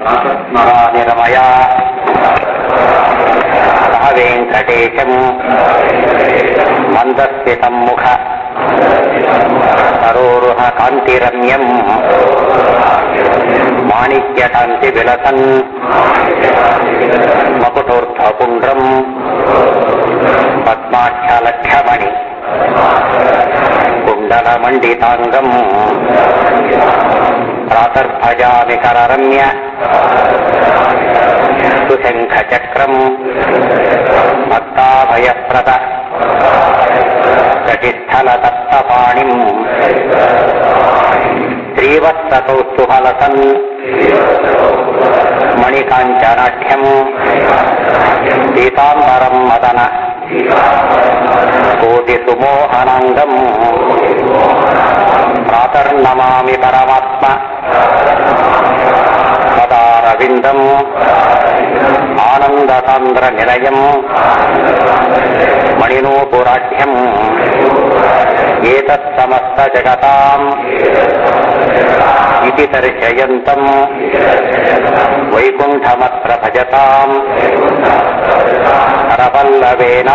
ಸ್ಮರಾನಿರಮಯ ಸಹ ವೆಂಕಟೇಶಂ ಮಂದಸ್ಮಿತಂ ಮುಖ ಸರೋರುಹ ಕಾಂತಿರಮ್ಯಂ ಮಾಣಿಕ್ಯಕಾಂತಿ ವಿಲಸನ್ ಮಕುಟೋರ್ಧ ಪುಂಡ್ರಂ ಪದ್ಮಾಖ್ಯಲಕ್ಷ್ಯಮಣಿ ಕುಂಡಲಮಂಡಿತಾಂಗಂ ಪ್ರಾತರ್ಭಜಾಮಿ ಕರರಮ್ಯ ಸುಶಂಖಚಕ್ರಂ ಭಕ್ತಾಭಯಪ್ರದ ಕಟಿಸ್ಥಲತಪ್ತಪಾಣಿಂ ಶ್ರೀವತ್ಸಕೌಸ್ತುಭಲಸನ್ ಮಣಿಕಾಂಚನಾಢ್ಯಂ ಪೀತಾಂಬರಂ ಮದನ ಕೋಟಿಸುಮೋಹನಾಂಗಂ ಪ್ರಾತರ್ನಮಾಮಿ ಪರಮಾತ್ಮ ಸದಾರವಿಂದಂ ಆನಂದಸಾಂದ್ರ ನಿಲಯಂ ಮಣಿನೂಪುರಾಢ್ಯಂ ಏತತ್ಸಮಸ್ತ ಜಗತಾಂ ಇತಿ ದರ್ಶಯಂತಂ ವೈಕುಂಠಮತ್ರ ಭಜತಾಂ ಹರಪಲ್ಲವೇನ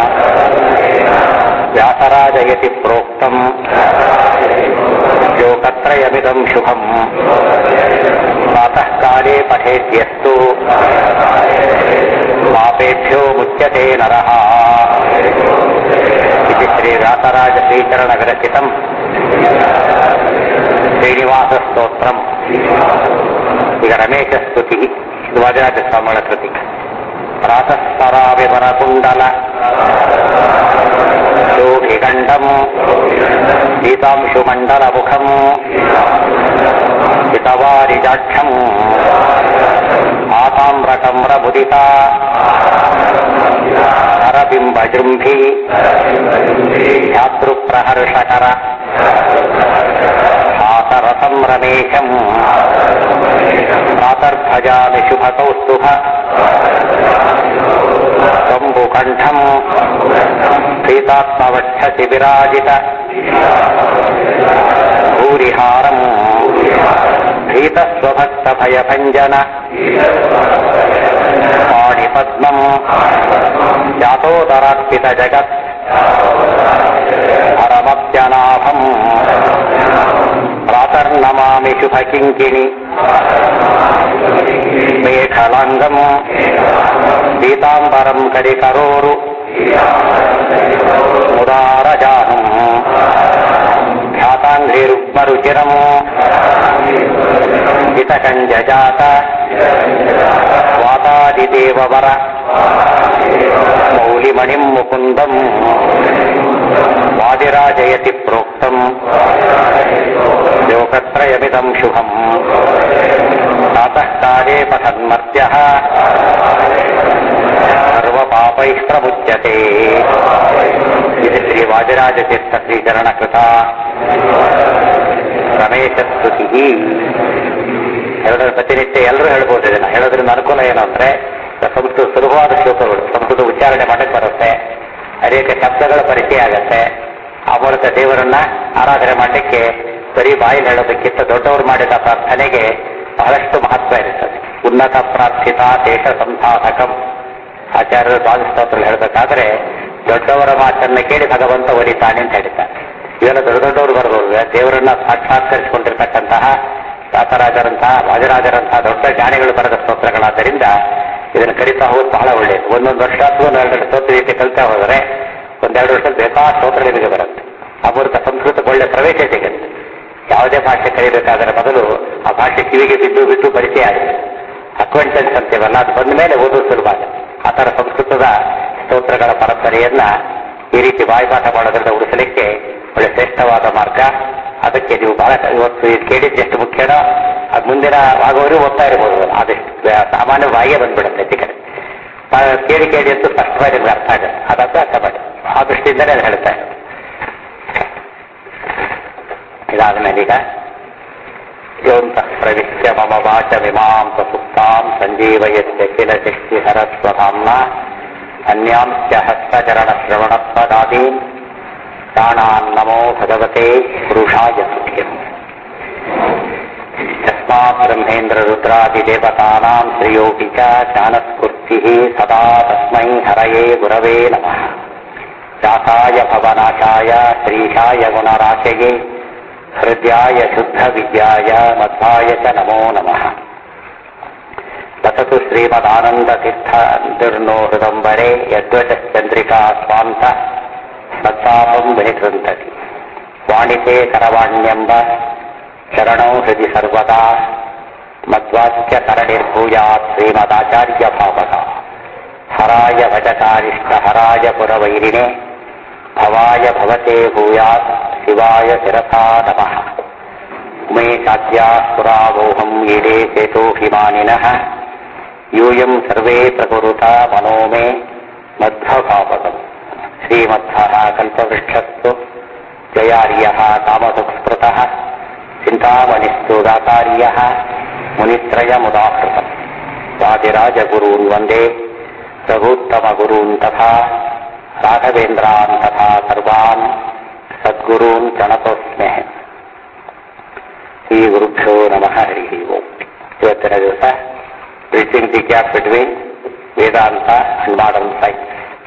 ವ್ಯಾಸರಾಜಯತಿ ಪ್ರೋಕ್ತಂ ಶ್ಲೋಕತ್ರಯಮಿದಂ ಶುಭಂ ಪ್ರಾತಃ ಕಾಲೇ ಪಠೇದ್ಯಸ್ತು ಪಾಪೇಭ್ಯೋ ಮುಚ್ಯತೆ ನರಃ इति श्रीव्यासराज श्रीचरणविरचितम् ಶ್ರೀನಿವಾಸಸ್ತೋತ್ರಂ ಈಗ ರಮೇಶ ಸ್ತುತಿ ಇದು ವಾದಿರಾಜ ಸ್ವಾಮಿಗಳ ಕೃತಿ ಪ್ರಾತಃಸ್ಮರಾವಿವರ ಕುಂಡಲ ಶೋಭಿಗಂಡಂ ಸೀತಾಂಶುಮಂಡಲ ಮುಖಂ ಹಿತವಾರಿಜಾಕ್ಷಂ ಆತಾಮ್ರಕಮ್ರ ಮುದಿತಾ ಹರಬಿಂಬಜೃಂಭಿ ಧ್ಯಾತೃಪ್ರಹರ್ಷಕರ ಹಾಸರಸಂ ರಮೇಶಂ ಪ್ರಾತರ್ಭಜಾಮಿ ಶುಭಕೌಸ್ತುಭ ಕಂಬುಕಂಠಂ ಪ್ರೀತಾತ್ಮವಕ್ಷಸಿ ವಿರಾಜಿತ ಭೂರಿಹಾರಂ ಭೀತಸ್ವಭಕ್ತಭಯಭಂಜನ ಪಾಣಿಪದ್ಮಂ ಜಾತೋದರಾರ್ಪಿತ ಜಗತ್ ಹರಮಪ್ಯನಾಭಂ ಪ್ರಾತರ್ನಮಾಮಿ ಶುಭ ಕಿಂಕಿಣಿ ಮೇಖಲಾಂಗಂ ಪೀತಾಂಬರಂ ಕರಿಕರೋರು ಮುದಾರಜಾನಂ ಖ್ಯಾತಾಂಘ್ರಿರುಗ್ಮರುಚಿರಂ ಹಿತಕಂಜಜಾತ ವಾತಾದಿದೇವವರ ಮೌಲಿಮಣಿಂ ಮುಕುಂದಂ ವಾದಿರಾಜಯತಿ ಪ್ರೋಕ್ತಂ ಲೋಕತ್ರಯಮಿದಂ ಶುಭಂ ಪ್ರಾತಃ ಕಾಲೇ ಪಠನ್ಮರ್ತ್ಯಃ ಸರ್ವಪಾಪೈಃ ಪ್ರಮುಚ್ಯತೆ ಇದು ಶ್ರೀ ವಾದಿರಾಜತೀರ್ಥ ಶ್ರೀಚರಣಕೃತ ರಮೇಶ ಸ್ತುತಿ ಹೇಳೋದ್ರ ಪ್ರತಿನಿತ್ಯ ಎಲ್ಲರೂ ಹೇಳ್ಬೋದು ಇದನ್ನ ಹೇಳೋದ್ರಿಂದ ಅನುಕೂಲ ಏನು ಅಂದ್ರೆ ಸಂಸ್ಕೃತ ಸುಲಭವಾದ ಶ್ಲೋಕಗಳು ಸಂಸ್ಕೃತ ಉಚ್ಚಾರಣೆ ಮಾಡಕ್ಕೆ ಬರುತ್ತೆ ಅನೇಕ ಶಬ್ದಗಳ ಪರಿಚಯ ಆಗತ್ತೆ ಆ ಮೂಲಕ ದೇವರನ್ನ ಆರಾಧನೆ ಮಾಡಲಿಕ್ಕೆ ಬರೀ ಬಾಯಲ್ಲಿ ಹೇಳೋದಕ್ಕಿಂತ ದೊಡ್ಡವರು ಮಾಡಿದ ಪ್ರಾರ್ಥನೆಗೆ ಬಹಳಷ್ಟು ಮಹತ್ವ ಇರುತ್ತದೆ ಉನ್ನತ ಪ್ರಾರ್ಥಿತ ದೇಶ ಸಂಸಾಧಕಂ ಆಚಾರ್ಯರು ದ್ವಾದಸ್ತೋತ್ರ ಹೇಳಬೇಕಾದ್ರೆ ದೊಡ್ಡವರ ಮಾತನ್ನ ಕೇಳಿ ಭಗವಂತ ಒಲಿತಾನೆ ಅಂತ ಹೇಳ್ತಾರೆ ಇವೆಲ್ಲ ದೊಡ್ಡ ದೊಡ್ಡವರು ಬರ್ಬೋದು ದೇವರನ್ನ ಸಾಕ್ಷಾತ್ಕರಿಸಿಕೊಂಡಿರ್ತಕ್ಕಂತಹ ವ್ಯಾಸರಾಜರಂತಹ ವಾಜರಾಜರಂತಹ ದೊಡ್ಡ ಜ್ಞಾನಿಗಳು ಬರೆದ ಸ್ತೋತ್ರಗಳಾದ್ದರಿಂದ ಇದನ್ನು ಕಲಿತಾ ಹೋಗೋದು ಬಹಳ ಒಳ್ಳೆಯದು ಒಂದೊಂದು ವರ್ಷ ಅಥವಾ ಒಂದೆರಡು ಸ್ತೋತ್ರ ರೀತಿ ಕಲಿತಾ ಹೋದರೆ ಒಂದೆರಡು ವರ್ಷ ಬೇಕಾದ ಸ್ತೋತ್ರ ನಿಮಗೆ ಬರುತ್ತೆ ಆ ಮೂಲಕ ಸಂಸ್ಕೃತಕ್ಕೆ ಒಳ್ಳೆ ಪ್ರವೇಶ ಸಿಗುತ್ತೆ ಯಾವುದೇ ಭಾಷೆ ಕಲಿಬೇಕಾದರೆ ಮೊದಲು ಆ ಭಾಷೆ ಕಿವಿಗೆ ಬಿದ್ದು ಬಿದ್ದು ಪರಿಚಯ ಆಗುತ್ತೆ ಅಕ್ವೆಂಟೆನ್ಸ್ ಅಂತೀವಲ್ಲ ಅದು ಬಂದ ಮೇಲೆ ಓದೋದು ಸುಲಭ ಆಗುತ್ತೆ ಆ ಥರ ಸಂಸ್ಕೃತದ ಸ್ತೋತ್ರಗಳ ಪರಂಪರೆಯನ್ನ ಈ ರೀತಿ ಬಾಯಿಪಾಠ ಮಾಡೋದ್ರಿಂದ ಉಳಿಸಲಿಕ್ಕೆ ಒಳ್ಳೆ ಶ್ರೇಷ್ಠವಾದ ಮಾರ್ಗ ಅದಕ್ಕೆ ನೀವು ಬಹಳ ಇವತ್ತು ಇದು ಕೇಳಿದ್ದು ಎಷ್ಟು ಮುಖ್ಯನೋ ಅದು ಮುಂದಿನ ಆಗೋರು ಓದ್ತಾ ಇರ್ಬೋದು ಆದಷ್ಟು ಸಾಮಾನ್ಯ ಬಾಯಿಗೆ ಬಂದ್ಬಿಡುತ್ತೆ ಹೆಚ್ಚು ಕಡೆ ಆ ಕೇಳಿ ಕೇಳಿ ಅಂತೂ ಸ್ಪಷ್ಟವಾಗಿ ನಿಮ್ಗೆ ಅರ್ಥ ಆಗುತ್ತೆ ಅದರ್ಥ ಅರ್ಥ ಮಾಡಿ ಆ ದೃಷ್ಟಿಯಿಂದಲೇ ಅದು ಹೇಳ್ತಾ ಇರೋದು. ಇದಾದ್ಮೇಲೆ ಈಗ ಯೋಂತಃ ಪ್ರವಿಶ್ಯ ಮಮ ವಾಚ ವಿಮಾಂ ಸುಪ್ತಾಂ ಸಂಜೀವಯಸ್ಯ ಕಿಲ ಶಕ್ತಿ ಹರಸ್ವಧಾಮ್ನ ಅನ್ಯಾಂಶ್ಚ ಹಸ್ತಚರಣ ಶ್ರವಣತ್ವದಾದೀನ್ ಪ್ರಾಣಾನ್ ನಮೋ ಭಗವತೆ ಪುರುಷಾಯ ಮುಖ್ಯಂ तस्मात् ब्रह्मेन्द्र रुद्रादिदेवतानां श्रियोऽपि च ज्ञानस्फूर्तिः सदा तस्मै हरये गुरवे नमः व्यासाय भवनाशाय श्रीशाय गुणराशये हृद्याय शुद्धविद्याय मध्वाय च नमो नमः तततु श्रीमदानन्दतीर्थनिर्नो हृदम्बरे यद्वचश्चन्द्रिका स्वान्त सत्तापं विनिकृन्तति वाणिते करवाण्यम्ब शरणौ हृदि सर्वदा मद्वाक्यकरणिर्भूयात् श्रीमदाचार्यभावः हराय भजकारिष्टहराय पुरवैरिणे भवाय भवते भूयात् शिवाय शिरसा नमः उमे चाद्याः पुरावोहम् ईडे चेतो हिमानिनः यूयम् सर्वे प्रकुरुता मनो मे मध्वभावकम् श्रीमध्वः कल्पवृक्षस्तु जयार्यः कामसुस्मृतः चिन्तामणिस्तु दातार्यः मुनित्रयमुदाहृतम् वादिराजगुरून् वन्दे प्रभूत्तमगुरून् तथा राघवेन्द्रान् तथा सर्वान् सद्गुरून् प्रणतोऽस्म्यहम् ಶ್ರೀ ಗುರುಭ್ಯೋ ನಮಃ ಹರಿ ಓಂ ಇವತ್ತಿನ ದಿವಸ bridging the gap between Vedanta and modern science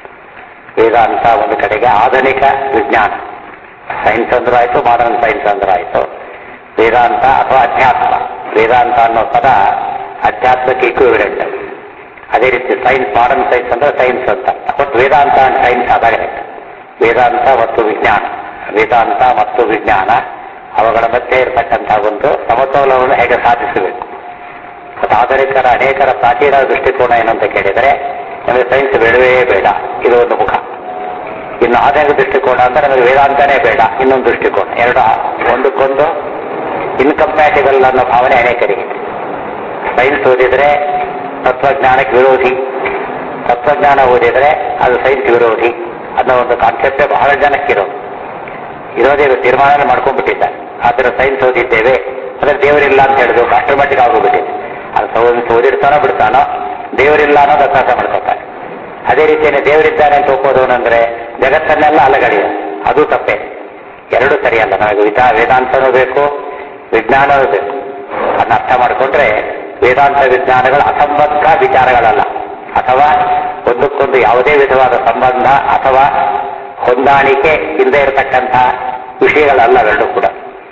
Vedanta ಒಂದು ಕಡೆಗೆ ಆಧುನಿಕ ವಿಜ್ಞಾನ ಸೈನ್ಸ್ ಅಂದ್ರೂ ಆಯ್ತು ಮಾಡರ್ನ್ ಸೈನ್ಸ್ ಅಂದ್ರೂ ಆಯ್ತು ವೇದಾಂತ ಅಥವಾ ಅಧ್ಯಾತ್ಮ ವೇದಾಂತ ಅನ್ನೋ ಪದ ಅಧ್ಯಾತ್ಮಕ್ಕೆ ಇಕ್ವಿವಿಡೆಂಟ್ ಅದೇ ರೀತಿ ಸೈನ್ಸ್ ಮಾಡರ್ನ್ ಸೈನ್ಸ್ ಅಂದ್ರೆ ಸೈನ್ಸ್ ಅಂತ ಬಟ್ ವೇದಾಂತ ಅಂಡ್ ಸೈನ್ಸ್ ಆದಾಗ ವೇದಾಂತ ಮತ್ತು ವಿಜ್ಞಾನ ವೇದಾಂತ ಮತ್ತು ವಿಜ್ಞಾನ ಅವುಗಳ ಮಧ್ಯೆ ಇರತಕ್ಕಂತಹ ಒಂದು ಸಮತೋಲನವನ್ನು ಹೇಗೆ ಸಾಧಿಸಬೇಕು ಮತ್ತು ಆಧುನಿಕರ ಅನೇಕರ ಪ್ರಾಚೀನ ದೃಷ್ಟಿಕೋನ ಏನಂತ ಕೇಳಿದರೆ ನಮಗೆ ಸೈನ್ಸ್ ಬೇಡವೇ ಬೇಡ ಇದು ಒಂದು ಮುಖ ಇನ್ನು ಆಧುನಿಕ ದೃಷ್ಟಿಕೋನ ಅಂದ್ರೆ ನಮಗೆ ವೇದಾಂತನೇ ಬೇಡ ಇನ್ನೊಂದು ದೃಷ್ಟಿಕೋನ ಎರಡು ಒಂದಕ್ಕೊಂದು ಇನ್ಕಂಪ್ಯಾಟಿಬಲ್ ಅನ್ನೋ ಭಾವನೆ ಅನೇಕರಿಗೆ ಸೈನ್ಸ್ ಓದಿದ್ರೆ ತತ್ವಜ್ಞಾನಕ್ಕೆ ವಿರೋಧಿ ತತ್ವಜ್ಞಾನ ಓದಿದ್ರೆ ಅದು ಸೈನ್ಸ್ ವಿರೋಧಿ ಅನ್ನೋ ಒಂದು ಕಾನ್ಸೆಪ್ಟೇ ಬಹಳ ಜನಕ್ಕಿರೋದು ಇರೋದೇ ತೀರ್ಮಾನ ಮಾಡ್ಕೊಂಡ್ಬಿಟ್ಟಿದ್ದಾರೆ ಆದ್ರೆ ಸೈನ್ಸ್ ಓದಿದ್ದೇವೆ ಅಂದ್ರೆ ದೇವರಿಲ್ಲ ಅಂತ ಹೇಳಿದ್ರು ಅಷ್ಟರ ಮಟ್ಟಿಗೆ ಆಗೋಗ್ಬಿಟ್ಟಿದೆ ಅದು ಸೈನ್ಸ್ ಓದಿರ್ತಾನೋ ಬಿಡ್ತಾನೋ ದೇವರಿಲ್ಲ ಅನ್ನೋದು ಅಭ್ಯಾಸ ಮಾಡ್ಕೊತಾನೆ ಅದೇ ರೀತಿಯಲ್ಲಿ ದೇವರಿದ್ದಾನೆ ಅಂತ ಒಪ್ಪೋದವನಂದ್ರೆ ಜಗತ್ತನ್ನೆಲ್ಲ ಅಲಗಡಿಯ ಅದು ತಪ್ಪೇ ಎರಡು ಸರಿಯಲ್ಲ ನಮಗೆ ವಿಧಾ ವೇದಾಂತನೂ ಬೇಕು ವಿಜ್ಞಾನವೂ ಬೇಕು ಅದನ್ನ ಅರ್ಥ ಮಾಡಿಕೊಂಡ್ರೆ ವೇದಾಂತ ವಿಜ್ಞಾನಗಳ ಅಸಂಬದ್ಧ ವಿಚಾರಗಳಲ್ಲ ಅಥವಾ ಒಂದಕ್ಕೊಂದು ಯಾವುದೇ ವಿಧವಾದ ಸಂಬಂಧ ಅಥವಾ ಹೊಂದಾಣಿಕೆ ಇಲ್ಲದೆ ಇರತಕ್ಕಂಥ ವಿಷಯಗಳಲ್ಲ ಎರಡು ಕೂಡ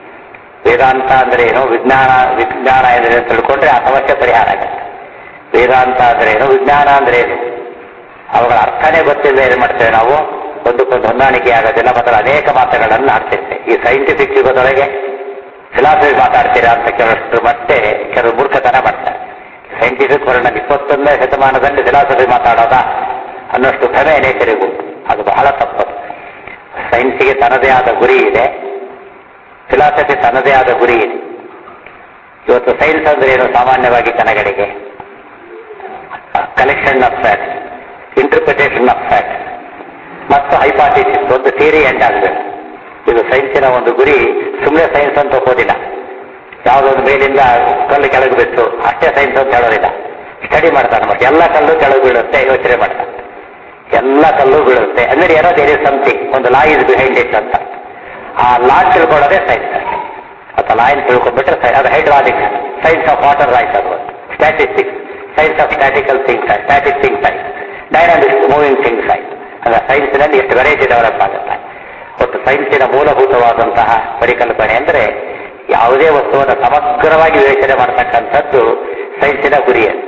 ವೇದಾಂತ ಅಂದ್ರೆ ಏನು ವಿಜ್ಞಾನ ವಿಜ್ಞಾನ ಏನಿದೆ ಅಂತ ತಿಳ್ಕೊಂಡ್ರೆ ಆ ಸಮಸ್ಯೆ ಪರಿಹಾರ ಆಗುತ್ತೆ ವೇದಾಂತ ಅಂದ್ರೆ ಏನು ವಿಜ್ಞಾನ ಅಂದ್ರೆ ಏನು ಅವುಗಳ ಅರ್ಥನೇ ಗೊತ್ತಿಲ್ಲದೆ ಏನು ಮಾಡ್ತೇವೆ ನಾವು ಒಂದಕ್ಕೊಂದು ಹೊಂದಾಣಿಕೆ ಆಗೋದಿಲ್ಲ ಮತ್ತು ಅನೇಕ ಮಾತುಗಳನ್ನು ಆಡ್ತಿರ್ತೇವೆ ಈ ಸೈಂಟಿಫಿಕ್ ಯುಗದೊಳಗೆ ಫಿಲಾಸಫಿ ಮಾತಾಡ್ತೀರಾ ಅಂತ ಕೆಲವಷ್ಟು ಮತ್ತೆ ಕೆಲವು ಮೂರ್ಖತನ ಮಾಡ್ತಾರೆ ಸೈಂಟಿಫಿಕ್ ವರ್ಣ ಇಪ್ಪತ್ತೊಂದನೇ ಶತಮಾನದಲ್ಲಿ ಫಿಲಾಸಫಿ ಮಾತಾಡೋದ ಅನ್ನೋಷ್ಟು ಭ್ರಮೆ ಅನೇಕರಿಗೂ ಅದು ಬಹಳ ತಪ್ಪದು ಸೈನ್ಸಿಗೆ ತನ್ನದೇ ಆದ ಗುರಿ ಇದೆ ಫಿಲಾಸಫಿ ತನ್ನದೇ ಆದ ಗುರಿ ಇದೆ ಇವತ್ತು ಸೈನ್ಸ್ ಅಂದ್ರೆ ಏನು ಸಾಮಾನ್ಯವಾಗಿ ಜನಗಳಿಗೆ collection of facts interpretation of facts ಮತ್ತು ಹೈಪಾಥಿಸಿಸ್ ಒಂದು ಥಿಯರಿ ಎಂಡ್ ಆಗಬೇಕು ಇದು ಸೈನ್ಸಿನ ಒಂದು ಗುರಿ ಸುಮ್ಮನೆ ಸೈನ್ಸ್ ಅಂತ ಒಪ್ಪೋದಿಲ್ಲ ಯಾವುದೊಂದು ಮೇಲಿಂದ ಕಲ್ಲು ಕೆಳಗೆ ಬಿತ್ತು ಅಷ್ಟೇ ಸೈನ್ಸ್ ಅಂತ ಹೇಳೋದಿಲ್ಲ ಸ್ಟಡಿ ಮಾಡ್ತಾನೆ ಮತ್ತೆ ಎಲ್ಲ ಕಲ್ಲು ಕೆಳಗೆ ಬೀಳುತ್ತೆ ಯೋಚನೆ ಮಾಡ್ತಾನೆ ಎಲ್ಲ ಕಲ್ಲು ಬೀಳುತ್ತೆ ಅಂದ್ರೆ ಏನೋ ದೇರ್ ಇಸ್ ಸಮಥಿಂಗ್ ಒಂದು ಲಾ ಇಸ್ ಬಿಹೈಂಡ್ ಇಟ್ ಅಂತ ಆ ಲಾ ತಿಳ್ಕೊಳ್ಳೋದೇ ಸೈನ್ಸ್ ಅಥವಾ ಲಾ ಇನ್ ತಿಳ್ಕೊಂಡ್ಬಿಟ್ರೆ ಅದು hydraulics science of water rise ಅದು statistics science of statical thing static thing science dynamics moving thing science ಅಂದ್ರೆ ಸೈನ್ಸ್ನಲ್ಲಿ ಎಷ್ಟು ವೆರೈಟಿ ಡೆವಲಪ್ ಆಗುತ್ತೆ ಒಟ್ಟು ಸೈನ್ಸಿನ ಮೂಲಭೂತವಾದಂತಹ ಪರಿಕಲ್ಪನೆ ಅಂದ್ರೆ ಯಾವುದೇ ವಸ್ತುವನ್ನು ಸಮಗ್ರವಾಗಿ ವಿವೇಚನೆ ಮಾಡತಕ್ಕಂಥದ್ದು ಸೈನ್ಸಿನ ಗುರಿಯಲ್ಲಿ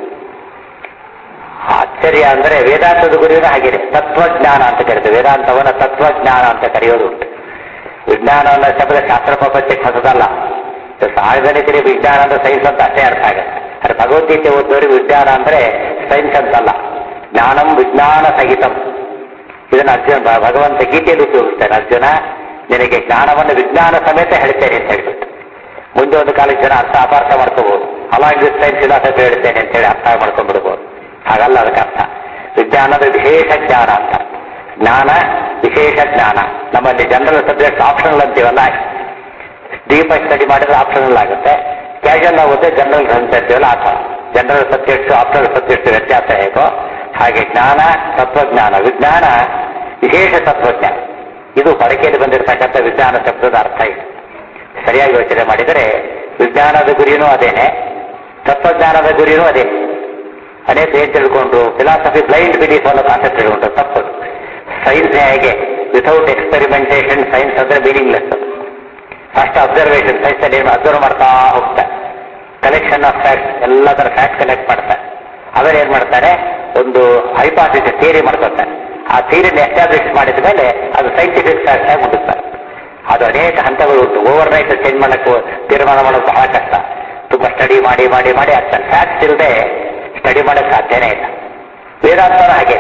ಆಶ್ಚರ್ಯ ಅಂದ್ರೆ ವೇದಾಂತದ ಗುರಿಯನ್ನು ಹಾಗಿದೆ ತತ್ವಜ್ಞಾನ ಅಂತ ಕರೀತೇವೆ ವೇದಾಂತವನ್ನ ತತ್ವಜ್ಞಾನ ಅಂತ ಕರೆಯೋದು ಉಂಟು ವಿಜ್ಞಾನ ಅನ್ನೋ ಶಬ್ದ ಶಾಸ್ತ್ರ ಪ್ರಪಂಚಕ್ಕೆ ಹೊಸದಲ್ಲ ಸಾರ್ವಜನಿಕರಿಗೆ ವಿಜ್ಞಾನ ಅಂದ್ರೆ ಸೈನ್ಸ್ ಅಂತ ಅಷ್ಟೇ ಅರ್ಥ ಆಗುತ್ತೆ ಅದ್ರ ಭಗವದ್ಗೀತೆ ಓದೋರಿಗೆ ವಿಜ್ಞಾನ ಅಂದ್ರೆ ಸೈನ್ಸ್ ಅಂತಲ್ಲ ಜ್ಞಾನಂ ವಿಜ್ಞಾನ ಸಹಿತಂ ಇದನ್ನ ಅರ್ಜುನ ಭಗವಂತ ಗೀತೆಯಲ್ಲಿ ಉಪಯೋಗಿಸ್ತಾನೆ ಅರ್ಜುನ ನಿನಗೆ ಜ್ಞಾನವನ್ನು ವಿಜ್ಞಾನ ಸಮೇತ ಹೇಳ್ತೇನೆ ಅಂತ ಹೇಳ್ಬಿಟ್ಟು ಮುಂದೆ ಒಂದು ಕಾಲಕ್ಕೆ ಜನ ಅರ್ಥ ಅಪಾರ್ಥ ಮಾಡ್ಕೋಬಹುದು ಅಲಾಂಗ್ ವಿತ್ ಸೈನ್ಸ್ ಫಿಲಾಸಫಿ ಹೇಳ್ತೇನೆ ಅಂತ ಹೇಳಿ ಅರ್ಥ ಮಾಡ್ಕೊಂಡ್ಬಿಡ್ಬೋದು ಹಾಗಲ್ಲ ಅದಕ್ಕೆ ಅರ್ಥ ವಿಜ್ಞಾನದ ವಿಶೇಷ ಜ್ಞಾನ ಅಂತ ಜ್ಞಾನ ವಿಶೇಷ ಜ್ಞಾನ ನಮ್ಮಲ್ಲಿ ಜನರಲ್ ಸಬ್ಜೆಕ್ಟ್ ಆಪ್ಷನಲ್ ಅಂತೀವಲ್ಲ ಡೀಪ್ ಆಗಿ ಸ್ಟಡಿ ಮಾಡಿದ್ರೆ ಆಪ್ಷನಲ್ ಆಗುತ್ತೆ ಕ್ಯಾಶುವಲ್ ಆಗುತ್ತೆ ಜನರಲ್ ಅಂತ ಅಂತೀವಲ್ಲ ಆ ಥರ ಜನರಲ್ ಸಬ್ಜೆಕ್ಟ್ಸ್ ಆಪ್ಷನಲ್ ಸಬ್ಜೆಕ್ಟ್ ವ್ಯತ್ಯಾಸ ಹೇಗೋ ಹಾಗೆ ಜ್ಞಾನ ತತ್ವಜ್ಞಾನ ವಿಜ್ಞಾನ ವಿಶೇಷ ತತ್ವಜ್ಞಾನ ಇದು ಬಳಕೆಯಲ್ಲಿ ಬಂದಿರತಕ್ಕಂಥ ವಿಜ್ಞಾನ ಶಬ್ದದ ಅರ್ಥ ಇದೆ ಸರಿಯಾಗಿ ಯೋಚನೆ ಮಾಡಿದರೆ ವಿಜ್ಞಾನದ ಗುರಿನೂ ಅದೇನೆ ತತ್ವಜ್ಞಾನದ ಗುರಿನೂ ಅದೇ ಅನೇಕ ಏನ್ ತಿಳ್ಕೊಂಡ್ರು ಫಿಲಾಸಫಿ ಬ್ಲೈಂಡ್ ಬಿಲೀಫ್ ಅನ್ನೋ ಕಾನ್ಸೆಪ್ಟ್ ತಿಳ್ಕೊಂಡ್ರು ತಪ್ಪು ಸೈನ್ಸ್ ಹೇಗೆ ವಿಥೌಟ್ ಎಕ್ಸ್ಪೆರಿಮೆಂಟೇಷನ್ ಸೈನ್ಸ್ ಅಂದ್ರೆ ಮೀನಿಂಗ್ಲೆಸ್ ಫಸ್ಟ್ ಅಬ್ಸರ್ವೇಷನ್ ಸೈನ್ಸ್ ಅಲ್ಲಿ ಅಬ್ಸರ್ವ್ ಮಾಡ್ತಾ ಹೋಗ್ತಾರೆ ಕಲೆಕ್ಷನ್ ಆಫ್ ಫ್ಯಾಕ್ಟ್ಸ್ ಎಲ್ಲ ತರ ಫ್ಯಾಕ್ಟ್ ಕಲೆಕ್ಟ್ ಮಾಡ್ತಾರೆ ಆಮೇಲೆ ಏನ್ ಮಾಡ್ತಾರೆ ಒಂದು ಹೈಪಾಸಿಸ್ ಥಿಯರಿ ಮಾಡ್ಕೊತಾರೆ ಆ ಥಿಯರಿನ ಎಸ್ಟಾಬ್ಲಿಷ್ ಮಾಡಿದ ಮೇಲೆ ಅದು ಸೈಂಟಿಫಿಕ್ ಫ್ಯಾಕ್ಟ್ ಆಗಿ ಮುಗಿಸ್ತಾರೆ ಅದು ಅನೇಕ ಹಂತಗಳು ಉಂಟು ಓವರ್ ನೈಟ್ ಚೇಂಜ್ ಮಾಡಕ್ಕೆ ತೀರ್ಮಾನ ಮಾಡೋದು ಬಹಳ ಕಷ್ಟ ತುಂಬಾ ಸ್ಟಡಿ ಮಾಡಿ ಮಾಡಿ ಮಾಡಿ ಆಗ್ತಾರೆ ಫ್ಯಾಕ್ಟ್ಸ್ ಇಲ್ಲದೆ ಸ್ಟಡಿ ಮಾಡಕ್ಕೆ ಸಾಧ್ಯನೇ ಇಲ್ಲ ವೇದಾಂತನ ಹಾಗೆ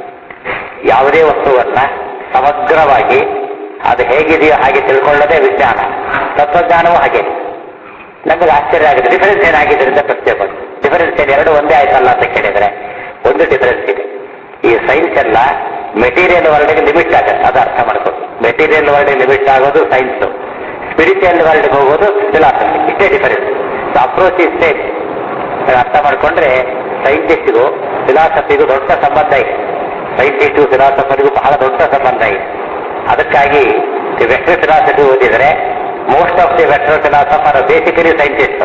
ಯಾವುದೇ ವಸ್ತುವನ್ನ ಸಮಗ್ರವಾಗಿ ಅದು ಹೇಗಿದೆಯೋ ಹಾಗೆ ತಿಳ್ಕೊಳ್ಳೋದೇ ವಿಜ್ಞಾನ ತತ್ವಜ್ಞಾನವೂ ಹಾಗೆ ನಮಗೆ ಆಶ್ಚರ್ಯ ಆಗುತ್ತೆ ಡಿಫರೆನ್ಸ್ ಏನಾಗಿದೆ ಅಂತ ಪ್ರಶ್ನೆ ಬಂತು ಡಿಫರೆನ್ಸ್ ಏನು ಎರಡು ಒಂದೇ ಆಯ್ತಲ್ಲ ಅಂತ ಕೇಳಿದ್ರೆ ಒಂದು ಡಿಫರೆನ್ಸ್ ಇದೆ ಈ ಸೈನ್ಸ್ ಎಲ್ಲ ಮೆಟೀರಿಯಲ್ ವರ್ಲ್ಡ್ಗೆ ಲಿಮಿಟ್ ಆಗುತ್ತೆ ಅದು ಅರ್ಥ ಮಾಡ್ಕೊಂಡು ಮೆಟೀರಿಯಲ್ ವರ್ಲ್ಡ್ ಲಿಮಿಟ್ ಆಗೋದು ಸೈನ್ಸ್ ಸ್ಪಿರಿಚುವಲ್ ವರ್ಲ್ಡ್ಗೆ ಹೋಗೋದು ಫಿಲಾಸಫಿ ಇಷ್ಟೇ ಡಿಫರೆನ್ಸ್ ಅಪ್ರೋಚ್ ಇಸ್ ಸೇಮ್ ಅರ್ಥ ಮಾಡ್ಕೊಂಡ್ರೆ ಸೈಂಟಿಸ್ಟ್ಗೂ ಫಿಲಾಸಫಿಗೂ ದೊಡ್ಡ ಸಂಬಂಧ ಇದೆ ಸೈಂಟಿಸ್ಟು ಫಿಲಾಸಫರಿಗೂ ಬಹಳ ದೊಡ್ಡ ಸಂಬಂಧ ಇದೆ ಅದಕ್ಕಾಗಿ ವೆಸ್ಟರ್ನ್ ಫಿಲಾಸಫಿ ಓದಿದರೆ most of the western philosopher basically scientist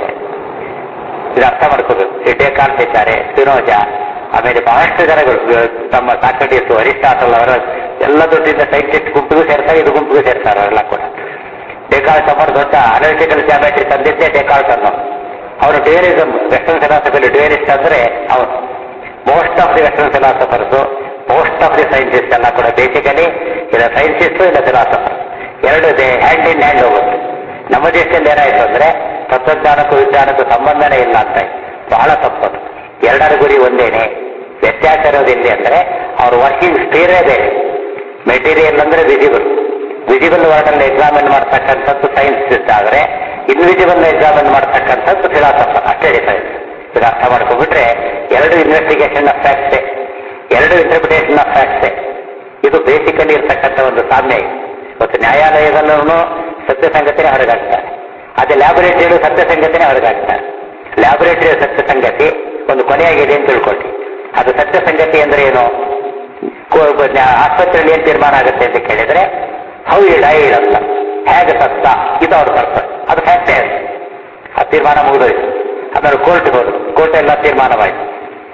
ಇದು ಅರ್ಥ ಮಾಡ್ಕೋಬೇಕು ಡೆಕಾರ್ಟ್ ಇದ್ದಾರೆ ಸ್ಪಿನೋಜ ಆಮೇಲೆ ಬಹಳಷ್ಟು ಜನಗಳು ಅಹ್, ತಮ್ಮ ಸಾಕ್ರಟೀಸ್ ಅರಿಸ್ಟಾಟಲ್ ಅವರ ಎಲ್ಲ ದೊಡ್ಡ ಸೈಂಟಿಸ್ಟ್ ಗುಂಪಿಗೂ ಸೇರ್ತಾರೆ ಇದು ಗುಂಪಿಗೂ ಸೇರ್ತಾರೆ ಅವರೆಲ್ಲ ಕೂಡ ಡೆಕಾಲ್ಟ್ ಅವರ ದೊಡ್ಡ ಅನಾಲಿಟಿಕಲ್ ಜಾಮೆಟ್ರಿ ತಂದಿದ್ದೇ ಡೆಕಾಲ್ಟ್ ಅನ್ನೋ ಅವರು ಡ್ಯೂಯರಿಸಮ್ ವೆಸ್ಟರ್ನ್ ಫಿಲಾಸಫಿಲಿ ಡ್ಯೂಯರಿಸ್ಟ್ ಅಂದ್ರೆ ಅವನು most of the western philosophers most of the scientist ಎಲ್ಲ ಕೂಡ ಬೇಸಿಕಲಿ ಇಲ್ಲ ಸೈನ್ಸಿಸ್ಟ್ ಇಲ್ಲ ಫಿಲಾಸಫರ್ ಎರಡು ಇದೆ ಹ್ಯಾಂಡ್ ಇನ್ ಹ್ಯಾಂಡ್ ಹೋಗುತ್ತೆ ನಮ್ಮ ದೇಶದಲ್ಲಿ ಏನಾಯ್ತು ಅಂದ್ರೆ ತತ್ವಜ್ಞಾನಕ್ಕೂ ವಿಜ್ಞಾನಕ್ಕೂ ಸಂಬಂಧನೇ ಇಲ್ಲ ಅಂತ ಬಹಳ ತಪ್ಪದು ಎರಡರ ಗುರಿ ಒಂದೇನೆ ವ್ಯತ್ಯಾಸ ಇರೋದು ಎಲ್ಲಿ ಅಂದ್ರೆ ಅವ್ರ ವರ್ಕಿಂಗ್ ಸ್ಪೀರೇ ಬೇರೆ ಮೆಟೀರಿಯಲ್ ಅಂದ್ರೆ ವಿಸಿಬಲ್ ವಿಸಿಬಲ್ ವರ್ಡ್ ಅಲ್ಲಿ ಎಕ್ಸಾಮಿನ್ ಮಾಡ್ತಕ್ಕಂಥದ್ದು ಸೈನ್ಸ್ ಆದ್ರೆ ಇನ್ವಿಸಿಬಲ್ ಎಕ್ಸಾಮಿನ್ ಮಾಡ್ತಕ್ಕಂಥದ್ದು ಫಿಲಾಸಫರ್ ಅಷ್ಟೇ ಡಿಫರೆನ್ಸ್ ಇದು ಅರ್ಥ ಮಾಡ್ಕೊಂಡ್ಬಿಟ್ರೆ ಎರಡು ಇನ್ವೆಸ್ಟಿಗೇಷನ್ ಆಫ್ ಫ್ಯಾಕ್ಟ್ಸೆ ಎರಡು ಇಂಟರ್ಪ್ರಿಟೇಷನ್ ಆಫ್ ಫ್ಯಾಕ್ಟ್ಸೆ ಇದು ಬೇಸಿಕಲಿ ಇರ್ತಕ್ಕಂಥ ಒಂದು ಸಾಮ್ಯ ಇದೆ ಇವತ್ತು ನ್ಯಾಯಾಲಯದಲ್ಲೂ ಸತ್ಯ ಸಂಗತಿನೇ ಹೊರಗಾಗ್ತಾರೆ ಅದೇ ಲ್ಯಾಬೊರೇಟರಿಯಲ್ಲೂ ಸತ್ಯ ಸಂಗತಿನೇ ಹೊರಗಾಗ್ತಾರೆ ಲ್ಯಾಬೊರೇಟರಿ ಸತ್ಯ ಸಂಗತಿ ಒಂದು ಕೊನೆಯಾಗಿದೆ ಅಂತ ತಿಳ್ಕೊಳ್ಳಿ ಅದು ಸತ್ಯ ಸಂಗತಿ ಅಂದ್ರೆ ಏನು ಕೋ- ನ್ಯಾ- ಆಸ್ಪತ್ರೆಯಲ್ಲಿ ಏನ್ ತೀರ್ಮಾನ ಆಗುತ್ತೆ ಅಂತ ಕೇಳಿದ್ರೆ ಹೌ ಈ ಡೈಡ್ ಅಂತ ಹೇಗೆ ಸತ್ತ ಇದು ಅವ್ರ ಪರ್ಪಸ್ ಅದು ಫ್ಯಾಕ್ಟೇ ಅದು ಆ ತೀರ್ಮಾನ ಮುಗಿದೋಯ್ತು ಆಮೇಲೆ ಕೋರ್ಟ್ ಹೋದ್ರು ಕೋರ್ಟ್ ಎಲ್ಲ ತೀರ್ಮಾನವಾಯ್ತು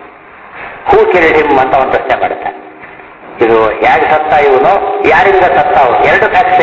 ಹೂ ಕಿಲ್ಡ್ ಹಿಮ್ ಅಂತ ಒಂದು ಪ್ರಶ್ನೆ ಮಾಡುತ್ತೆ ಇದು ಹೇಗೆ ಸತ್ತ ಇವನು ಯಾರಿಂದ ಸತ್ತ ಅವನು ಎರಡು ಫ್ಯಾಕ್ಟ್ಸೆ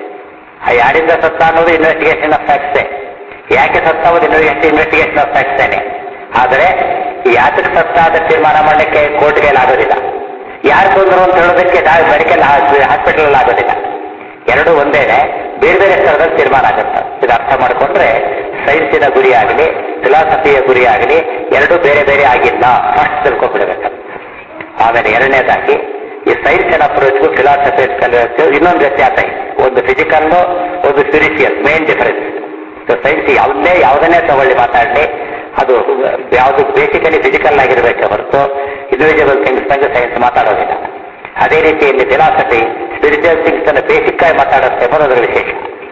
ಆ ಯಾರಿಂದ ಸತ್ತ ಅನ್ನೋದು ಇನ್ವೆಸ್ಟಿಗೇಷನ್ ಆಫ್ ಫ್ಯಾಕ್ಟ್ಸೆ ಯಾಕೆ ಸತ್ತ ಅನ್ನೋದು ಇನ್ವೆಸ್ಟ್ ಇನ್ವೆಸ್ಟಿಗೇಷನ್ ಆಫ್ ಫ್ಯಾಕ್ಟ್ಸೇನೆ ಆದರೆ ಯಾತಕ್ಕೆ ಸತ್ತ ಅಂತ ತೀರ್ಮಾನ ಮಾಡಲಿಕ್ಕೆ ಕೋರ್ಟ್ಗೆ ಆಗೋದಿಲ್ಲ ಯಾರು ಕೊಂದರು ಅಂತ ಹೇಳೋದಕ್ಕೆ ಮೆಡಿಕಲ್ ಹಾಸ್ಪಿಟಲ್ ಆಗೋದಿಲ್ಲ ಎರಡು ಒಂದೇನೆ ಬೇರೆ ಬೇರೆ ಸ್ಥಳದಲ್ಲಿ ತೀರ್ಮಾನ ಆಗುತ್ತೆ ಇದು ಅರ್ಥ ಮಾಡಿಕೊಂಡ್ರೆ ಸೈನ್ಸಿನ ಗುರಿ ಆಗಲಿ ಫಿಲಾಸಫಿಯ ಗುರಿ ಆಗಲಿ ಎರಡು ಬೇರೆ ಬೇರೆ ಆಗಿಲ್ಲ ಫಸ್ಟ್ ತಿಳ್ಕೊಂಡ್ಬಿಡ್ಬೇಕು ಆಮೇಲೆ ಎರಡನೇದಾಗಿ ಈ ಸೈನ್ಸಿನ ಅಪ್ರೋಚ್ಗೂ ಫಿಲಾಸಫಿ ಇನ್ನೊಂದು ವ್ಯತ್ಯಾಸ ಇದೆ ಒಂದು ಫಿಸಿಕಲ್ ಒಂದು ಸ್ಪಿರಿಚುವಲ್ ಮೇನ್ ಡಿಫರೆನ್ಸ್ ಸೈನ್ಸ್ ಯಾವುದೇ ಯಾವುದನ್ನೇ ತಗೊಳ್ಳಿ ಮಾತಾಡಲಿ ಅದು ಯಾವುದು ಬೇಸಿಕಲಿ ಫಿಸಿಕಲ್ ಆಗಿರಬೇಕೆ ಹೊರತು ಇಂಡಿವಿಜುವಲ್ ಥಿಂಗ್ಸ್ ಬಗ್ಗೆ ಸೈನ್ಸ್ ಮಾತಾಡೋದಿಲ್ಲ ಅದೇ ರೀತಿಯಲ್ಲಿ ಫಿಲಾಸಫಿ ಸ್ಪಿರಿಚುವಲ್ ಥಿಂಗ್ಸ್ ಅನ್ನು ಬೇಸಿಕ್ ಆಗಿ ಮಾತಾಡುತ್ತೆ ಅನ್ನೋದರ ವಿಶೇಷ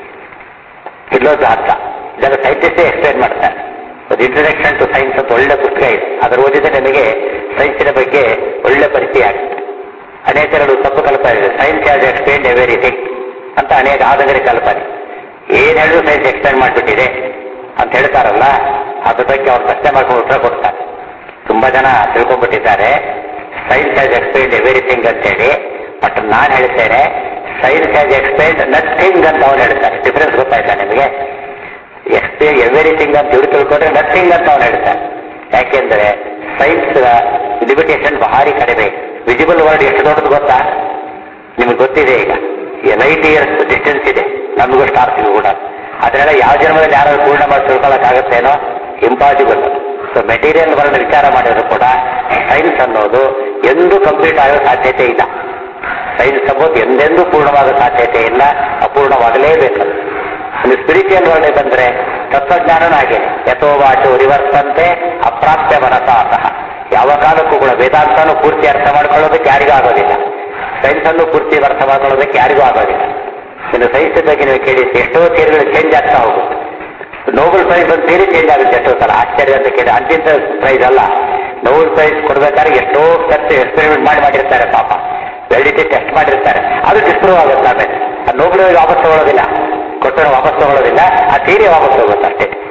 ಇಲ್ಲೊಂದು ಅರ್ಥ ಇದನ್ನು ಸೈಂಟಿಸ್ಟೇ ಎಕ್ಸ್ಪ್ಲೈನ್ ಮಾಡ್ತಾರೆ ಒಂದು ಇಂಟ್ರಡಕ್ಷನ್ ಟು ಸೈನ್ಸ್ ಅಂತ ಒಳ್ಳೆ ಪುಸ್ತಕ ಇದೆ ಅದರ ಓದಿದ್ರೆ ನಿಮಗೆ ಸೈನ್ಸಿನ ಬಗ್ಗೆ ಒಳ್ಳೆ ಪರಿಚಯ ಆಗುತ್ತೆ ಅನೇಕರು ತಪ್ಪು ಕಲ್ಪನೆ ಇದೆ ಸೈನ್ಸ್ ಹ್ಯಾಸ್ ಎಕ್ಸ್ಪ್ಲೇನ್ ಎವ್ರಿಥಿಂಗ್ ಅಂತ ಅನೇಕ ಆದಂಗರಿ ಕಲ್ಪನೆ ಏನ್ ಹೇಳಿದ್ರು ಸೈನ್ಸ್ ಎಕ್ಸ್ಪ್ಲೇನ್ ಮಾಡಿಬಿಟ್ಟಿದೆ ಅಂತ ಹೇಳ್ತಾರಲ್ಲ ಅದ್ರ ಬಗ್ಗೆ ಅವ್ರು ಪ್ರಶ್ನೆ ಮಾಡ್ಕೊಂಡು ಉತ್ತರ ಕೊಡ್ತಾರೆ ತುಂಬಾ ಜನ ತಿಳ್ಕೊಂಡ್ಬಿಟ್ಟಿದ್ದಾರೆ ಸೈನ್ಸ್ ಹ್ಯಾಸ್ ಎಕ್ಸ್ಪ್ಲೇನ್ ಎವ್ರಿಥಿಂಗ್ ಅಂತೇಳಿ ಬಟ್ ನಾನು ಹೇಳ್ತೇನೆ ಸೈನ್ಸ್ ಹ್ಯಾಸ್ ಎಕ್ಸ್ಪ್ಲೇನ್ ನಥಿಂಗ್ ಅಂತ ಅವ್ರು ಹೇಳ್ತಾರೆ ಡಿಫರೆನ್ಸ್ ಗೊತ್ತಾಯ್ತಾ ನಿಮಗೆ ಎಕ್ಸ್ಪ್ಲೇನ್ ಎವ್ರಿಥಿಂಗ್ ಅಂತ ಇವ್ರು ತಿಳ್ಕೊಂಡ್ರೆ ನಥಿಂಗ್ ಅಂತ ಅವ್ನು ಹೇಳ್ತಾರೆ ಯಾಕೆಂದ್ರೆ ಸೈನ್ಸ್ ಲಿಮಿಟೇಷನ್ ಭಾರಿ ಕಡಿಮೆ ವಿಸಿಬಲ್ ವರ್ಡ್ ಎಷ್ಟು ದೊಡ್ಡದು ಗೊತ್ತಾ ನಿಮ್ಗೆ ಗೊತ್ತಿದೆ ಈಗ ಲೈಟ್ ಇಯರ್ಸ್ ಡಿಸ್ಟೆನ್ಸ್ ಇದೆ ನಮಗೂ ಸ್ಟಾರ್ಸ್ಗೂ ಕೂಡ ಅದನ್ನೆಲ್ಲ ಯಾವ ಜನ್ಮದಲ್ಲಿ ಯಾರು ಪೂರ್ಣ ಮಾಡಿ ತಿಳ್ಕೊಳ್ಳೋಕ್ಕಾಗತ್ತೇನೋ ಇಂಪಾಸಿಬಲ್ ಸೊ ಮೆಟೀರಿಯಲ್ ವರ್ಡ್ ವಿಚಾರ ಮಾಡಿದ್ರು ಕೂಡ ಸೈನ್ಸ್ ಅನ್ನೋದು ಎಂದೂ ಕಂಪ್ಲೀಟ್ ಆಗೋ ಸಾಧ್ಯತೆ ಇಲ್ಲ ಸೈನ್ಸ್ ಅನ್ನೋದು ಎಂದೆಂದೂ ಪೂರ್ಣವಾದ ಸಾಧ್ಯತೆ ಇಲ್ಲ ಅಪೂರ್ಣವಾಗಲೇಬೇಕು ಒಂದು ಸ್ಪಿರಿಚುವಲ್ ವರ್ಲ್ಡ್ ಬಂದ್ರೆ ತತ್ವಜ್ಞಾನನೂ ಹಾಗೇನೆ ಯಥೋವಾಚು ರಿವರ್ತಂತೆ ಅಪ್ರಾಪ್ಯ ಮನಸಾತಃ ಯಾವ ಕಾಲಕ್ಕೂ ಕೂಡ ವೇದಾಂತನೂ ಪೂರ್ತಿ ಅರ್ಥ ಮಾಡ್ಕೊಳ್ಳೋದಕ್ಕೆ ಯಾರಿಗೂ ಆಗೋದಿಲ್ಲ ಸೈನ್ಸ್ ಅನ್ನು ಪೂರ್ತಿ ಅರ್ಥ ಮಾಡ್ಕೊಳ್ಳೋದಕ್ಕೆ ಯಾರಿಗೂ ಆಗೋದಿಲ್ಲ ಇನ್ನು ಸೈನ್ಸ್ ಬಗ್ಗೆ ನೀವು ಕೇಳಿ ಎಷ್ಟೋ ಥಿಯರಿಗಳು ಚೇಂಜ್ ಆಗ್ತಾ ಹೋಗುತ್ತೆ ನೋಬೆಲ್ ಪ್ರೈಸ್ ಒಂದು ಥಿಯರಿ ಚೇಂಜ್ ಆಗುತ್ತೆ ಎಷ್ಟೋ ಸಲ ಆಶ್ಚರ್ಯ ಅಂತ ಕೇಳಿ ಅಂತಿಂತ ಪ್ರೈಸ್ ಅಲ್ಲ ನೋಬೆಲ್ ಪ್ರೈಸ್ ಕೊಡ್ಬೇಕಾದ್ರೆ ಎಷ್ಟೋ ಖರ್ಚು ಎಕ್ಸ್ಪೆರಿಮೆಂಟ್ ಮಾಡಿ ಮಾಡಿರ್ತಾರೆ ಪಾಪ ವ್ಯಾಲಿಡಿಟಿ ಟೆಸ್ಟ್ ಮಾಡಿರ್ತಾರೆ ಅದು ಡಿಸ್ಪ್ರೂವ್ ಆಗುತ್ತೆ ಆಮೇಲೆ ಆ ನೋಬೆಲ್ ವಾಪಸ್ ತಗೊಳ್ಳೋದಿಲ್ಲ ಕೊಟ್ಟರೆ ವಾಪಸ್ ತಗೊಳ್ಳೋದಿಲ್ಲ ಆ ಥಿಯರಿ ವಾಪಸ್ ಹೋಗುತ್ತೆ ಅಷ್ಟೇ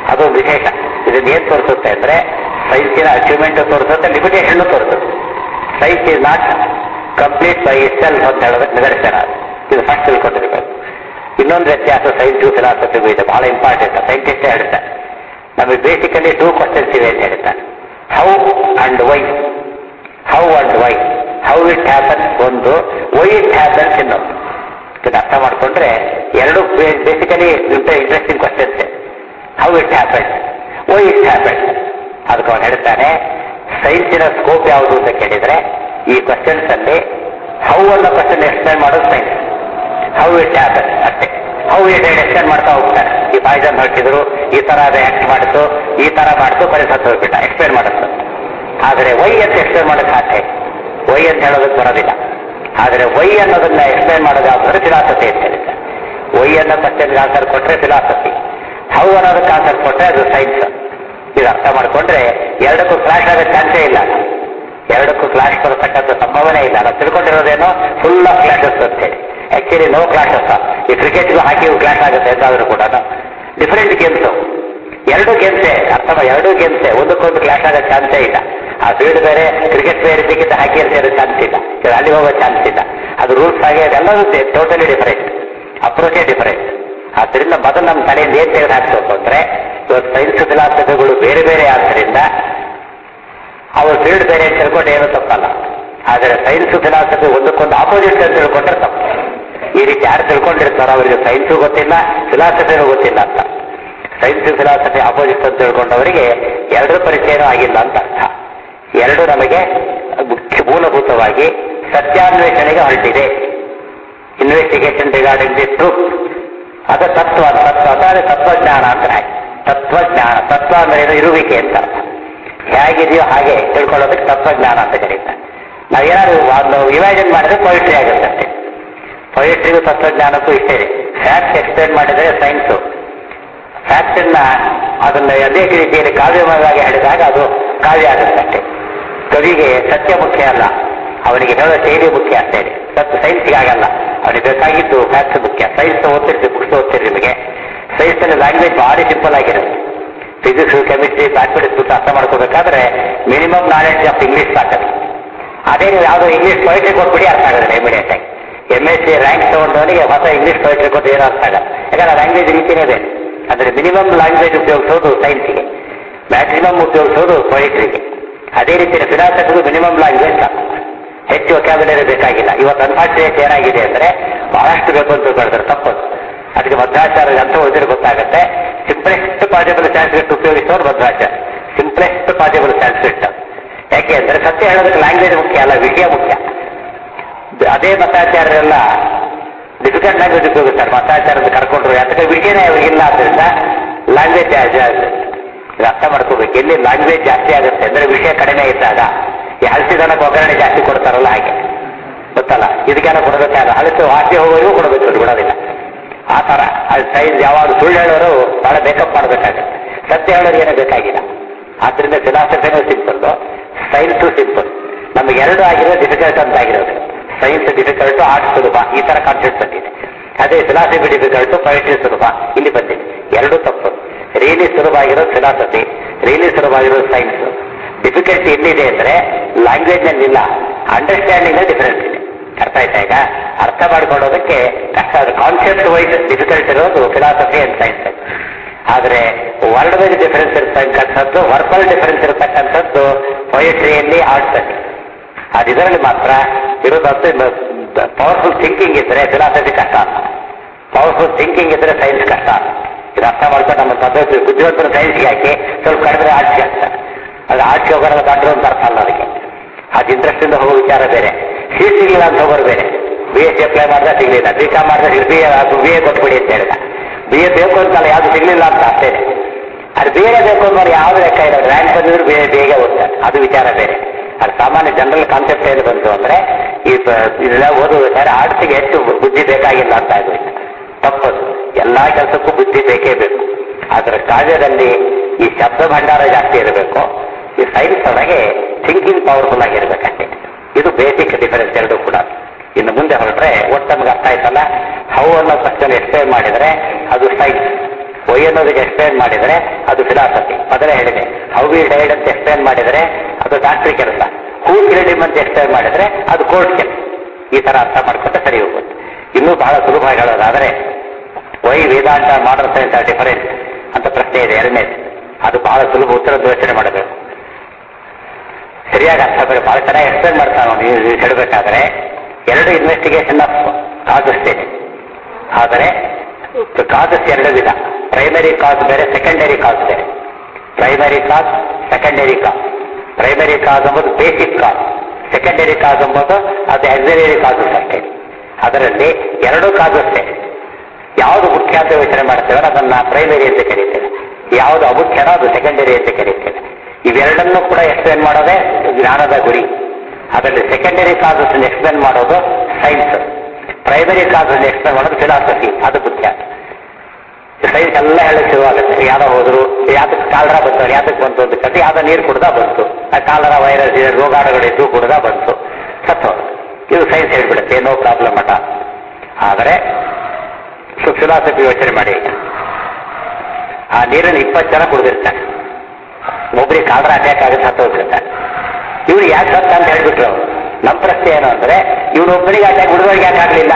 ಅದು ವಿಶೇಷ ಇದನ್ನ ಏನ್ ತೋರಿಸುತ್ತೆ ಅಂದ್ರೆ ಸೈನ್ಸಿನ ಅಚೀವ್ಮೆಂಟ್ ತೋರಿಸುತ್ತೆ ಲಿಮಿಟೇಷನ್ ತೋರಿಸುತ್ತೆ science is not complete by self ಅಂತ ಹೇಳೋದಕ್ಕೆ ನಿದರ್ಶನ ಇದು ಫಸ್ಟ್ ತಿಳ್ಕೊಂಡಿರ್ಬೇಕು ಇನ್ನೊಂದು ವ್ಯತ್ಯಾಸ ಸೈನ್ಸು ಫಿಲಾಸಫಿಗೂ ಇದೆ ಬಹಳ ಇಂಪಾರ್ಟೆಂಟ್ ಸೈಂಟಿಸ್ಟೇ ಹೇಳ್ತಾರೆ ನಮಗೆ ಬೇಸಿಕಲಿ ಟೂ ಕ್ವಶನ್ಸ್ ಇವೆ ಅಂತ ಹೇಳ್ತಾರೆ how and why how and why how it happens ಒಂದು ವೈ ಇಟ್ ಹ್ಯಾಪನ್ಸ್ ಇನ್ನೊಂದು ಇದನ್ನ ಅರ್ಥ ಮಾಡ್ಕೊಂಡ್ರೆ ಎರಡು basically interesting questions how it happens why it happens ಅದಕ್ಕೆ ಅವನು ಹೇಳ್ತಾನೆ ಸೈನ್ಸಿನ ಸ್ಕೋಪ್ ಯಾವುದು ಅಂತ ಕೇಳಿದ್ರೆ ಈ ಕ್ವಶನ್ಸ್ ಅಲ್ಲಿ ಹೌ ಅನ್ನೋ ಕ್ವಶನ್ ಎಕ್ಸ್ಪ್ಲೈನ್ ಮಾಡೋದು ಸೈನ್ಸ್ ಹೌ ಇಟ್ ಹ್ಯಾಪನ್ ಅಷ್ಟೇ ಹೌ ಇಟ್ ಎಕ್ಸ್ಪ್ಲೈನ್ ಮಾಡ್ತಾ ಹೋಗ್ತಾರೆ ಈ ಪಾಯ್ಸನ್ ಹಾಕಿದ್ರು ಈ ತರ ರಿಯಾಕ್ಟ್ ಮಾಡಿತು ಈ ತರ ಮಾಡಿತು ಬರೀ ಸತ್ತು ಹೋಗ್ಬಿಟ್ಟ ಎಕ್ಸ್ಪ್ಲೈನ್ ಮಾಡುತ್ತೆ ಆದರೆ ವೈ ಅಂತ ಎಕ್ಸ್ಪ್ಲೈನ್ ಮಾಡೋಕೆ ಸಾಧ್ಯ ವೈ ಅಂತ ಹೇಳೋದಕ್ಕೆ ಬರೋದಿಲ್ಲ ಆದರೆ ವೈ ಅನ್ನೋದನ್ನ ಎಕ್ಸ್ಪ್ಲೈನ್ ಮಾಡೋದು ಯಾವ್ದಾದ್ರೆ ಫಿಲಾಸಫಿ ಅಂತ ಹೇಳಿದ್ದೆ ವೈ ಅನ್ನೋ ಕ್ವಶನ್ಗೆ ಆನ್ಸರ್ ಕೊಟ್ರೆ ಫಿಲಾಸಫಿ ಹೌ ಅನ್ನೋದಕ್ಕೆ ಆನ್ಸರ್ ಕೊಟ್ರೆ ಅದು ಸೈನ್ಸ್ ಇದು ಅರ್ಥ ಮಾಡ್ಕೊಂಡ್ರೆ ಎರಡಕ್ಕೂ ಕ್ಲಾಶ್ ಆಗೋ ಚಾನ್ಸೇ ಇಲ್ಲ ಎರಡಕ್ಕೂ ಕ್ಲಾಶ್ ಬರತಕ್ಕಂಥ ಸಂಭಾವನೆ ಇಲ್ಲ ನಾವು ತಿಳ್ಕೊಂಡಿರೋದೇನೋ ಫುಲ್ ಆಫ್ ಕ್ಲಾಶಸ್ ಅಂತ ಹೇಳಿ ಆಕ್ಚುಲಿ ನೋ ಕ್ಲಾಶಸ್ ಈ ಕ್ರಿಕೆಟ್ಗೂ ಹಾಕಿಗೂ ಕ್ಲಾಶ್ ಆಗುತ್ತೆ ಎಂತಾದ್ರೂ ಕೂಡ ಡಿಫರೆಂಟ್ ಗೇಮ್ಸು ಎರಡು ಗೇಮ್ಸೇ ಅರ್ಥ ಮಾ- ಎರಡು ಗೇಮ್ಸೇ ಒಂದಕ್ಕೊಂದು ಕ್ಲಾಶ್ ಆಗೋ ಚಾನ್ಸೇ ಇಲ್ಲ ಆ ಫೀಲ್ಡ್ ಬೇರೆ ಕ್ರಿಕೆಟ್ ಬೇರೆ ಇದಕ್ಕಿಂತ ಹಾಕಿ ಅಂತ ಸೇರೋ ಚಾನ್ಸ್ ಇಲ್ಲ ಇದು ಅಲ್ಲಿ ಹೋಗೋ ಚಾನ್ಸ್ ಇಲ್ಲ ಅದು ರೂಲ್ಸ್ ಹಾಗೆ ಅದೆಲ್ಲವೂ ಟೋಟಲಿ ಡಿಫರೆಂಟ್ ಅಪ್ರೋಚೇ ಡಿಫರೆಂಟ್ ಆದ್ದರಿಂದ ಮೊದಲು ನಮ್ಮ ತಲೆಯಿಂದ ಏನ್ ತೆಗೆದು ಹಾಕ್ಬೇಕು ಅಂದ್ರೆ ಇವತ್ತು ಸೈನ್ಸ್ ಫಿಲಾಸಫಿಗಳು ಬೇರೆ ಬೇರೆ ಆದ್ದರಿಂದ ಅವ್ರ ಫೀಲ್ಡ್ ಬೇರೆ ಅಂತ ತಿಳ್ಕೊಂಡು ಏನೂ ತಪ್ಪಲ್ಲ ಆದರೆ ಸೈನ್ಸ್ ಫಿಲಾಸಫಿ ಒಂದಕ್ಕೊಂದು ಆಪೋಸಿಟ್ ಅಂತ ತಿಳ್ಕೊಂಡ್ರೆ ತಪ್ಪು ಈ ರೀತಿ ಯಾರು ತಿಳ್ಕೊಂಡಿರ್ತಾರೋ ಅವರಿಗೆ ಸೈನ್ಸು ಗೊತ್ತಿಲ್ಲ ಫಿಲಾಸಫಿನೂ ಗೊತ್ತಿಲ್ಲ ಅಂತ ಸೈನ್ಸ್ ಫಿಲಾಸಫಿ ಆಪೋಸಿಟ್ ಅಂತ ತಿಳ್ಕೊಂಡವರಿಗೆ ಎರಡರ ಪರಿಚಯನೂ ಆಗಿಲ್ಲ ಅಂತ ಅರ್ಥ ಎರಡು ನಮಗೆ ಮುಖ್ಯ ಮೂಲಭೂತವಾಗಿ ಸತ್ಯಾನ್ವೇಷಣೆಗೆ ಹೊರಟಿದೆ ಇನ್ವೆಸ್ಟಿಗೇಷನ್ ರಿಗಾರ್ಡಿಂಗ್ ದಿ ಟ್ರೂತ್ ಅದು ತತ್ವ ತತ್ವ ಅದಾದ್ರೆ ತತ್ವಜ್ಞಾನ ಅಂತ ಹಾಗೆ ತತ್ವಜ್ಞಾನ ತತ್ವ ಅಂದ್ರೆ ಏನು? ಇರುವಿಕೆ ಅಂತ ಅರ್ಥ ಹೇಗಿದೆಯೋ ಹಾಗೆ ತಿಳ್ಕೊಳ್ಳೋದಕ್ಕೆ ತತ್ವಜ್ಞಾನ ಅಂತ ಕರೀತಾರೆ ನಾವೇನಾದ್ರು ಒಂದು ಇಮ್ಯಾಜಿನ್ ಮಾಡಿದ್ರೆ ಪೊಯಿಟ್ರಿ ಆಗುತ್ತೆ ಅಷ್ಟೇ ಪೊಯಿಟ್ರಿಗೂ ತತ್ವಜ್ಞಾನಕ್ಕೂ ಇಷ್ಟೇ ಇದೆ ಫ್ಯಾಕ್ಟ್ ಎಕ್ಸ್ಪ್ಲೇನ್ ಮಾಡಿದ್ರೆ ಸೈನ್ಸು ಫ್ಯಾಕ್ಟ್ ಅನ್ನ ಅದನ್ನ ಅನೇಕ ರೀತಿಯಲ್ಲಿ ಕಾವ್ಯಮಯವಾಗಿ ಹೇಳಿದಾಗ ಅದು ಕಾವ್ಯ ಆಗುತ್ತೆ ಅಷ್ಟೇ ಕವಿಗೆ ಸತ್ಯ ಮುಖ್ಯ ಅಲ್ಲ ಅವನಿಗೆ ಹೇಳೋ ಶೈಲಿ ಮುಖ್ಯ ಅಷ್ಟೇ ಸತ್ಯ ಸೈನ್ಸ್ಗೆ ಆಗಲ್ಲ ಅವನಿಗೆ ಬೇಕಾಗಿದ್ದು ಫ್ಯಾಕ್ಟ್ಸ್ ಮುಖ್ಯ ಸೈನ್ಸ್ ಓದ್ತಿರ್ತೀವಿ ಬುಕ್ಸ್ ಓದ್ತೀರಿ ನಿಮಗೆ ಸೈನ್ಸ್ ಅಲ್ಲಿ ಲ್ಯಾಂಗ್ವೇಜ್ ಭಾರಿ ಸಿಂಪಲ್ ಆಗಿರುತ್ತೆ ಫಿಸಿಕ್ಸ್ ಕೆಮಿಸ್ಟ್ರಿ ಮ್ಯಾಥಮೆಟಿಕ್ಸ್ ಅರ್ಥ ಮಾಡ್ಕೋಬೇಕಾದ್ರೆ ಮಿನಿಮಮ್ ನಾಲೆಡ್ಜ್ ಆಫ್ ಇಂಗ್ಲಿಷ್ ಸಾಕದು ಅದೇ ನೀವು ಯಾವುದೋ ಇಂಗ್ಲಿಷ್ ಪೊಯಿಟ್ರಿ ಕೊಟ್ಬಿಡಿ ಅರ್ಥ ಆಗೋದಿಲ್ಲ ಇಮಿಡಿಯೇಟ್ ಆಗಿ ಎಮ್ ಎಸ್ ಸಿ ರ್ಯಾಂಕ್ ತಗೊಂಡವನಿಗೆ ಹೊಸ ಇಂಗ್ಲಿಷ್ ಪೊಯಿಟ್ರಿ ಕೊಟ್ಟು ಏನೂ ಅರ್ಥ ಆಗಲ್ಲ ಯಾಕಂದ್ರೆ ಲ್ಯಾಂಗ್ವೇಜ್ ರೀತಿನೇ ಬೇರೆ ಅಂದ್ರೆ ಮಿನಿಮಮ್ ಲ್ಯಾಂಗ್ವೇಜ್ ಉಪಯೋಗಿಸೋದು ಸೈನ್ಸ್ಗೆ ಮ್ಯಾಕ್ಸಿಮಮ್ ಉಪಯೋಗಿಸೋದು ಪೊಯಿಟ್ರಿಗೆ ಅದೇ ರೀತಿ ಫಿಲಾಸಫಿಗೂ ಮಿನಿಮಮ್ ಲ್ಯಾಂಗ್ವೇಜ್ ಸಾಕು ಹೆಚ್ಚು ವೊಕ್ಯಾಬುಲರಿ ಬೇಕಾಗಿಲ್ಲ ಇವತ್ತು ಅನ್ಫಾರ್ಚುನೇಟ್ ಏನಾಗಿದೆ ಅಂದ್ರೆ ಬಹಳಷ್ಟು ಬೇಕು ಅಂತ ತಿಳ್ಕೊಳ್ತಾರೆ ತಪ್ಪದು ಅದಕ್ಕೆ ಮಧ್ವಾಚಾರ್ಯ ಅಂತ ಓದಿದ್ರೆ ಗೊತ್ತಾಗುತ್ತೆ ಸಿಂಪ್ಲೆಸ್ಟ್ ಪಾಸಿಬಲ್ ಸ್ಯಾನ್ಸ್ಕ್ರಿಟ್ ಉಪಯೋಗಿಸೋರು ಮಧ್ವಾಚಾರ್ಯ ಸಿಂಪ್ಲೆಸ್ಟ್ ಪಾಸಿಬಲ್ ಸ್ಯಾನ್ಸ್ಕ್ರಿಟ್ ಯಾಕೆ ಅಂದ್ರೆ ಸತ್ಯ ಹೇಳೋದಕ್ಕೆ ಲ್ಯಾಂಗ್ವೇಜ್ ಮುಖ್ಯ ಅಲ್ಲ ವಿಷಯ ಮುಖ್ಯ ಅದೇ ಮತಾಚಾರ್ಯರೆಲ್ಲ ಡಿಫಿಕಲ್ಟ್ ಲ್ಯಾಂಗ್ವೇಜ್ ಉಪಯೋಗಿಸ್ತಾರೆ ಮತಾಚಾರದ ಕರ್ಕೊಂಡ್ರು ಯಾಕಂದ್ರೆ ವಿಷಯನೇ ಅವ್ರಿಗಿಲ್ಲ ಆದ್ರಿಂದ ಲ್ಯಾಂಗ್ವೇಜ್ ಅರ್ಥ ಮಾಡ್ಕೋಬೇಕು ಎಲ್ಲಿ ಲ್ಯಾಂಗ್ವೇಜ್ ಜಾಸ್ತಿ ಆಗುತ್ತೆ ಅಂದ್ರೆ ವಿಷಯ ಕಡಿಮೆ ಇದ್ದಾಗ ಈ ಹಲಸಿದನಕ್ಕೆ ಒಗ್ಗರಣೆ ಜಾಸ್ತಿ ಕೊಡ್ತಾರಲ್ಲ ಹಾಗೆ ಗೊತ್ತಲ್ಲ ಇದಕ್ಕೆಲ್ಲ ಕೊಡಬೇಕಾಗ ಹಲಸು ಆಚೆ ಹೋಗೋರಿಗೂ ಕೊಡಬೇಕು ಅದು ಬಿಡೋದಿಲ್ಲ ಆ ಥರ ಅದು ಸೈನ್ಸ್ ಯಾವಾಗ ಸುಳ್ಳು ಹೇಳೋರು ಬಹಳ ಬೇಕಪ್ ಮಾಡಬೇಕಾಗುತ್ತೆ ಸತ್ಯ ಹೇಳೋರು ಏನೂ ಬೇಕಾಗಿಲ್ಲ ಆದ್ರಿಂದ ಫಿಲಾಸಫಿನೂ ಸಿಂಪಲ್ ಸೈನ್ಸು ಸಿಂಪಲ್ ನಮಗೆ ಎರಡು ಆಗಿರೋದು ಡಿಫಿಕಲ್ಟ್ ಅಂತ ಆಗಿರೋದು ಸೈನ್ಸ್ ಡಿಫಿಕಲ್ಟ್ ಆರ್ಟ್ಸ್ ಸುಲಭ ಈ ತರ ಕಾನ್ಸೆಪ್ಟ್ ಬಂದಿದೆ ಅದೇ ಫಿಲಾಸಫಿ ಡಿಫಿಕಲ್ಟ್ ಪೊಯಿಟ್ರಿ ಸುಲಭ ಇಲ್ಲಿ ಬಂದಿದೆ ಎರಡು ತಪ್ಪು ರಿಯಲಿ ಸುಲಭ ಆಗಿರೋದು ಫಿಲಾಸಫಿ ರಿಯಲಿ ಸುಲಭ ಆಗಿರೋದು ಸೈನ್ಸ್ ಡಿಫಿಕಲ್ಟಿ ಎಲ್ಲಿದೆ ಅಂದ್ರೆ ಲ್ಯಾಂಗ್ವೇಜ್ ನಲ್ಲಿಲ್ಲ ಅಂಡರ್ಸ್ಟ್ಯಾಂಡಿಂಗ್ ಡಿಫರೆನ್ಸ್ ಇದೆ ಅರ್ಥ ಆಯ್ತಾ ಈಗ ಅರ್ಥ ಮಾಡ್ಕೊಳ್ಳೋದಕ್ಕೆ ಕಷ್ಟ ಅದು ಕಾನ್ಸೆಪ್ಟ್ ವೈಸ್ ಡಿಫಿಕಲ್ಟ್ ಇರೋದು ಫಿಲಾಸಫಿ ಅಂಡ್ ಸೈನ್ಸ್ ಆದರೆ ವರ್ಡ್ ವೈಸ್ ಡಿಫರೆನ್ಸ್ ಇರತಕ್ಕಂಥದ್ದು ವರ್ಬಲ್ ಡಿಫರೆನ್ಸ್ ಇರತಕ್ಕಂಥದ್ದು ಪೊಯಿಟ್ರಿಯಲ್ಲಿ ಆರ್ಟ್ಸ್ ಅಲ್ಲಿ ಅದು ಇದರಲ್ಲಿ ಮಾತ್ರ ಇರೋದು ಪವರ್ಫುಲ್ ಥಿಂಕಿಂಗ್ ಇದ್ರೆ ಫಿಲಾಸಫಿ ಕಷ್ಟ ಪವರ್ಫುಲ್ ಥಿಂಕಿಂಗ್ ಇದ್ರೆ ಸೈನ್ಸ್ ಕಷ್ಟ ಇದು ಅರ್ಥ ಮಾಡ್ಕೊಂಡು ನಮ್ಮ ಪದ್ಧತಿ ಬುದ್ಧಿವಂತರು ಸೈನ್ಸ್ಗೆ ಹಾಕಿ ಸ್ವಲ್ಪ ಕಡಿಮೆ ಆರ್ಟ್ಸ್ಗೆ ಹಾಕ್ತಾರೆ ಅದು ಆರ್ಟ್ಸ್ಗೆ ಹೋಗೋರೆಲ್ಲ ಕಂಡ್ರು ಅಂತ ಅರ್ಥ ಅಲ್ಲ ಅದಕ್ಕೆ ಅದು ಇಂಟ್ರೆಸ್ಟ್ ಇಂದ ಹೋಗೋ ವಿಚಾರ ಬೇರೆ ಸೀಟ್ ಸಿಗಲಿಲ್ಲ ಅಂತ ಹೋಗೋರು ಬೇರೆ ಬಿ ಎಸ್ ಸಿ ಅಪ್ಲೈ ಮಾಡಿದ್ರೆ ಸಿಗಲಿಲ್ಲ ಬಿ ಕಾಮ್ ಮಾಡಿದ್ರೆ ಬಿ ಎ ಬಿ ಎ ಕೊಟ್ಬಿಡಿ ಅಂತ ಹೇಳಿದ ಬಿ ಎ ಬೇಕು ಅಂತಲ್ಲ ಯಾವುದು ಸಿಗಲಿಲ್ಲ ಅಂತ ಅಷ್ಟೇ ಅದು ಬೇರೆ ಬೇಕು ಅನ್ನೋರು ಯಾವ್ದು ಲೆಕ್ಕ ಇಲ್ಲ ರ್ಯಾಂಕ್ ಬಂದಿದ್ರು ಬೇರೆ ಬೇಗ ಓದ್ತಾರೆ ಅದು ವಿಚಾರ ಬೇರೆ ಅದು ಸಾಮಾನ್ಯ ಜನರಲ್ ಕಾನ್ಸೆಪ್ಟ್ ಏನು ಬಂತು ಅಂದ್ರೆ ಈ ಬ- ಇದೆಲ್ಲ ಓದುವ ಆರ್ಟ್ಸ್ಗೆ ಹೆಚ್ಚು ಬುದ್ಧಿ ಬೇಕಾಗಿಲ್ಲ ಅಂತ ಆಗೋಯ್ತು ತಪ್ಪದು ಎಲ್ಲಾ ಕೆಲಸಕ್ಕೂ ಬುದ್ಧಿ ಬೇಕೇ ಬೇಕು ಆದರೆ ಕಾವ್ಯದಲ್ಲಿ ಈ ಶಬ್ದ ಭಂಡಾರ ಜಾಸ್ತಿ ಇರಬೇಕು ಈ ಸೈನ್ಸ್ ಒಳಗೆ ಥಿಂಕಿಂಗ್ ಪವರ್ಫುಲ್ ಆಗಿರ್ಬೇಕಷ್ಟೇ ಇದು ಬೇಸಿಕ್ ಡಿಫರೆನ್ಸ್ ಎರಡು ಕೂಡ ಇನ್ನು ಮುಂದೆ ಹೊರಟ್ರೆ ಒಟ್ಟು ನಮ್ಗೆ ಅರ್ಥ ಆಯ್ತಲ್ಲ ಹೌ ಅನ್ನೋ ಕ್ವಶನ್ ಎಕ್ಸ್ಪ್ಲೈನ್ ಮಾಡಿದ್ರೆ ಅದು ಸೈನ್ಸ್ ವೈ ಅನ್ನೋದಕ್ಕೆ ಎಕ್ಸ್ಪ್ಲೇನ್ ಮಾಡಿದರೆ ಅದು ಫಿಲಾಸಫಿ ಮೊದಲೇ ಹೇಳಿದೆ ಹೌ ವಿ ಡೈಡ್ ಅಂತ ಎಕ್ಸ್ಪ್ಲೇನ್ ಮಾಡಿದರೆ ಅದು ಡಾಕ್ಟ್ರಿ ಕೆಲಸ ಹೂ ಕಿರಡಿಮ್ ಅಂತ ಎಕ್ಸ್ಪ್ಲೇನ್ ಮಾಡಿದರೆ ಅದು ಕೋರ್ಟ್ ಕೆಲಸ ಈ ತರ ಅರ್ಥ ಮಾಡ್ಕೊಂಡ್ರೆ ಸರಿ ಹೋಗುತ್ತೆ ಇನ್ನೂ ಬಹಳ ಸುಲಭ ಹೇಳೋದಾದರೆ why Vedanta modern science are different ಅಂತ ಪ್ರಶ್ನೆ ಇದೆ ಎರಡನೇದು ಅದು ಬಹಳ ಸುಲಭ ಉತ್ತರ ಯೋಚನೆ ಮಾಡಬೇಕು ಸರಿಯಾಗಿ ಅರ್ಥ ಬೇಕು ಬಹಳ ಚೆನ್ನಾಗಿ ಎಕ್ಸ್ಪ್ಲೇನ್ ಮಾಡ್ತಾನೆ ಅವನು ನೀವು ಹೇಳಬೇಕಾದ್ರೆ ಎರಡು ಇನ್ವೆಸ್ಟಿಗೇಷನ್ ಆಫ್ ಕಾಸಸ್ ಇದೆ ಆದರೆ ಕಾಸಸ್ ಎರಡು ವಿಧ ಪ್ರೈಮರಿ ಕಾಸ್ ಬೇರೆ ಸೆಕೆಂಡರಿ ಕಾಸ್ ಬೇರೆ primary cause secondary cause primary cause ಎಂಬುದು ಬೇಸಿಕ್ ಕಾಸ್ ಸೆಕೆಂಡರಿ ಕಾಸ್ ಎಂಬುದು ಅದು ಆಕ್ಸಿಲರಿ ಕಾಸಸ್ ಅಷ್ಟೇ ಅದರಲ್ಲಿ ಎರಡು ಕಾಸಸ್ಸೇ ಯಾವುದು ಮುಖ್ಯ ಅಂತ ಯೋಚನೆ ಮಾಡ್ತೇವೆ ಅದನ್ನ ಪ್ರೈಮರಿ ಅಂತ ಕರೀತೇವೆ ಯಾವುದು ಅಮುಖ್ಯನೋ ಅದು ಸೆಕೆಂಡರಿ ಅಂತ ಕರೀತೇವೆ ಇವೆರಡನ್ನೂ ಕೂಡ ಎಕ್ಸ್ಪ್ಲೇನ್ ಮಾಡೋದೇ ಜ್ಞಾನದ ಗುರಿ ಅದರಲ್ಲಿ ಸೆಕೆಂಡರಿ ಕಾಸಸ್ ಎಕ್ಸ್ಪ್ಲೇನ್ ಮಾಡೋದು ಸೈನ್ಸ್ ಪ್ರೈಮರಿ ಕಾಸಸ್ ಎಕ್ಸ್ಪ್ಲೇನ್ ಮಾಡೋದು ಫಿಲಾಸಫಿ ಅದು ಮುಖ್ಯ ಸೈನ್ಸ್ ಎಲ್ಲ ಹೇಳಕ್ ಶುರುವಾಗುತ್ತೆ ಯಾರೋ ಹೋದ್ರು ಯಾತಕ್ಕೆ ಕಾಲರ ಬಂತು ಯಾತಕ್ಕೆ ಬಂತು ಅಂತ ಕತೆ ಯಾವ್ದೋ ನೀರು ಕುಡ್ದ ಬಂತು ಆ ಕಾಲರ ವೈರಸ್ ಇದೆ ರೋಗಾಣುಗಳಿದ್ದು ಕುಡ್ದ ಬಂತು ಸತ್ತು ಇದು ಸೈನ್ಸ್ ಹೇಳ್ಬಿಡುತ್ತೆ ನೋ ಪ್ರಾಬ್ಲಮ್ ಅಟ ಆದರೆ ಫಿಲಾಸಫಿ ಯೋಚನೆ ಮಾಡಿ ಆ ನೀರನ್ನು ಇಪ್ಪತ್ತು ಜನ ಕುಡಿದಿರ್ತಾರೆ ಒಬ್ಬರಿಗೆ ಕಾಲರ ಅಟ್ಯಾಕ್ ಆಗುತ್ತೆ ಸತ್ತು ಹೋಗ್ತಿರ್ತಾರೆ ಇವ್ರು ಯಾಕೆ ಸತ್ತ ಅಂತ ಹೇಳ್ಬಿಟ್ರು ನಮ್ಮ ಪ್ರಶ್ನೆ ಏನು ಅಂದ್ರೆ ಇವನೊಬ್ಬರಿಗೆ ಅಟ್ಯಾಕ್ ಹುಡುಗರಿಗೆ ಯಾಕೆ ಆಗಲಿಲ್ಲ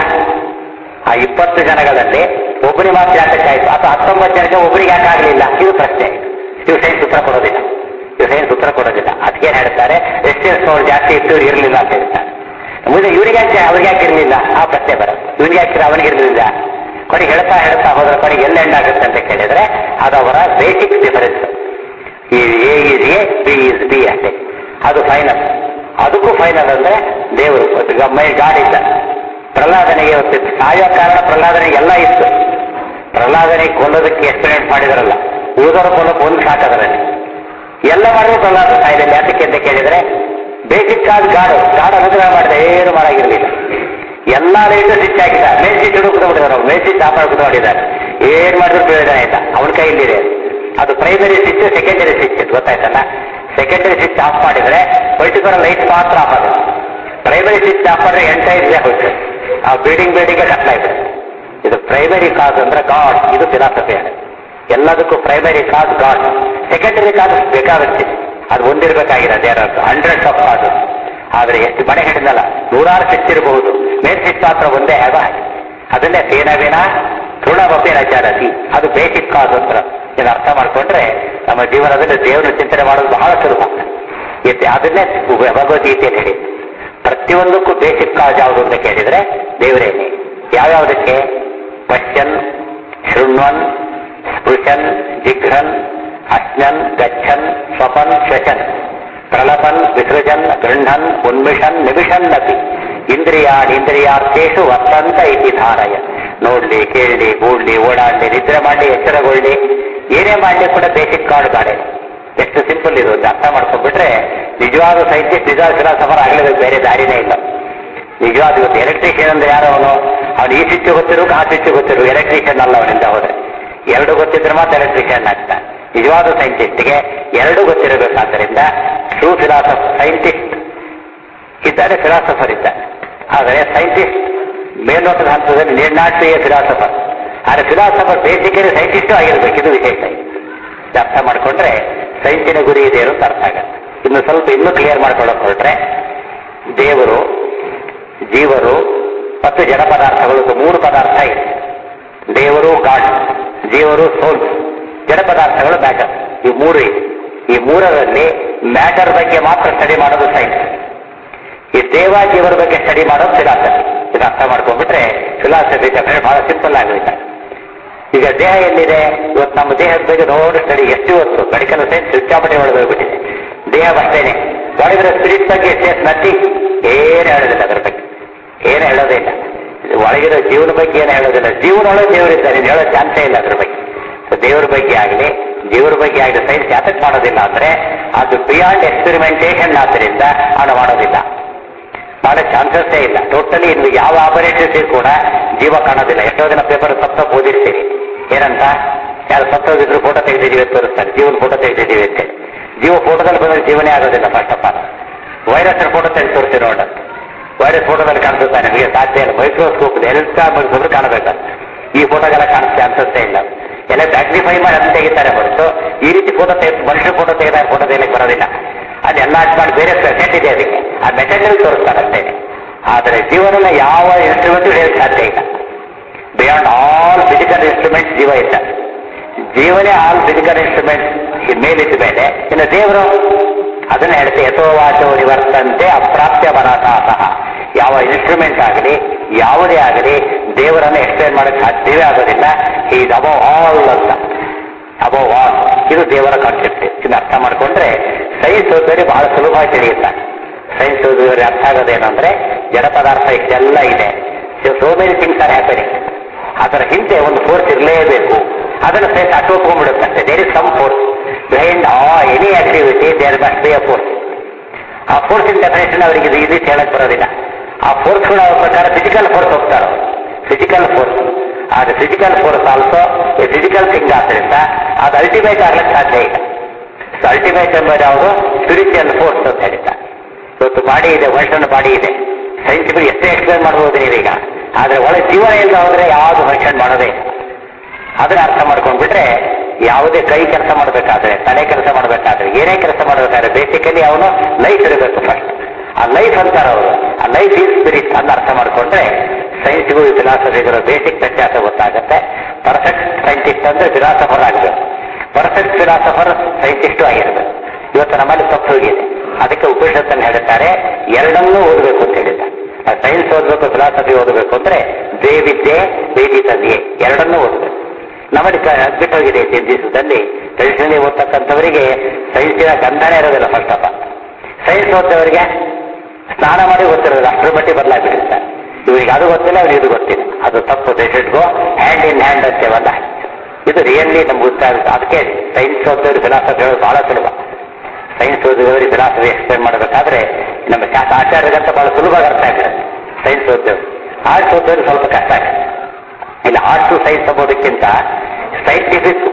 ಆ ಇಪ್ಪತ್ತು ಜನಗಳಲ್ಲಿ ಒಬ್ಬರಿಗೆ ಮಾತ್ರ ಯಾಕೆ ಆಯ್ತು ಅಥವಾ ಹತ್ತೊಂಬತ್ತು ಜನಕ್ಕೆ ಒಬ್ಬರಿಗೆ ಯಾಕೆ ಆಗಲಿಲ್ಲ ಇದು ಪ್ರಶ್ನೆ ಇವು ಸೈನ್ಸ್ ಉತ್ತರ ಕೊಡೋದಿಲ್ಲ ಇವು ಸೈನ್ಸ್ ಉತ್ತರ ಕೊಡೋದಿಲ್ಲ ಅದಕ್ಕೆ ಏನ್ ಹೇಳ್ತಾರೆ ರೆಸಿಡೆನ್ಸ್ ಪವರ್ ಜಾಸ್ತಿ ಇತ್ತು ಇವ್ರು ಇರಲಿಲ್ಲ ಅಂತ ಹೇಳ್ತಾರೆ ಮುಂದೆ ಇವ್ರಿಗೆ ಯಾಕೆ ಅವ್ರಿಗೆ ಯಾಕೆ ಇರಲಿಲ್ಲ ಆ ಪ್ರಶ್ನೆ ಬರುತ್ತೆ ಇವ್ರಿಗೆ ಯಾಕೆ ಅವನಿಗೆ ಇರಲಿಲ್ಲ ಕೊನೆಗೆ ಹೇಳ್ತಾ ಹೇಳ್ತಾ ಹೋದ್ರೆ ಕೊನೆಗೆ ಎಲ್ಲ ಎಂಡಾಗುತ್ತೆ ಅಂತ ಕೇಳಿದ್ರೆ ಅದು ಅವರ ಬೇಸಿಕ್ ಡಿಫರೆನ್ಸ್ ಈ A is A B is B ಅಷ್ಟೇ ಅದು ಫೈನಲ್ ಅದಕ್ಕೂ ಫೈನಲ್ ಅಂದ್ರೆ ದೇವರು ಮೈ ಗಾಡ್ ಇದ್ದ ಪ್ರಹ್ಲಾದನಿಗೆ ಇವತ್ತು ಸಾಯೋ ಕಾರಣ ಪ್ರಹ್ಲಾದನಿಗೆ ಎಲ್ಲ ಇತ್ತು ಪ್ರಹ್ಲಾದನಿಗೆ ಕೊಲ್ಲೋದಕ್ಕೆ ಎಕ್ಸ್ಪೆರಿಮೆಂಟ್ ಮಾಡಿದ್ರಲ್ಲ ಉಳಿದವರು ಕೊಲ್ಲೋಕೆ ಒಂದು ಸಾಕದ್ರಲ್ಲಿ ಎಲ್ಲ ಮಾಡಿದ್ರು ಪ್ರಹ್ಲಾದ ಸಾಯಲಿಲ್ಲ ಯಾತಕ್ಕೆ ಅಂತ ಕೇಳಿದ್ರೆ ಬೇಸಿಕ್ ಆದ ಗಾಡು ಗಾಡು ಅನುಗ್ರಹ ಮಾಡಿದ ಏನು ಮಾಡಾಗಿರ್ಲಿಲ್ಲ ಎಲ್ಲ ಲೈಟು ಸ್ವಿಚ್ ಹಾಕಿದ ಮೇಲ್ ಸ್ವಿಚ್ ಕುತ್ಕೊಂಡಿದ್ದಾರೆ ಅವ್ರು ಮೇಲ್ ಸ್ವಿಚ್ ಆಫ್ ಮಾಡಿ ಕುತ್ಕೊಂಡಿದ್ದಾರೆ ಏನ್ ಮಾಡಿದ್ರು ಪ್ರಯೋಜನ ಆಯ್ತಾ ಅವನ ಕೈಲಿದೆ ಅದು ಪ್ರೈಮರಿ ಸ್ವಿಚ್ ಸೆಕೆಂಡರಿ ಸ್ವಿಚ್ ಗೊತ್ತಾಯ್ತಲ್ಲ ಸೆಕೆಂಡರಿ ಸ್ವಿಚ್ ಆಫ್ ಮಾಡಿದ್ರೆ ಪರ್ಟಿಕ್ಯುಲರ್ ಲೈಟ್ ಮಾತ್ರ ಆಫ್ ಆಗುತ್ತೆ ಪ್ರೈಮರಿ ಸ್ವಿಚ್ ಆಫ್ ಮಾಡಿದ್ರೆ ಎಂಟೈರ್ ಹೋಗುತ್ತೆ ಆ ಬಿಲ್ಡಿಂಗ್ ಬಿಲ್ಡಿಂಗ್ ಕಟ್ಲಾಯ್ತು ಇದು ಪ್ರೈಮರಿ ಕಾಸ್ ಅಂದ್ರೆ ಗಾಡ್ ಇದು ಫಿಲಾಸಫಿ ಎಲ್ಲದಕ್ಕೂ primary cause God secondary cause ಬೇಕಾಗುತ್ತೆ ಅದು ಒಂದಿರಬೇಕಾಗಿರೋದು ಯಾರು ಹಂಡ್ರೆಡ್ಸ್ ಆಫ್ ಕಾಸು ಆದ್ರೆ ಎಷ್ಟು ಮನೆ ಹೇಳಿದ್ನಲ್ಲ ನೂರಾರು ಸ್ವಿಚ್ ಇರಬಹುದು ಮೇಲ್ ಸ್ವಿಚ್ ಮಾತ್ರ ಒಂದೇ ಹೇಗ ಅದನ್ನೇ ಸೇನವೇನ ತೃಣವಪಿ ರಚಾರತಿ ಅದು ಬೇಸಿಕ್ ಕಾಸ್ ಅಂತ ಇದು ಅರ್ಥ ಮಾಡ್ಕೊಂಡ್ರೆ ನಮ್ಮ ಜೀವನದಲ್ಲಿ ದೇವರ ಚಿಂತನೆ ಮಾಡೋದು ಬಹಳ ಸುಲಭ ಇತ್ತೆ ಅದನ್ನೇ ಭಗವದ್ಗೀತೆಯಲ್ಲಿ ಹೇಳಿ ಪ್ರತಿಯೊಂದಕ್ಕೂ ಬೇಸಿಕ್ ಕಾಸ್ ಯಾವುದು ಅಂತ ಕೇಳಿದ್ರೆ ದೇವರೇನೆ ಯಾವ್ಯಾವುದಕ್ಕೆ ಪಶ್ಯನ್ ಶೃಣ್ವನ್ ಸ್ಪೃಶನ್ ಜಿಘ್ರನ್ ಅಶ್ನನ್ ಗಚ್ಚನ್ ಸ್ವಪನ್ ಶ್ವಶನ್ ಪ್ರಲಪನ್ ವಿಸೃಜನ್ ಗೃಹನ್ ಉನ್ಮಿಷನ್ ನಿಮಿಷನ್ ಅಪಿ ಇಂದ್ರಿಯಾಣಿ ಇಂದ್ರಿಯಾರ್ಥೇಶು ವರ್ತಂತ ಇತಿ ಧಾರಯ ನೋಡ್ಲಿ ಕೇಳಲಿ ಗೂಡ್ಲಿ ಓಡಾಡ್ಲಿ ನಿದ್ರೆ ಮಾಡಲಿ ಎಚ್ಚರಗೊಳ್ಳಿ ಏನೇ ಮಾಡಲಿ ಕೂಡ ಬೇಸಿಕ್ ಕಾರ್ಡ್ ಗಾಡೆ ಎಷ್ಟು ಸಿಂಪಲ್ ಇದು ಅಂತ ಅರ್ಥ ಮಾಡ್ಕೊಂಡ್ಬಿಟ್ರೆ ನಿಜವಾದ ಸೈಂಟಿಸ್ಟ್ ನಿಜವಾದ ಫಿಲಾಸಫರ್ ಆಗಲೇಬೇಕು ಬೇರೆ ದಾರಿನೇ ಇಲ್ಲ ನಿಜವಾದ ಇವತ್ತು ಎಲೆಕ್ಟ್ರಿಷಿಯನ್ ಅಂದ್ರೆ ಯಾರು ಅವನು ಅವನು ಈ ಸ್ವಿಚ್ ಗೊತ್ತಿರು ಆ ಸ್ವಿಚ್ ಗೊತ್ತಿರು ಎಲೆಕ್ಟ್ರಿಷಿಯನ್ ಅಲ್ಲ ಅವನಿಂದ ಹೋದ್ರೆ ಎರಡು ಗೊತ್ತಿದ್ರೆ ಮಾತ್ರ ಎಲೆಕ್ಟ್ರಿಷಿಯನ್ ಆಗ್ತಾನೆ ನಿಜವಾದ ಸೈಂಟಿಸ್ಟ್ಗೆ ಎರಡು ಗೊತ್ತಿರಬೇಕಾದ್ದರಿಂದ ಟ್ರೂ ಫಿಲಾಸಫ್ ಸೈಂಟಿಸ್ಟ್ ಇದ್ದಾರೆ ಫಿಲಾಸಫರ್ ಇದ್ದಾರೆ ಆದರೆ ಸೈಂಟಿಸ್ಟ್ ಮೇಲ್ನೋಟದ ಹಂತದಲ್ಲಿ need not be a philosopher ಆದರೆ ಫಿಲಾಸಫರ್ ಬೇಸಿಕಲಿ ಸೈಂಟಿಸ್ಟು ಆಗಿರ್ಬೇಕು ಇದು ವಿಶೇಷ ಇದು ಅರ್ಥ ಮಾಡ್ಕೊಂಡ್ರೆ ಸೈನ್ಸಿನ ಗುರಿ ಇದೆ ಅಂತ ಅರ್ಥ ಆಗುತ್ತೆ ಇನ್ನು ಸ್ವಲ್ಪ ಇನ್ನೂ ಕ್ಲಿಯರ್ ಮಾಡ್ಕೊಳ್ಳೋಕೆ ಹೊರಟ್ರೆ ದೇವರು ಜೀವರು ಮತ್ತು ಜಡ ಪದಾರ್ಥಗಳು ಮೂರು ಪದಾರ್ಥ ಇದೆ ದೇವರು ಗಾಡ್ ಜೀವರು ಸೋಲ್ ಜಡ ಪದಾರ್ಥಗಳು ಮ್ಯಾಟರ್ ಈ ಮೂರು ಇದೆ ಈ ಮೂರರಲ್ಲಿ ಮ್ಯಾಟರ್ ಬಗ್ಗೆ ಮಾತ್ರ ಸ್ಟಡಿ ಮಾಡೋದು ಸೈನ್ಸ್ ಈ ದೇವ ಜೀವರ ಬಗ್ಗೆ ಸ್ಟಡಿ ಮಾಡೋದು ಫಿಲಾಸಫಿ ಇದು ಅರ್ಥ ಮಾಡ್ಕೊಂಡ್ಬಿಟ್ರೆ ಫಿಲಾಸಫಿ ಬಹಳ ಸಿಂಪಲ್ ಆಗುತ್ತೆ ಈಗ ದೇಹ ಎಲ್ಲಿದೆ ಇವತ್ತು ನಮ್ಮ ದೇಹದ ಬಗ್ಗೆ ದೊಡ್ಡ ಸ್ಟಡಿ ಎಷ್ಟು ಇವತ್ತು ಮೆಡಿಕಲ್ ಸೈನ್ಸ್ ಸಿಕ್ಕಾಪಟ್ಟೆ ಒಳಗೆ ಹೋಗ್ಬಿಟ್ಟಿದೆ ದೇಹ ಅಷ್ಟೇನೆ ನೋಡಿದ್ರೆ ಸ್ಪಿರಿಟ್ ಬಗ್ಗೆ ಸೇಸ್ ನಥಿ ಏನು ಹೇಳೋದಿಲ್ಲ ಅದ್ರ ಬಗ್ಗೆ ಏನು ಹೇಳೋದೇ ಇಲ್ಲ ಒಳಗಿರೋ ಜೀವನ ಬಗ್ಗೆ ಏನು ಹೇಳೋದಿಲ್ಲ ಜೀವನೊಳಗೆ ದೇವರಿದ್ದಾರೆ ಇದು ಹೇಳೋ ಚಾನ್ಸೇ ಇಲ್ಲ ಅದ್ರ ಬಗ್ಗೆ ಸೊ ದೇವ್ರ ಬಗ್ಗೆ ಆಗಲಿ ದೇವ್ರ ಬಗ್ಗೆ ಆಗಲಿ ಸೈನ್ಸ್ ಯಾತಕ್ಕೆ ಮಾಡೋದಿಲ್ಲ ಅಂದ್ರೆ ಅದು ಬಿಯಾಂಡ್ ಎಕ್ಸ್ಪೆರಿಮೆಂಟೇಷನ್ ಆದ್ದರಿಂದ ಅವನು ಮಾಡೋದಿಲ್ಲ ಮಾಡೋ ಚಾನ್ಸಸ್ಸೇ ಇಲ್ಲ ಟೋಟಲಿ ಇನ್ನು ಯಾವ ಆಪರೇಷನ್ಸ್ ಕೂಡ ಜೀವ ಕಾಣೋದಿಲ್ಲ ಎಷ್ಟೋ ದಿನ ಪೇಪರ್ ಸತ್ತ ಓದಿರ್ತೀರಿ ಏನಂತ ಯಾರು ಸತ್ತೋಗಿದ್ರು ಫೋಟೋ ತೆಗೆದಿದ್ದೀವಿ ಅಂತ ತೋರಿಸ್ತಾರೆ ಜೀವನ ಫೋಟೋ ತೆಗೆದಿದ್ದೀವಿ ಅಂತ ಜೀವ ಫೋಟೋದಲ್ಲಿ ಬಂದ್ರೆ ಜೀವನೇ ಆಗೋದಿಲ್ಲ first of all virus photo ತೆಗೆದು ತೋರಿಸ್ತೀವಿ ನೋಡ ವೈರಸ್ ಫೋಟೋದಲ್ಲಿ ಕಾಣಿಸುತ್ತಾ ನಿಮಗೆ ಸಾಧ್ಯ ಇಲ್ಲ ಮೈಕ್ರೋಸ್ಕೋಪ್ ಎಲ್ತಾ ಮೈಕ್ರೋಸ್ಕೋಪ್ ಕಾಣಬೇಕು ಈ ಫೋಟೋಗೆಲ್ಲ ಕಾಣಿಸ್ ಚಾನ್ಸಸ್ಸೇ ಇಲ್ಲ ಎಲ್ಲ ಮ್ಯಾಗ್ನಿಫೈ ಮಾಡಿ ಅಂತ ತೆಗಿತಾರೆ ಹೊರತು ಈ ರೀತಿ ಫೋಟೋ ತೆಗೆದು ಮನುಷ್ಯ ಫೋಟೋ ತೆಗೆದಾಗ ಫೋಟೋ ತೆಗಿಲಿಕ್ಕೆ ಬರೋದಿಲ್ಲ ಅದೆಲ್ಲ ಮಾಡಿ ಬೇರೆ ಮೆಸೇಜ್ ಇದೆ ಅದಕ್ಕೆ ಆ ಮೆಸೇಜ್ ತೋರಿಸ್ತಾರೆ ಅಷ್ಟೇ ಆದರೆ ಜೀವನದ ಯಾವ ಇನ್ಸ್ಟ್ರೂಮೆಂಟ್ ಹೇಳಕ್ಕೆ ಸಾಧ್ಯ ಇಲ್ಲ ಬಿಯಾಂಡ್ ಆಲ್ ಫಿಸಿಕಲ್ ಇನ್ಸ್ಟ್ರೂಮೆಂಟ್ಸ್ ಜೀವ ಇದ್ದ ಜೀವನೇ ಆಲ್ ಫಿಸಿಕಲ್ ಇನ್ಸ್ಟ್ರೂಮೆಂಟ್ ಮೇಲಿದ್ದ ಮೇಲೆ ಇನ್ನು ದೇವರು ಅದನ್ನ ಹೇಳ್ತೆ ಯಥೋವಾಚೋ ನಿವರ್ತಂತೆ ಅಪ್ರಾಪ್ಯ ಮನಸಾಸಹ ಯಾವ ಇನ್ಸ್ಟ್ರೂಮೆಂಟ್ ಆಗಲಿ ಯಾವುದೇ ಆಗಲಿ ದೇವರನ್ನು ಎಕ್ಸ್ಪ್ಲೇನ್ ಮಾಡಕ್ಕೆ ಸಾಧ್ಯವೇ ಆಗೋದಿಲ್ಲ ಈಸ್ ಅಬೌವ್ ಆಲ್ ಅಂತ ಅಬೌವ್ ಆಲ್ ಇದು ದೇವರ ಕಾನ್ಸೆಪ್ಟ್ ಇದನ್ನ ಅರ್ಥ ಮಾಡ್ಕೊಂಡ್ರೆ ಸೈನ್ಸ್ ಓದಿದ್ರೆ ಬಹಳ ಸುಲಭವಾಗಿ ತಿಳಿಯುತ್ತೆ ಸೈನ್ಸ್ ಓದಿದ್ರೆ ಅರ್ಥ ಆಗೋದೇನಂದ್ರೆ ಜಡ ಪದಾರ್ಥ ಇಷ್ಟೆಲ್ಲ ಇದೆ so many things are happening ಅದರ ಹಿಂದೆ ಒಂದು ಫೋರ್ಸ್ ಇರಲೇಬೇಕು ಅದನ್ನು ಸೈನ್ಸ್ ಅಟ್ಟು ಒಪ್ಕೊಂಡ್ಬಿಡುತ್ತಂತೆ there is some force behind a any activity there must be a force a force in definition ಅವರಿಗೆ ಇದು ಇದು ಹೇಳಕ್ ಬರೋದಿಲ್ಲ ಆ ಫೋರ್ಸ್ಗಳ ಪ್ರಕಾರ ಫಿಸಿಕಲ್ ಫೋರ್ಸ್ ಹೋಗ್ತಾರೆ ಫಿಸಿಕಲ್ ಫೋರ್ಸ್ ಆದ್ರೆ physical force also physical thing ಆದ್ರಿಂದ ಅದು ಅಲ್ಟಿಮೇಟ್ ಆಗ್ಲಿಕ್ಕೆ ಸಾಧ್ಯ ಇಲ್ಲ ಸೊ ಅಲ್ಟಿಮೇಟ್ ಎಂಬುದು ಯಾವುದು ಸ್ಪಿರಿಚುವಲ್ ಫೋರ್ಸ್ ಅಂತ ಹೇಳ್ತಾರೆ ಇವತ್ತು ಬಾಡಿ ಇದೆ ಮನುಷ್ಯನ ಬಾಡಿ ಇದೆ ಸೈನ್ಸಿಫಿಕ್ ಎಷ್ಟೇ ಎಕ್ಸ್ಪ್ಲೇನ್ ಮಾಡ್ಬೋದು ನೀವೀಗ ಆದ್ರೆ ಒಳಗೆ ಜೀವನ ಇಲ್ಲ ಹೋದ್ರೆ ಯಾವುದು ಫಂಕ್ಷನ್ ಮಾಡೋದೇ ಇಲ್ಲ. ಅದನ್ನ ಅರ್ಥ ಮಾಡ್ಕೊಂಡ್ಬಿಟ್ರೆ ಯಾವುದೇ ಕೈ ಕೆಲಸ ಮಾಡಬೇಕಾದ್ರೆ ತಲೆ ಕೆಲಸ ಮಾಡಬೇಕಾದ್ರೆ ಏನೇ ಕೆಲಸ ಮಾಡಬೇಕಾದ್ರೆ ಬೇಸಿಕಲಿ ಅವನು ಲೈಫ್ ಇರಬೇಕು ಫಸ್ಟ್ ಆ ಲೈಫ್ ಅಂತಾರೆ ಅವರು ಆ ಲೈಫ್ ಈಸ್ ಸ್ಪಿರಿಟ್ ಅಂತ ಅರ್ಥ ಮಾಡ್ಕೊಂಡ್ರೆ ಸೈನ್ಸ್ಗೂ ಫಿಲಾಸಫಿಗೂ ಬೇಸಿಕ್ ವ್ಯತ್ಯಾಸ ಗೊತ್ತಾಗುತ್ತೆ ಪರ್ಫೆಕ್ಟ್ ಸೈಂಟಿಸ್ಟ್ ಅಂದ್ರೆ ಫಿಲಾಸಫರ್ ಆಗಬೇಕು ಪರ್ಫೆಕ್ಟ್ ಫಿಲಾಸಫರ್ ಸೈಂಟಿಸ್ಟು ಆಗಿರ್ಬೇಕು ಇವತ್ತು ನಮ್ಮಲ್ಲಿ ತಪ್ಪು ಹೋಗಿದೆ ಅದಕ್ಕೆ ಉಪನಿಷತ್ತನ್ನು ಹೇಳ್ತಾರೆ ಎರಡನ್ನೂ ಓದಬೇಕು ಅಂತ ಹೇಳಿದ್ದಾರೆ ಸೈನ್ಸ್ ಓದಬೇಕು ಫಿಲಾಸಫಿ ಓದಬೇಕು ಅಂದ್ರೆ ದೇವಿದ್ಯೆ ವೇದಿತದ್ಯೆ ಎರಡನ್ನೂ ಓದಬೇಕು ನಮ್ಮಲ್ಲಿ ಬಿಟ್ಟೋಗಿದೆ ಇತ್ತೀಚಿನ ದಿವಸದಲ್ಲಿ ಟ್ರೆಡಿಷನಲಿ ಓದ್ತಕ್ಕಂಥವರಿಗೆ ಸೈನ್ಸಿನ ಗಂಧನೇ ಇರೋದಿಲ್ಲ ಫಸ್ಟ್ ಆಫ್ ಆಲ್ ಸೈನ್ಸ್ ಓದ್ದವರಿಗೆ ಸ್ನಾನ ಮಾಡಿ ಗೊತ್ತಿರೋದಿಲ್ಲ ಅಷ್ಟರ ಮಟ್ಟಿಗೆ ಬದಲಾಗ್ಬಿಟ್ಟಿರ್ತಾರೆ ಇವರಿಗೆ ಅದು ಗೊತ್ತಿಲ್ಲ ಅವ್ರಿಗೆ ಇದು ಗೊತ್ತಿಲ್ಲ ಅದು ತಪ್ಪು they should go hand in hand ಅಂತೇವಲ್ಲ ಇದು ರಿಯಲಿ ನಮ್ಗೆ ಗೊತ್ತಾಗುತ್ತೆ ಅದಕ್ಕೆ ಸೈನ್ಸ್ ಓದೋರು ಫಿಲಾಸಫಿ ಹೇಳೋದು ಬಹಳ ಸುಲಭ ಸೈನ್ಸ್ ಓದಿದವರಿಗೆ ಫಿಲಾಸಫಿ ಎಕ್ಸ್ಪ್ಲೇನ್ ಮಾಡಬೇಕಾದ್ರೆ ನಮ್ಮ ಶಾಸ್ತ್ರ ಆಚಾರ್ಯಗಂತ ಬಹಳ ಸುಲಭವಾಗಿ ಅರ್ಥ ಆಗ್ತದೆ ಸೈನ್ಸ್ ಓದ್ದವ್ರು ಆರ್ಟ್ಸ್ ಓದೋರು ಸ್ವಲ್ಪ ಕಷ್ಟ ಆಗುತ್ತೆ ಇಲ್ಲ ಆರ್ಟ್ಸ್ ಸೈನ್ಸ್ ಅಂಬೋದಕ್ಕಿಂತ ಸೈಂಟಿಫಿಕ್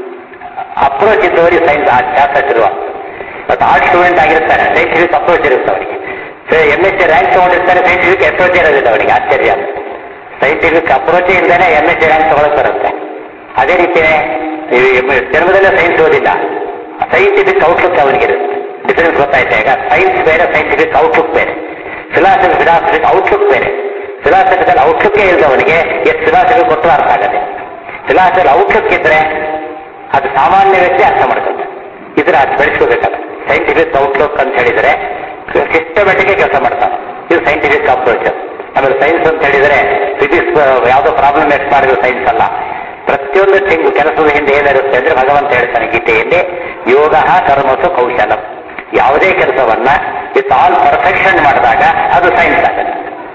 ಅಪ್ರೋಚ್ ಇದ್ದವರಿಗೆ ಸೈನ್ಸ್ ಶಾಸ್ತ್ರ ಶುರುವ ಬಟ್ ಆರ್ಟ್ ಸ್ಟೂಡೆಂಟ್ ಆಗಿರ್ತಾರೆ ಸೈಂಟಿಫಿಕ್ ಅಪ್ರೋಚ್ ಇರುತ್ತೆ ಅವರಿಗೆ ಎಮ್ ಎಸ್ ಸಿ ರ್ಯಾಂಕ್ ತಗೊಂಡಿರ್ತಾರೆ ಸೈಂಟಿಫಿಕ್ ಅಪ್ರೋಚ್ ಇರೋದಿಲ್ಲ ಅವರಿಗೆ ಆಶ್ಚರ್ಯ ಸೈಂಟಿಫಿಕ್ ಅಪ್ರೋಚೇ ಇಲ್ಲದೆ ಎಮ್ ಎಸ್ ಸಿ ರ್ಯಾಂಕ್ ತಗೊಳಕ್ ಬರುತ್ತೆ ಅದೇ ರೀತಿಯೇ ಜನ್ಮದಲ್ಲೇ ಸೈನ್ಸ್ ಓದಿಲ್ಲ ಸೈಂಟಿಫಿಕ್ ಔಟ್ಲುಕ್ ಅವನಿಗಿರುತ್ತೆ ಡಿಫರೆನ್ಸ್ ಗೊತ್ತಾಯ್ತಾ ಈಗ ಸೈನ್ಸ್ ಬೇರೆ ಸೈಂಟಿಫಿಕ್ ಔಟ್ಲುಕ್ ಬೇರೆ ಫಿಲಾಸಫಿ ಫಿಲಾಸಫಿಕ್ ಔಟ್ಲುಕ್ ಬೇರೆ ಫಿಲಾಸಫಿಕಲ್ ಔಟ್ಲುಕ್ಕೇ ಇಲ್ಲದವನಿಗೆ ಎಷ್ಟು ಫಿಲಾಸಫಿ ಕೊಟ್ಟು ಅರ್ಥ ಆಗತ್ತೆ ಫಿಲಾಸಫಿಕಲ್ ಔಟ್ಲುಕ್ ಇದ್ರೆ ಅದು ಸಾಮಾನ್ಯ ವ್ಯಕ್ತಿ ಅರ್ಥ ಮಾಡ್ಕೊಂಡು ಇದ್ರ ಅದು ಬೆಳೆಸ್ಕೋಬೇಕಲ್ಲ ಸೈಂಟಿಫಿಕ್ ಔಟ್ಲುಕ್ ಅಂತ ಹೇಳಿದ್ರೆ ಸಿಸ್ಟಮೆಟಿಕ್ ಕೆಲಸ ಮಾಡ್ತಾನೆ ಇದು ಸೈಂಟಿಫಿಕ್ ಅಪ್ರೋಚ್ ಆಮೇಲೆ ಸೈನ್ಸ್ ಅಂತ ಹೇಳಿದ್ರೆ ಫಿಸಿಕ್ಸ್ ಯಾವುದೋ ಪ್ರಾಬ್ಲಮ್ ಎಕ್ಸ್ ಮಾಡಿದ್ರು ಸೈನ್ಸ್ ಅಲ್ಲ ಪ್ರತಿಯೊಂದು ಥಿಂಗ್ ಕೆಲಸದ ಹಿಂದೆ ಏನಿರುತ್ತೆ ಅಂದ್ರೆ ಭಗವಂತ ಹೇಳ್ತಾನೆ ಗೀತೆಯಲ್ಲಿ ಯೋಗ ಕರ್ಮಸು ಕೌಶಲಂ ಯಾವುದೇ ಕೆಲಸವನ್ನ ವಿತ್ ಆಲ್ ಪರ್ಫೆಕ್ಷನ್ ಮಾಡಿದಾಗ ಅದು ಸೈನ್ಸ್ ಆಗುತ್ತೆ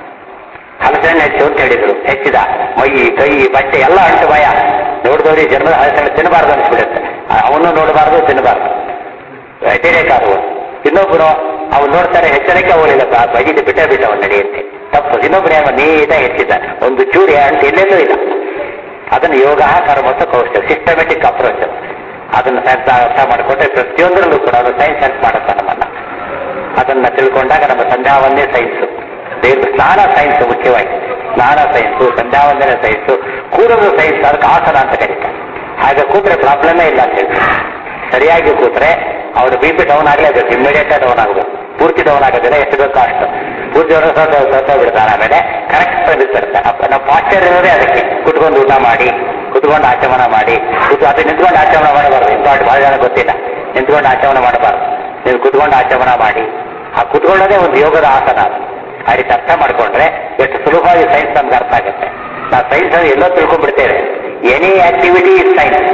ಹಲಸಣ್ಣು ಹೆಚ್ಚು ಅಂತ ಹೇಳಿದ್ರು ಹೆಚ್ಚಿದ ಮೈ ಕೈ ಬಟ್ಟೆ ಎಲ್ಲ ಅಂಟು ಭಯ ನೋಡಿದವ್ರಿಗೆ ಜನ್ಮದ ಹಲಸಣ್ಣು ತಿನ್ನಬಾರ್ದು ಅನಿಸ್ಬಿಡುತ್ತೆ ಅವನು ನೋಡಬಾರ್ದು ತಿನ್ನಬಾರ್ದು ಎಚ್ಚರಿಕಾರು ಇನ್ನೊಬ್ಬರು ಅವ್ನು ನೋಡ್ತಾರೆ ಎಚ್ಚರಿಕೆ ಅವನಿಲ್ಲ ಬಗಿದು ಬಿಟ್ಟ ಬಿಟ್ಟ ಅವನು ನಡೆಯುತ್ತೆ ತಪ್ಪು ಇನ್ನೊಬ್ಬನೇ ಅವನು ನೀಟಾಗಿ ಹೆಚ್ಚಿದ್ದ ಒಂದು ಚೂರಿ ಅಂತ ಎಲ್ಲೆಲ್ಲೂ ಇಲ್ಲ ಅದನ್ನು ಯೋಗ ಕರ್ಮತ್ತ ಕೌಶಲ ಸಿಸ್ಟಮೆಟಿಕ್ ಅಪ್ರೋಚ್ ಅದನ್ನು ಅರ್ಥ ಅರ್ಥ ಮಾಡಿಕೊಂಡ್ರೆ ಪ್ರತಿಯೊಂದರಲ್ಲೂ ಕೂಡ ಅದು ಸೈನ್ಸ್ ಹೆಲ್ಪ್ ಮಾಡುತ್ತೆ ನಮ್ಮನ್ನ ಅದನ್ನ ತಿಳ್ಕೊಂಡಾಗ ನಮ್ಮ ಸಂಧ್ಯಾವಂದೇ ಸೈನ್ಸ್ ದೇವ್ರ ಸ್ನಾನ ಸೈನ್ಸ್ ಮುಖ್ಯವಾಗಿ ಸ್ನಾನ ಸೈನ್ಸು ಸಂಧ್ಯಾವಂದನೆ ಸೈನ್ಸು ಕೂರಲು ಸೈನ್ಸ್ ಅದಕ್ಕೆ ಆಸನ ಅಂತ ಕರೀತಾರೆ ಹಾಗೆ ಕೂತ್ರೆ ಪ್ರಾಬ್ಲಮೇ ಇಲ್ಲ ಅಂತ ಹೇಳ್ತಾರೆ ಸರಿಯಾಗಿ ಕೂತ್ರೆ ಅವ್ರು ಬಿ ಪಿ ಡೌನ್ ಆಗಲೇಬೇಕು ಇಮಿಡಿಯೇಟ್ ಡೌನ್ ಆಗಬೇಕು ಪೂರ್ತಿ ಡೌನ್ ಆಗೋದಿಲ್ಲ ಎಷ್ಟು ಬೇಕೋ ಅಷ್ಟು ಪೂರ್ತಿ ಸತ್ತ ಬಿಡ್ತಾರೆ ಆಮೇಲೆ ಕರೆಕ್ಟ್ ಬಿಡ್ತಾರೆ ಅಪ್ಪ ನಾವು ಪಾಶ್ಚರ್ ಇರೋದೇ ಅದಕ್ಕೆ ಕುತ್ಕೊಂಡು ಊಟ ಮಾಡಿ ಕುತ್ಕೊಂಡು ಆಚಮನ ಮಾಡಿ ಕುತ್ ಅದು ನಿಂತ್ಕೊಂಡು ಆಚಮನ ಮಾಡಬಾರ್ದು ಇಂಪಾರ್ಟ್ ಬಹಳ ಜನ ಗೊತ್ತಿಲ್ಲ ನಿಂತ್ಕೊಂಡು ಆಚಮನ ಮಾಡಬಾರ್ದು ನೀವು ಕುತ್ಕೊಂಡು ಆಚಮನ ಮಾಡಿ ಆ ಕುತ್ಕೊಳ್ಳೋದೇ ಒಂದು ಯೋಗದ ಆಸನ ಅದು ಆ ರೀತಿ ಅರ್ಥ ಮಾಡ್ಕೊಂಡ್ರೆ ಎಷ್ಟು ಸುಲಭವಾಗಿ ಸೈನ್ಸ್ ನಮ್ಗೆ ಅರ್ಥ ಆಗುತ್ತೆ ನಾವು ಸೈನ್ಸ್ ಎಲ್ಲೋ ತಿಳ್ಕೊಂಡ್ಬಿಡ್ತೇವೆ any activity is science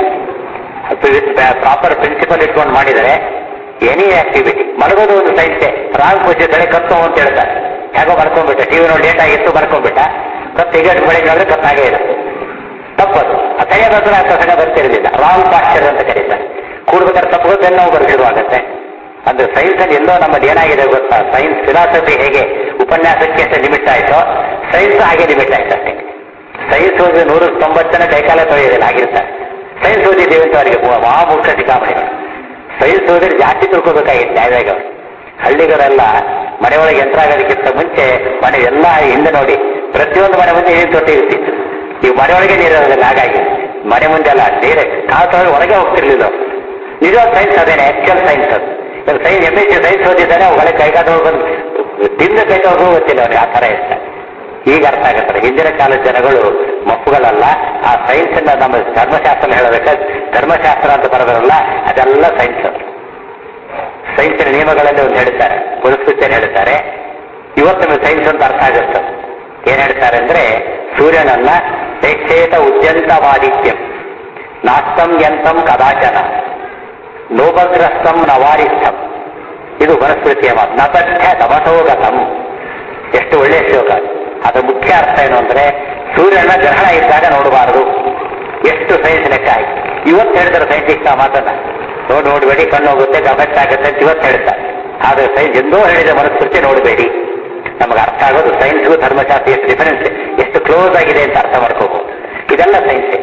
proper principle ಇಟ್ಕೊಂಡು ಮಾಡಿದರೆ ಎನಿ ಆಕ್ಟಿವಿಟಿ ಮಲಗೋದು ಒಂದು ಸೈನ್ಸೆ ರಾಂಗ್ ಪೂಜೆ ಕತ್ತು ಅಂತ ಹೇಳ್ತಾರೆ ಹೇಗೋ ಬರ್ಕೊಂಡ್ಬಿಟ್ಟ ಟಿವಿ ನೋಡಿ ಲೇಟ್ ಆಗಿತ್ತು ಬರ್ಕೊಂಡ್ಬಿಟ್ಟ ಕತ್ತು ಈಗ ಬೆಳಗ್ಗೆ ಕತ್ತಾಗೇ ಇಲ್ಲ ತಪ್ಪದು ಆ ತೆಗೆಯೋದ್ರ ಕಸಗ ಬರ್ತಿರಲಿಲ್ಲ ರಾಂಗ್ ಪಾಶ್ಚರ್ ಅಂತ ಕರೀತಾರೆ ಕೂಡ್ಬೇಕಾದ್ರೆ ತಪ್ಪು ಬೆನ್ನೋವು ಬರ್ತಿರುವಾಗತ್ತೆ ಅಂದ್ರೆ ಸೈನ್ಸ್ ಅಲ್ಲಿ ಎಲ್ಲೋ ನಮ್ಮಲ್ಲಿ ಏನಾಗಿದೆ ಗೊತ್ತಾ ಸೈನ್ಸ್ ಫಿಲಾಸಫಿ ಹೇಗೆ ಉಪನ್ಯಾಸಕ್ಕೆ ಅಂತ ಲಿಮಿಟ್ ಆಯ್ತೋ ಸೈನ್ಸ್ ಹಾಗೆ ಲಿಮಿಟ್ ಆಯ್ತು ಅಷ್ಟೇ ಸೈನ್ಸ್ ಓದಿ ನೂರ ತೊಂಬತ್ತು ಜನ ಕೈಕಾಲ ತೊಳೆಯೋದಿಲ್ಲ ಆಗಿರ್ತಾರೆ ಸೈನ್ಸ್ ಓದಿದ್ದೇವೆ ಅಂತ ಅವರಿಗೆ ಮಹಾಮೂರ್ಖ ಶಿಖಾಮಣಿಗಳು ಸೈನ್ಸ್ ಓದಿದ್ರೆ ಜಾಸ್ತಿ ತಿಳ್ಕೊಬೇಕಾಗಿತ್ತು ನ್ಯಾಯವಾಗಿ ಅವರು ಹಳ್ಳಿಗಳೆಲ್ಲ ಮನೆಯೊಳಗೆ ಯಂತ್ರ ಆಗೋದಕ್ಕಿಂತ ಮುಂಚೆ ಮನೆ ಎಲ್ಲ ಹಿಂದೆ ನೋಡಿ ಪ್ರತಿಯೊಂದು ಮನೆ ಮುಂದೆ ನೀರು ತೊಟ್ಟಿ ಇರ್ತಿತ್ತು ಈಗ ಮನೆಯೊಳಗೆ ನೀರು ಇರೋದಿಲ್ಲ ಹಾಗಾಗಿ ಮನೆ ಮುಂದೆ ಅಲ್ಲ ಡೈರೆಕ್ಟ್ ಕಾಲ್ ಹೊರಗೆ ಹೋಗ್ತಿರ್ಲಿಲ್ಲ ಅವ್ರು. ನಿಜವಾದ ಸೈನ್ಸ್ ಅದೇನೆ ಆಕ್ಚುಯಲ್ ಸೈನ್ಸ್ ಅದು ಇವಾಗ science M S C science ಓದಿದ್ದಾನೆ ಒಳಗೆ ಕೈಗಾದವ್ರು ಬಂದು ತಿಂದು ಕೈದವ್ರಿಗೂ ಗೊತ್ತಿಲ್ಲ ಅವ್ರಿಗೆ ಆ ಥರ ಇರ್ತಾರೆ ಈಗ ಅರ್ಥ ಆಗುತ್ತಾರೆ ಹಿಂದಿನ ಕಾಲದ ಜನಗಳು ಮಕ್ಕಳಲ್ಲ ಆ ಸೈನ್ಸ್ ಅನ್ನ ನಮ್ಮ ಧರ್ಮಶಾಸ್ತ್ರ ಹೇಳಬೇಕಾದ್ರೆ ಧರ್ಮಶಾಸ್ತ್ರ ಅಂತ ಬರೋದ್ರಲ್ಲ ಅದೆಲ್ಲ ಸೈನ್ಸ್ ಅದು ಸೈನ್ಸಿನ ನಿಯಮಗಳಲ್ಲಿ ಒಂದು ಹೇಳ್ತಾರೆ ಪುರಸ್ಕೃತಿಯನ್ನು ಹೇಳ್ತಾರೆ ಇವತ್ತು ನಮಗೆ ಸೈನ್ಸ್ ಅಂತ ಅರ್ಥ ಆಗುತ್ತೆ ಏನ್ ಹೇಳ್ತಾರೆ ಅಂದ್ರೆ ಸೂರ್ಯನನ್ನ ಪ್ರೇಕ್ಷೇತ ಉದ್ಯಂತವಾದಿತ್ಯಂ ನಾಸ್ತಂ ಯಂತಂ ಕದಾಚನ ಲೋಭಗ್ರಸ್ತಂ ನವಾರಿಸ್ಥಂ ಇದು ಮನಸ್ಮೃತಿಯ ಮಾತು ನತಥ್ಯ ತಮಸೋಗತಂ ಎಷ್ಟು ಒಳ್ಳೆಯ ಶ್ಲೋಕ ಅದರ ಮುಖ್ಯ ಅರ್ಥ ಏನು ಅಂದ್ರೆ ಸೂರ್ಯನ ಗ್ರಹಣ ಇದ್ದಾಗ ನೋಡಬಾರದು ಎಷ್ಟು ಸೈನ್ಸ್ ಲೆಕ್ಕ ಆಯ್ತು ಇವತ್ತು ಹೇಳ್ತಾರೆ ಸೈಂಟಿಸ್ಟ್ ಆ ಮಾತನ್ನ ನೋಡಿ ನೋಡಬೇಡಿ ಕಣ್ಣು ಹೋಗುತ್ತೆ ಗಮನ ಆಗುತ್ತೆ ಅಂತ ಇವತ್ತು ಹೇಳ್ತಾರೆ ಆದ್ರೆ ಸೈನ್ಸ್ ಎಂದೋ ಹೇಳಿದ ಮನಸ್ಮೃತಿ ನೋಡಬೇಡಿ ನಮಗೆ ಅರ್ಥ ಆಗೋದು ಸೈನ್ಸ್ಗೂ ಧರ್ಮಶಾಸ್ತ್ರ ಎಷ್ಟು ಡಿಫರೆನ್ಸ್ ಎಷ್ಟು ಕ್ಲೋಸ್ ಆಗಿದೆ ಅಂತ ಅರ್ಥ ಮಾಡ್ಕೋಬಹುದು ಇದೆಲ್ಲ ಸೈನ್ಸ್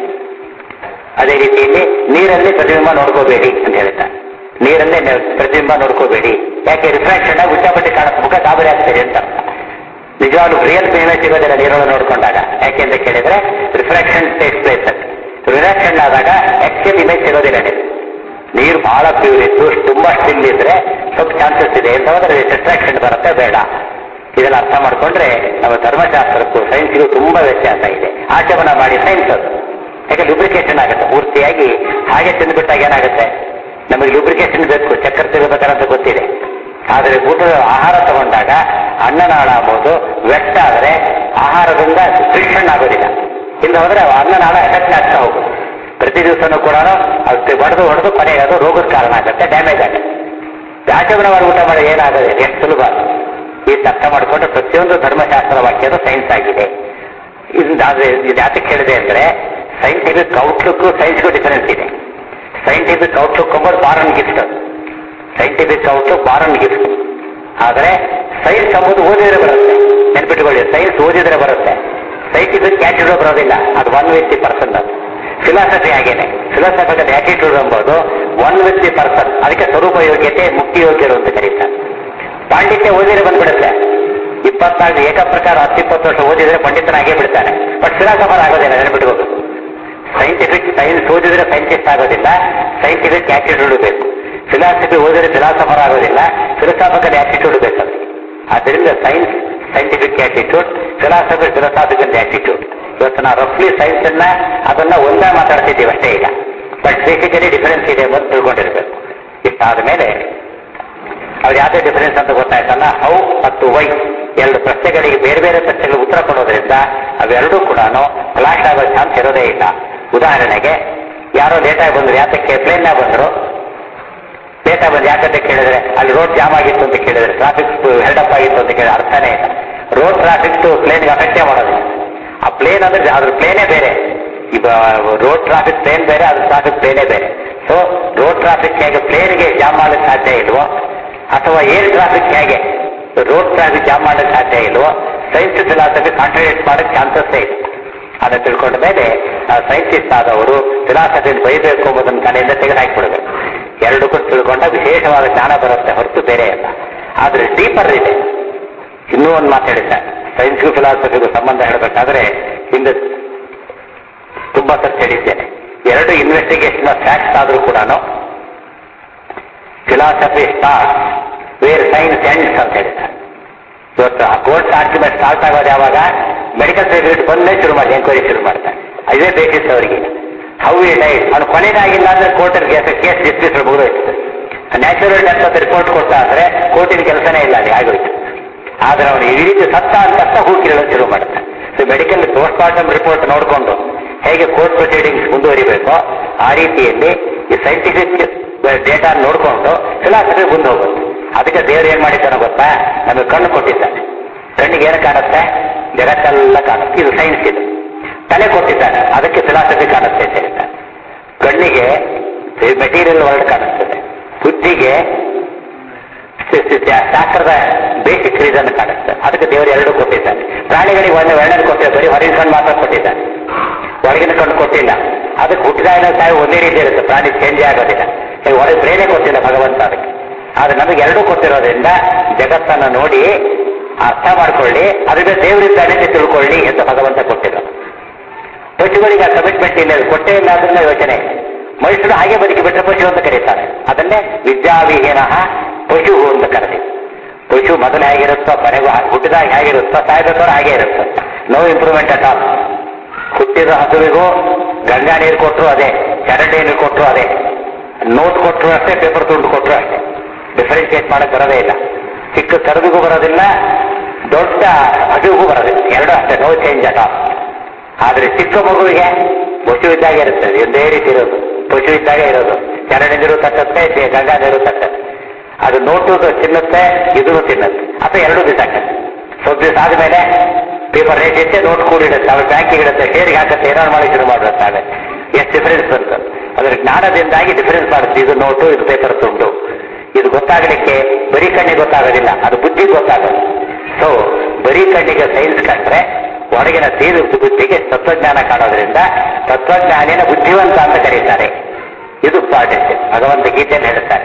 ಅದೇ ರೀತಿಯಲ್ಲಿ ನೀರಲ್ಲಿ ಪ್ರತಿಬಿಂಬ ನೋಡ್ಕೋಬೇಡಿ ಅಂತ ಹೇಳ್ತಾರೆ ನೀರಲ್ಲೇ ನೀವು ಪ್ರತಿಬಿಂಬ ನೋಡ್ಕೋಬೇಡಿ ಯಾಕೆ ರಿಫ್ರಾಕ್ಷನ್ ಆಗಿ ಉಚ್ಚಾಪಟ್ಟಿ ಕಾಣುತ್ತೆ ಮುಖ ಗಾಬರಿ ಆಗ್ತದೆ ಅಂತ ಅರ್ಥ. ನಿಜವಾಗ್ಲೂ ರಿಯಲ್ ಇಮೇಜ್ ಸಿಗೋದಿಲ್ಲ ನೀರೊಳಗೆ ನೋಡ್ಕೊಂಡಾಗ ಯಾಕೆ ಅಂತ ಕೇಳಿದ್ರೆ ರಿಫ್ರಾಕ್ಷನ್ ಟೇಕ್ ಪ್ಲೇಸ್ ಅಂತ ರಿಫ್ರಾಕ್ಷನ್ ಆದಾಗ ಆಕ್ಚುಯಲ್ ಇಮೇಜ್ ಸಿಗೋದಿಲ್ಲ ನೀರು ನೀರು ಬಹಳ ಪ್ಯೂರ್ ಇದ್ದು ತುಂಬಾ ಸ್ಟಿಲ್ ಇದ್ರೆ ಸ್ವಲ್ಪ ಚಾನ್ಸಸ್ ಇದೆ ಅಂತ ಹೋದ್ರೆ ಡಿಸ್ಟ್ರಾಕ್ಷನ್ ಬರುತ್ತೆ ಬೇಡ ಇದೆಲ್ಲ ಅರ್ಥ ಮಾಡ್ಕೊಂಡ್ರೆ ನಮ್ಮ ಧರ್ಮಶಾಸ್ತ್ರಕ್ಕೂ ಸೈನ್ಸ್ಗೂ ತುಂಬಾ ವ್ಯತ್ಯಾಸ ಇದೆ ಆಚಮನ ಮಾಡಿ ಸೈನ್ಸ್ ಅದು ಯಾಕೆ ಲುಬ್ರಿಕೇಶನ್ ಆಗುತ್ತೆ ಪೂರ್ತಿಯಾಗಿ ಹಾಗೆ ತಿಂದ್ಬಿಟ್ಟಾಗ ಏನಾಗುತ್ತೆ ನಮಗೆ ಲುಬ್ರಿಕೇಶನ್ ಬೇಕು ಚಕ್ಕರ್ ತಿರ್ಬೇಕಾರಂತ ಗೊತ್ತಿದೆ ಆದರೆ ಊಟದ ಆಹಾರ ತಗೊಂಡಾಗ ಅನ್ನನಾಳ ಅಂಬೋದು ವೆಟ್ ಆದರೆ ಆಹಾರದಿಂದ ಫ್ರಿಕ್ಷನ್ ಆಗೋದಿಲ್ಲ ಇಲ್ಲ ಹೋದ್ರೆ ಅನ್ನನಾಳ ಎಫೆಕ್ಟ್ ಆಗ್ತಾ ಹೋಗುತ್ತೆ ಪ್ರತಿ ದಿವಸನೂ ಕೂಡ ಅದು ಹೊಡೆದು ಹೊಡೆದು ಕೊನೆಗೆ ಅದು ರೋಗದ ಕಾರಣ ಆಗುತ್ತೆ ಡ್ಯಾಮೇಜ್ ಆಗುತ್ತೆ ಆಚಮನವಾಗಿ ಊಟ ಮಾಡಿ ಏನಾಗೋದಿಲ್ಲ ಎಷ್ಟು ಸುಲಭ ಈ ಅರ್ಥ ಮಾಡಿಕೊಂಡ್ರೆ ಪ್ರತಿಯೊಂದು ಧರ್ಮಶಾಸ್ತ್ರ ವಾಕ್ಯದ ಸೈನ್ಸ್ ಆಗಿದೆ ಇದರಿಂದ ಆದ್ರೆ ಇದು ಯಾತಕ್ಕೆ ಹೇಳಿದೆ ಅಂದ್ರೆ ಸೈಂಟಿಫಿಕ್ ಔಟ್ಲುಕ್ ಸೈನ್ಸ್ಗೂ ಡಿಫರೆನ್ಸ್ ಇದೆ ಸೈಂಟಿಫಿಕ್ ಔಟ್ಲುಕ್ ಎಂಬುದು born gift scientific outlook born gift ಆದರೆ ಸೈನ್ಸ್ ಎಂಬುದು ಓದಿದ್ರೆ ಬರುತ್ತೆ ನೆನ್ಪಿಟ್ಕೊಳ್ಳಿ ಸೈನ್ಸ್ ಓದಿದ್ರೆ ಬರುತ್ತೆ ಸೈಂಟಿಫಿಕ್ ಕ್ಯಾಟಿಟ್ಯೂಡ್ ಬರೋದಿಲ್ಲ ಅದು ಒನ್ ವಿತ್ ದಿ ಪರ್ಸನ್ ಅದು ಫಿಲಾಸಫಿ ಹಾಗೇನೆ ಫಿಲಾಸಫಿಕಲ್ ಆಟಿಟ್ಯೂಡ್ ಎಂಬುದು ಒನ್ ವಿತ್ ದಿ ಪರ್ಸನ್ ಅದಕ್ಕೆ ಸ್ವರೂಪ ಯೋಗ್ಯತೆ ಮುಕ್ತಿ ಯೋಗ್ಯರು ಅಂತ ಕರೀತಾರೆ ಪಾಂಡಿತ್ಯ ಓದಿದ್ರೆ ಬಂದ್ಬಿಡುತ್ತೆ ಇಪ್ಪತ್ನಾಲ್ಕು ಏಕಪ್ರಕಾರ ಹತ್ತಿಪ್ಪತ್ತು ವರ್ಷ ಓದಿದ್ರೆ ಪಂಡಿತನಾಗೇ ಬಿಡ್ತಾನೆ ಬಟ್ ಫಿಲಾಸಫರ್ ಆಗೋದಿಲ್ಲ ನೆನಪಿಟ್ಕೋಬೇಕು ಸೈಂಟಿಫಿಕ್ ಸೈನ್ಸ್ ಓದಿದ್ರೆ ಸೈಂಟಿಸ್ಟ್ ಆಗೋದಿಲ್ಲ ಸೈಂಟಿಫಿಕ್ ಆಟಿಟ್ಯೂಡ್ ಬೇಕು ಫಿಲಾಸಫಿ ಓದಿದ್ರೆ ಫಿಲಾಸಫರ್ ಆಗೋದಿಲ್ಲ ಫಿಲಸಾಫಿಕಲ್ ಆಟಿಟ್ಯೂಡ್ ಬೇಕು ಆದ್ದರಿಂದ science scientific attitude philosophy philosophical attitude ಇವತ್ತು ನಾವು ರಫ್ಲಿ ಸೈನ್ಸ್ ಅನ್ನ ಅದನ್ನ ಒಂದೇ ಮಾತಾಡ್ತಿದ್ದೀವಿ ಅಷ್ಟೇ ಈಗ ಬಟ್ ಬೇಸಿಕಲಿ ಡಿಫರೆನ್ಸ್ ಇದೆ ಅಂತ ತಿಳ್ಕೊಂಡಿರ್ಬೇಕು ಇಷ್ಟಾದ ಮೇಲೆ ಅವ್ರು ಯಾವುದೇ ಡಿಫರೆನ್ಸ್ ಅಂತ ಗೊತ್ತಾಯ್ತಲ್ಲ ಹೌ ಮತ್ತು ವೈ ಎರಡು ಪ್ರಶ್ನೆಗಳಿಗೆ ಬೇರೆ ಬೇರೆ ಪ್ರಶ್ನೆಗಳಿಗೆ ಉತ್ತರ ಕೊಡೋದ್ರಿಂದ ಅವೆರಡೂ ಕೂಡ ಕ್ಲಾಶ್ ಆಗೋ ಚಾನ್ಸ್ ಇರೋದೇ ಇಲ್ಲ ಉದಾಹರಣೆಗೆ ಯಾರೋ ಲೇಟಾಗಿ ಬಂದ್ರು ಯಾತಕ್ಕೆ ಪ್ಲೇನ್ನಾಗ ಬಂದ್ರು ಲೇಟಾಗಿ ಬಂದು ಯಾಕಂತ ಕೇಳಿದ್ರೆ ಅಲ್ಲಿ ರೋಡ್ ಜಾಮ್ ಆಗಿತ್ತು ಅಂತ ಕೇಳಿದ್ರೆ ಟ್ರಾಫಿಕ್ ಹೆಲ್ಡಪ್ ಆಗಿತ್ತು ಅಂತ ಕೇಳಿದ್ರೆ ಅರ್ಥನೇ ಇಲ್ಲ ರೋಡ್ ಟ್ರಾಫಿಕ್ ಪ್ಲೇನ್ಗೆ ಅಫೆಕ್ಟೇ ಮಾಡೋದಿಲ್ಲ ಆ ಪ್ಲೇನ್ ಅಂದ್ರೆ ಅದ್ರ ಪ್ಲೇನೇ ಬೇರೆ ಈಗ ರೋಡ್ ಟ್ರಾಫಿಕ್ ಪ್ಲೇನ್ ಬೇರೆ ಅದ್ರ ಟ್ರಾಫಿಕ್ ಪ್ಲೇನೇ ಬೇರೆ ಸೊ ರೋಡ್ ಟ್ರಾಫಿಕ್ ಹೇಗೆ ಪ್ಲೇನ್ಗೆ ಜಾಮ್ ಮಾಡಲಿಕ್ಕೆ ಸಾಧ್ಯ ಇಲ್ವೋ ಅಥವಾ ಏರ್ ಟ್ರಾಫಿಕ್ ಹೇಗೆ ರೋಡ್ ಟ್ರಾಫಿಕ್ ಜಾಮ್ ಮಾಡಲಿಕ್ಕೆ ಸಾಧ್ಯ ಇಲ್ವೋ ಸೈನ್ಸ್ ಫಿಲಾಸಫಿ ಕಾಂಟ್ರಿಬ್ಯೂಟ್ ಮಾಡಕ್ಕೆ ಚಾನ್ಸಸ್ ಇದೆ ಅದನ್ನ ತಿಳ್ಕೊಂಡ ಮೇಲೆ ಸೈಂಟಿಸ್ಟ್ ಆದವರು ಫಿಲಾಸಫಿಯನ್ನು ಬೈಬೇಕು ಎಂಬುದನ್ನು ತಲೆಯಿಂದ ತೆಗೆದುಹಾಕಿಬಿಡಬೇಕು ಎರಡಕ್ಕೂ ತಿಳ್ಕೊಂಡ ವಿಶೇಷವಾದ ಜ್ಞಾನ ಬರುತ್ತೆ ಹೊರತು ಬೇರೆ ಅಲ್ಲ ಆದ್ರೆ ಡೀಪರ್ ಇದೆ ಇನ್ನೂ ಒಂದು ಮಾತು ಹೇಳಿದ್ದೆ ಸೈನ್ಸ್ಗೂ ಫಿಲಾಸಫಿಗೂ ಸಂಬಂಧ ಹೇಳಬೇಕಾದ್ರೆ ಹಿಂದೆ ತುಂಬಾ ಸರ್ತಿ ಹೇಳಿದ್ದೇನೆ ಎರಡು ಇನ್ವೆಸ್ಟಿಗೇಷನ್ ಫ್ಯಾಕ್ಟ್ಸ್ ಆದರೂ ಕೂಡ philosophy start where science ends ಅಂತ ಹೇಳಿದ್ದಾರೆ ಇವತ್ತು ಆ ಕೋರ್ಟ್ ಆರ್ಗ್ಯುಮೆಂಟ್ ಸ್ಟಾರ್ಟ್ ಆಗೋದು ಯಾವಾಗ ಮೆಡಿಕಲ್ ಸರ್ಟಿಫಿಕೇಟ್ ಬಂದೇ ಶುರು ಮಾಡಿ ಎಂಕ್ವೈರಿ ಶುರು ಮಾಡ್ತಾರೆ ಅದೇ ಬೇಸಿಸ್ ಅವರಿಗೆ ಹೌ ಇ ಡೈಟ್ ಅವ್ನು ಕೊನೆಗಾಗಿಲ್ಲ ಅಂದ್ರೆ ಕೋರ್ಟಲ್ಲಿ ಕೇಸ್ ಡಿಸ್ಮಿಸ್ ಮುಗಿದೋಯ್ತು ನ್ಯಾಚುರಲ್ ಡೆತ್ ಅಂತ ರಿಪೋರ್ಟ್ ಕೊಟ್ಟ ಅಂದ್ರೆ ಕೋರ್ಟಿನ ಕೆಲಸನೇ ಇಲ್ಲ ಅಲ್ಲಿ ಆಗೋಯ್ತು ಆದ್ರೆ ಅವನು ಈ ರೀತಿ ಸತ್ತ ಅಂತ ಹೂ ಕೇಳೋದು ಶುರು ಮಾಡ್ತಾನೆ so medical post mortem report ನೋಡಿಕೊಂಡು ಹೇಗೆ ಕೋರ್ಟ್ ಪ್ರೊಸೀಡಿಂಗ್ಸ್ ಮುಂದುವರಿಬೇಕೋ ಆ ರೀತಿಯಲ್ಲಿ ಈ ಸೈಂಟಿಫಿಕ್ ಡೇಟಾ ನೋಡಿಕೊಂಡು ಫಿಲಾಸಫಿ ಮುಂದೆ ಹೋಗುತ್ತೆ ಅದಕ್ಕೆ ದೇವರು ಏನ್ ಮಾಡಿದ್ದಾನೆ ಗೊತ್ತಾ ನಮಗೆ ಕಣ್ಣು ಕೊಟ್ಟಿದ್ದಾನೆ ಕಣ್ಣಿಗೆ ಏನು ಕಾಣುತ್ತೆ ಜಗತ್ತೆಲ್ಲ ಕಾಣುತ್ತೆ ಇದು ಸೈನ್ಸ್ ಇದು ತಲೆ ಕೊಟ್ಟಿದ್ದಾನೆ ಅದಕ್ಕೆ ಫಿಲಾಸಫಿ ಕಾಣುತ್ತೆ ಅಂತ ಹೇಳ್ತಾನೆ ಕಣ್ಣಿಗೆ ಮೆಟೀರಿಯಲ್ ವರ್ಲ್ಡ್ ಕಾಣಿಸ್ತದೆ ಬುದ್ಧಿಗೆ ಶಾಸ್ತ್ರದ ಬೇಸಿಕ್ ರೀಸನ್ ಕಾಣಿಸ್ತದೆ ಅದಕ್ಕೆ ದೇವರು ಎರಡು ಕೊಟ್ಟಿದ್ದಾನೆ ಪ್ರಾಣಿಗಳಿಗೆ ಒಂದು ವರ್ಣನೆ ಕೊಟ್ಟಿಲ್ಲ ಬರೀ ಹೊರಗಿನ ಕಣ್ಣು ಮಾತ್ರ ಕೊಟ್ಟಿದ್ದಾನೆ ಒಳಗಿನ ಕಣ್ಣು ಕೊಟ್ಟಿಲ್ಲ ಅದಕ್ಕೆ ಹುಟ್ಟಿದಾಗ ತಾಯಿ ಒಂದೇ ರೀತಿ ಇರುತ್ತೆ ಪ್ರಾಣಿ ಚೇಂಜ್ ಆಗೋದಿಲ್ಲ ಈಗ ಒಳಗೆ ಬ್ರೇನೇ ಕೊಟ್ಟಿಲ್ಲ ಭಗವಂತ ಅದಕ್ಕೆ ಆದ್ರೆ ನಮಗೆ ಎರಡೂ ಕೊಟ್ಟಿರೋದ್ರಿಂದ ಜಗತ್ತನ್ನು ನೋಡಿ ಅರ್ಥ ಮಾಡ್ಕೊಳ್ಳಿ ಅದರಿಂದ ದೇವರಿದ್ದಾನೆ ಅಂತ ತಿಳ್ಕೊಳ್ಳಿ ಅಂತ ಭಗವಂತ ಕೊಟ್ಟಿರೋದು ಹೆಚ್ಚು ಪಶುಗಳಿಗೆ ಆ ಕಮಿಟ್ಮೆಂಟ್ ಇಲ್ಲ ಅದು ಕೊಟ್ಟೇ ಇಲ್ಲ ಅದನ್ನ ಯೋಚನೆ ಮನುಷ್ಯರು ಹಾಗೆ ಬದುಕಿ ಬಿಟ್ಟರೆ ಪಶು ಅಂತ ಕರೀತಾರೆ ಅದನ್ನೇ ವಿದ್ಯಾವಿಹೀನ ಪಶು ಅಂತ ಕರೆದಿ ಪಶು ಮೊದಲು ಹೇಗಿರುತ್ತೋ ಕೊನೆಗೂ ಹಾಗೆ ಹುಟ್ಟಿದಾಗ ಹೇಗಿರುತ್ತೋ ಸಾಯ್ಬೇಕಾದ್ರೆ ಹಾಗೆ ಇರುತ್ತೆ ನೋ ಇಂಪ್ರೂವ್ಮೆಂಟ್ ಅಟ್ ಆಲ್ ಹುಟ್ಟಿದ ಹಸುವಿಗೂ ಗಂಗಾ ನೀರು ಕೊಟ್ಟರು ಅದೇ ಚರಂಡಿ ನೀರು ಕೊಟ್ಟರು ಅದೇ ನೋಟ್ ಕೊಟ್ಟರು ಅಷ್ಟೇ ಪೇಪರ್ ತುಂಡು ಕೊಟ್ಟರು ಅಷ್ಟೇ ಡಿಫರೆನ್ಶಿಯೇಟ್ ಮಾಡಕ್ ಬರೋದೇ ಇಲ್ಲ ಚಿಕ್ಕ ಕರುವಿಗೂ ಬರೋದಿಲ್ಲ ದೊಡ್ಡ ಹಸುವಿಗೂ ಬರೋದಿಲ್ಲ ಎರಡು ಅಷ್ಟೇ ನೋ ಚೇಂಜ್ ಅಟ್ ಆಲ್ ಆದ್ರೆ ಚಿಕ್ಕ ಮಗುವಿಗೆ ಪಶು ಇದ್ದಾಗೆ ಇರುತ್ತದೆ ಒಂದೇ ರೀತಿ ಇರೋದು ಪಶು ಇದ್ದಾಗೆ ಇರೋದು ಚರಂಡಿ ನೀರು ತಟ್ಟುತ್ತೆ ದೆ- ಗಂಗಾ ನೀರು ತಟ್ಟುತ್ತೆ ಅದು ನೋಟು ತಿನ್ನುತ್ತೆ ಇದನ್ನು ತಿನ್ನುತ್ತೆ ಅಥವಾ ಎರಡೂ ಬಿಸಾಕತ್ತೆ ಸ್ವಲ್ಪ ದಿವಸ ಆದ್ಮೇಲೆ ಪೇಪರ್ ರೇಟ್ ಇತ್ತೆ ನೋಟ್ ಕೂಡಿಡುತ್ತೆ ಅವ್ರ ಬ್ಯಾಂಕಿಗೆ ಇಡುತ್ತೆ ಶೇರಿಗೆ ಹಾಕತ್ತೆ ಏನಾದ್ರು ಮಾಡಿ ಶುರು ಮಾಡುತ್ತೆ ಆಮೇಲೆ ಎಷ್ಟು ಡಿಫರೆನ್ಸ್ ಬಂತು ಅದ್ರ ಜ್ಞಾನದಿಂದಾಗಿ ಡಿಫರೆನ್ಸ್ ಮಾಡುತ್ತೆ ಇದು ನೋಟು ಇದು ಪೇಪರ್ ತುಂಡು ಇದು ಗೊತ್ತಾಗಲಿಕ್ಕೆ ಬರೀ ಕಣ್ಣಿಗೆ ಗೊತ್ತಾಗೋದಿಲ್ಲ ಅದು ಬುದ್ಧಿಗೆ ಗೊತ್ತಾಗೋದು ಸೊ ಬರೀ ಕಣ್ಣಿಗೆ ಸೈನ್ಸ್ ಕಂಡ್ರೆ ಹೊರಗಿನ ತೀರು ಬುದ್ಧಿಗೆ ತತ್ವಜ್ಞಾನ ಕಾಣೋದ್ರಿಂದ ತತ್ವಜ್ಞಾನಿನ ಬುದ್ಧಿವಂತ ಅಂತ ಕರೀತಾರೆ ಇದು ಇಂಪಾರ್ಟೆಂಟ್ ಭಗವಂತ ಗೀತೆಯನ್ನು ಹೇಳ್ತಾರೆ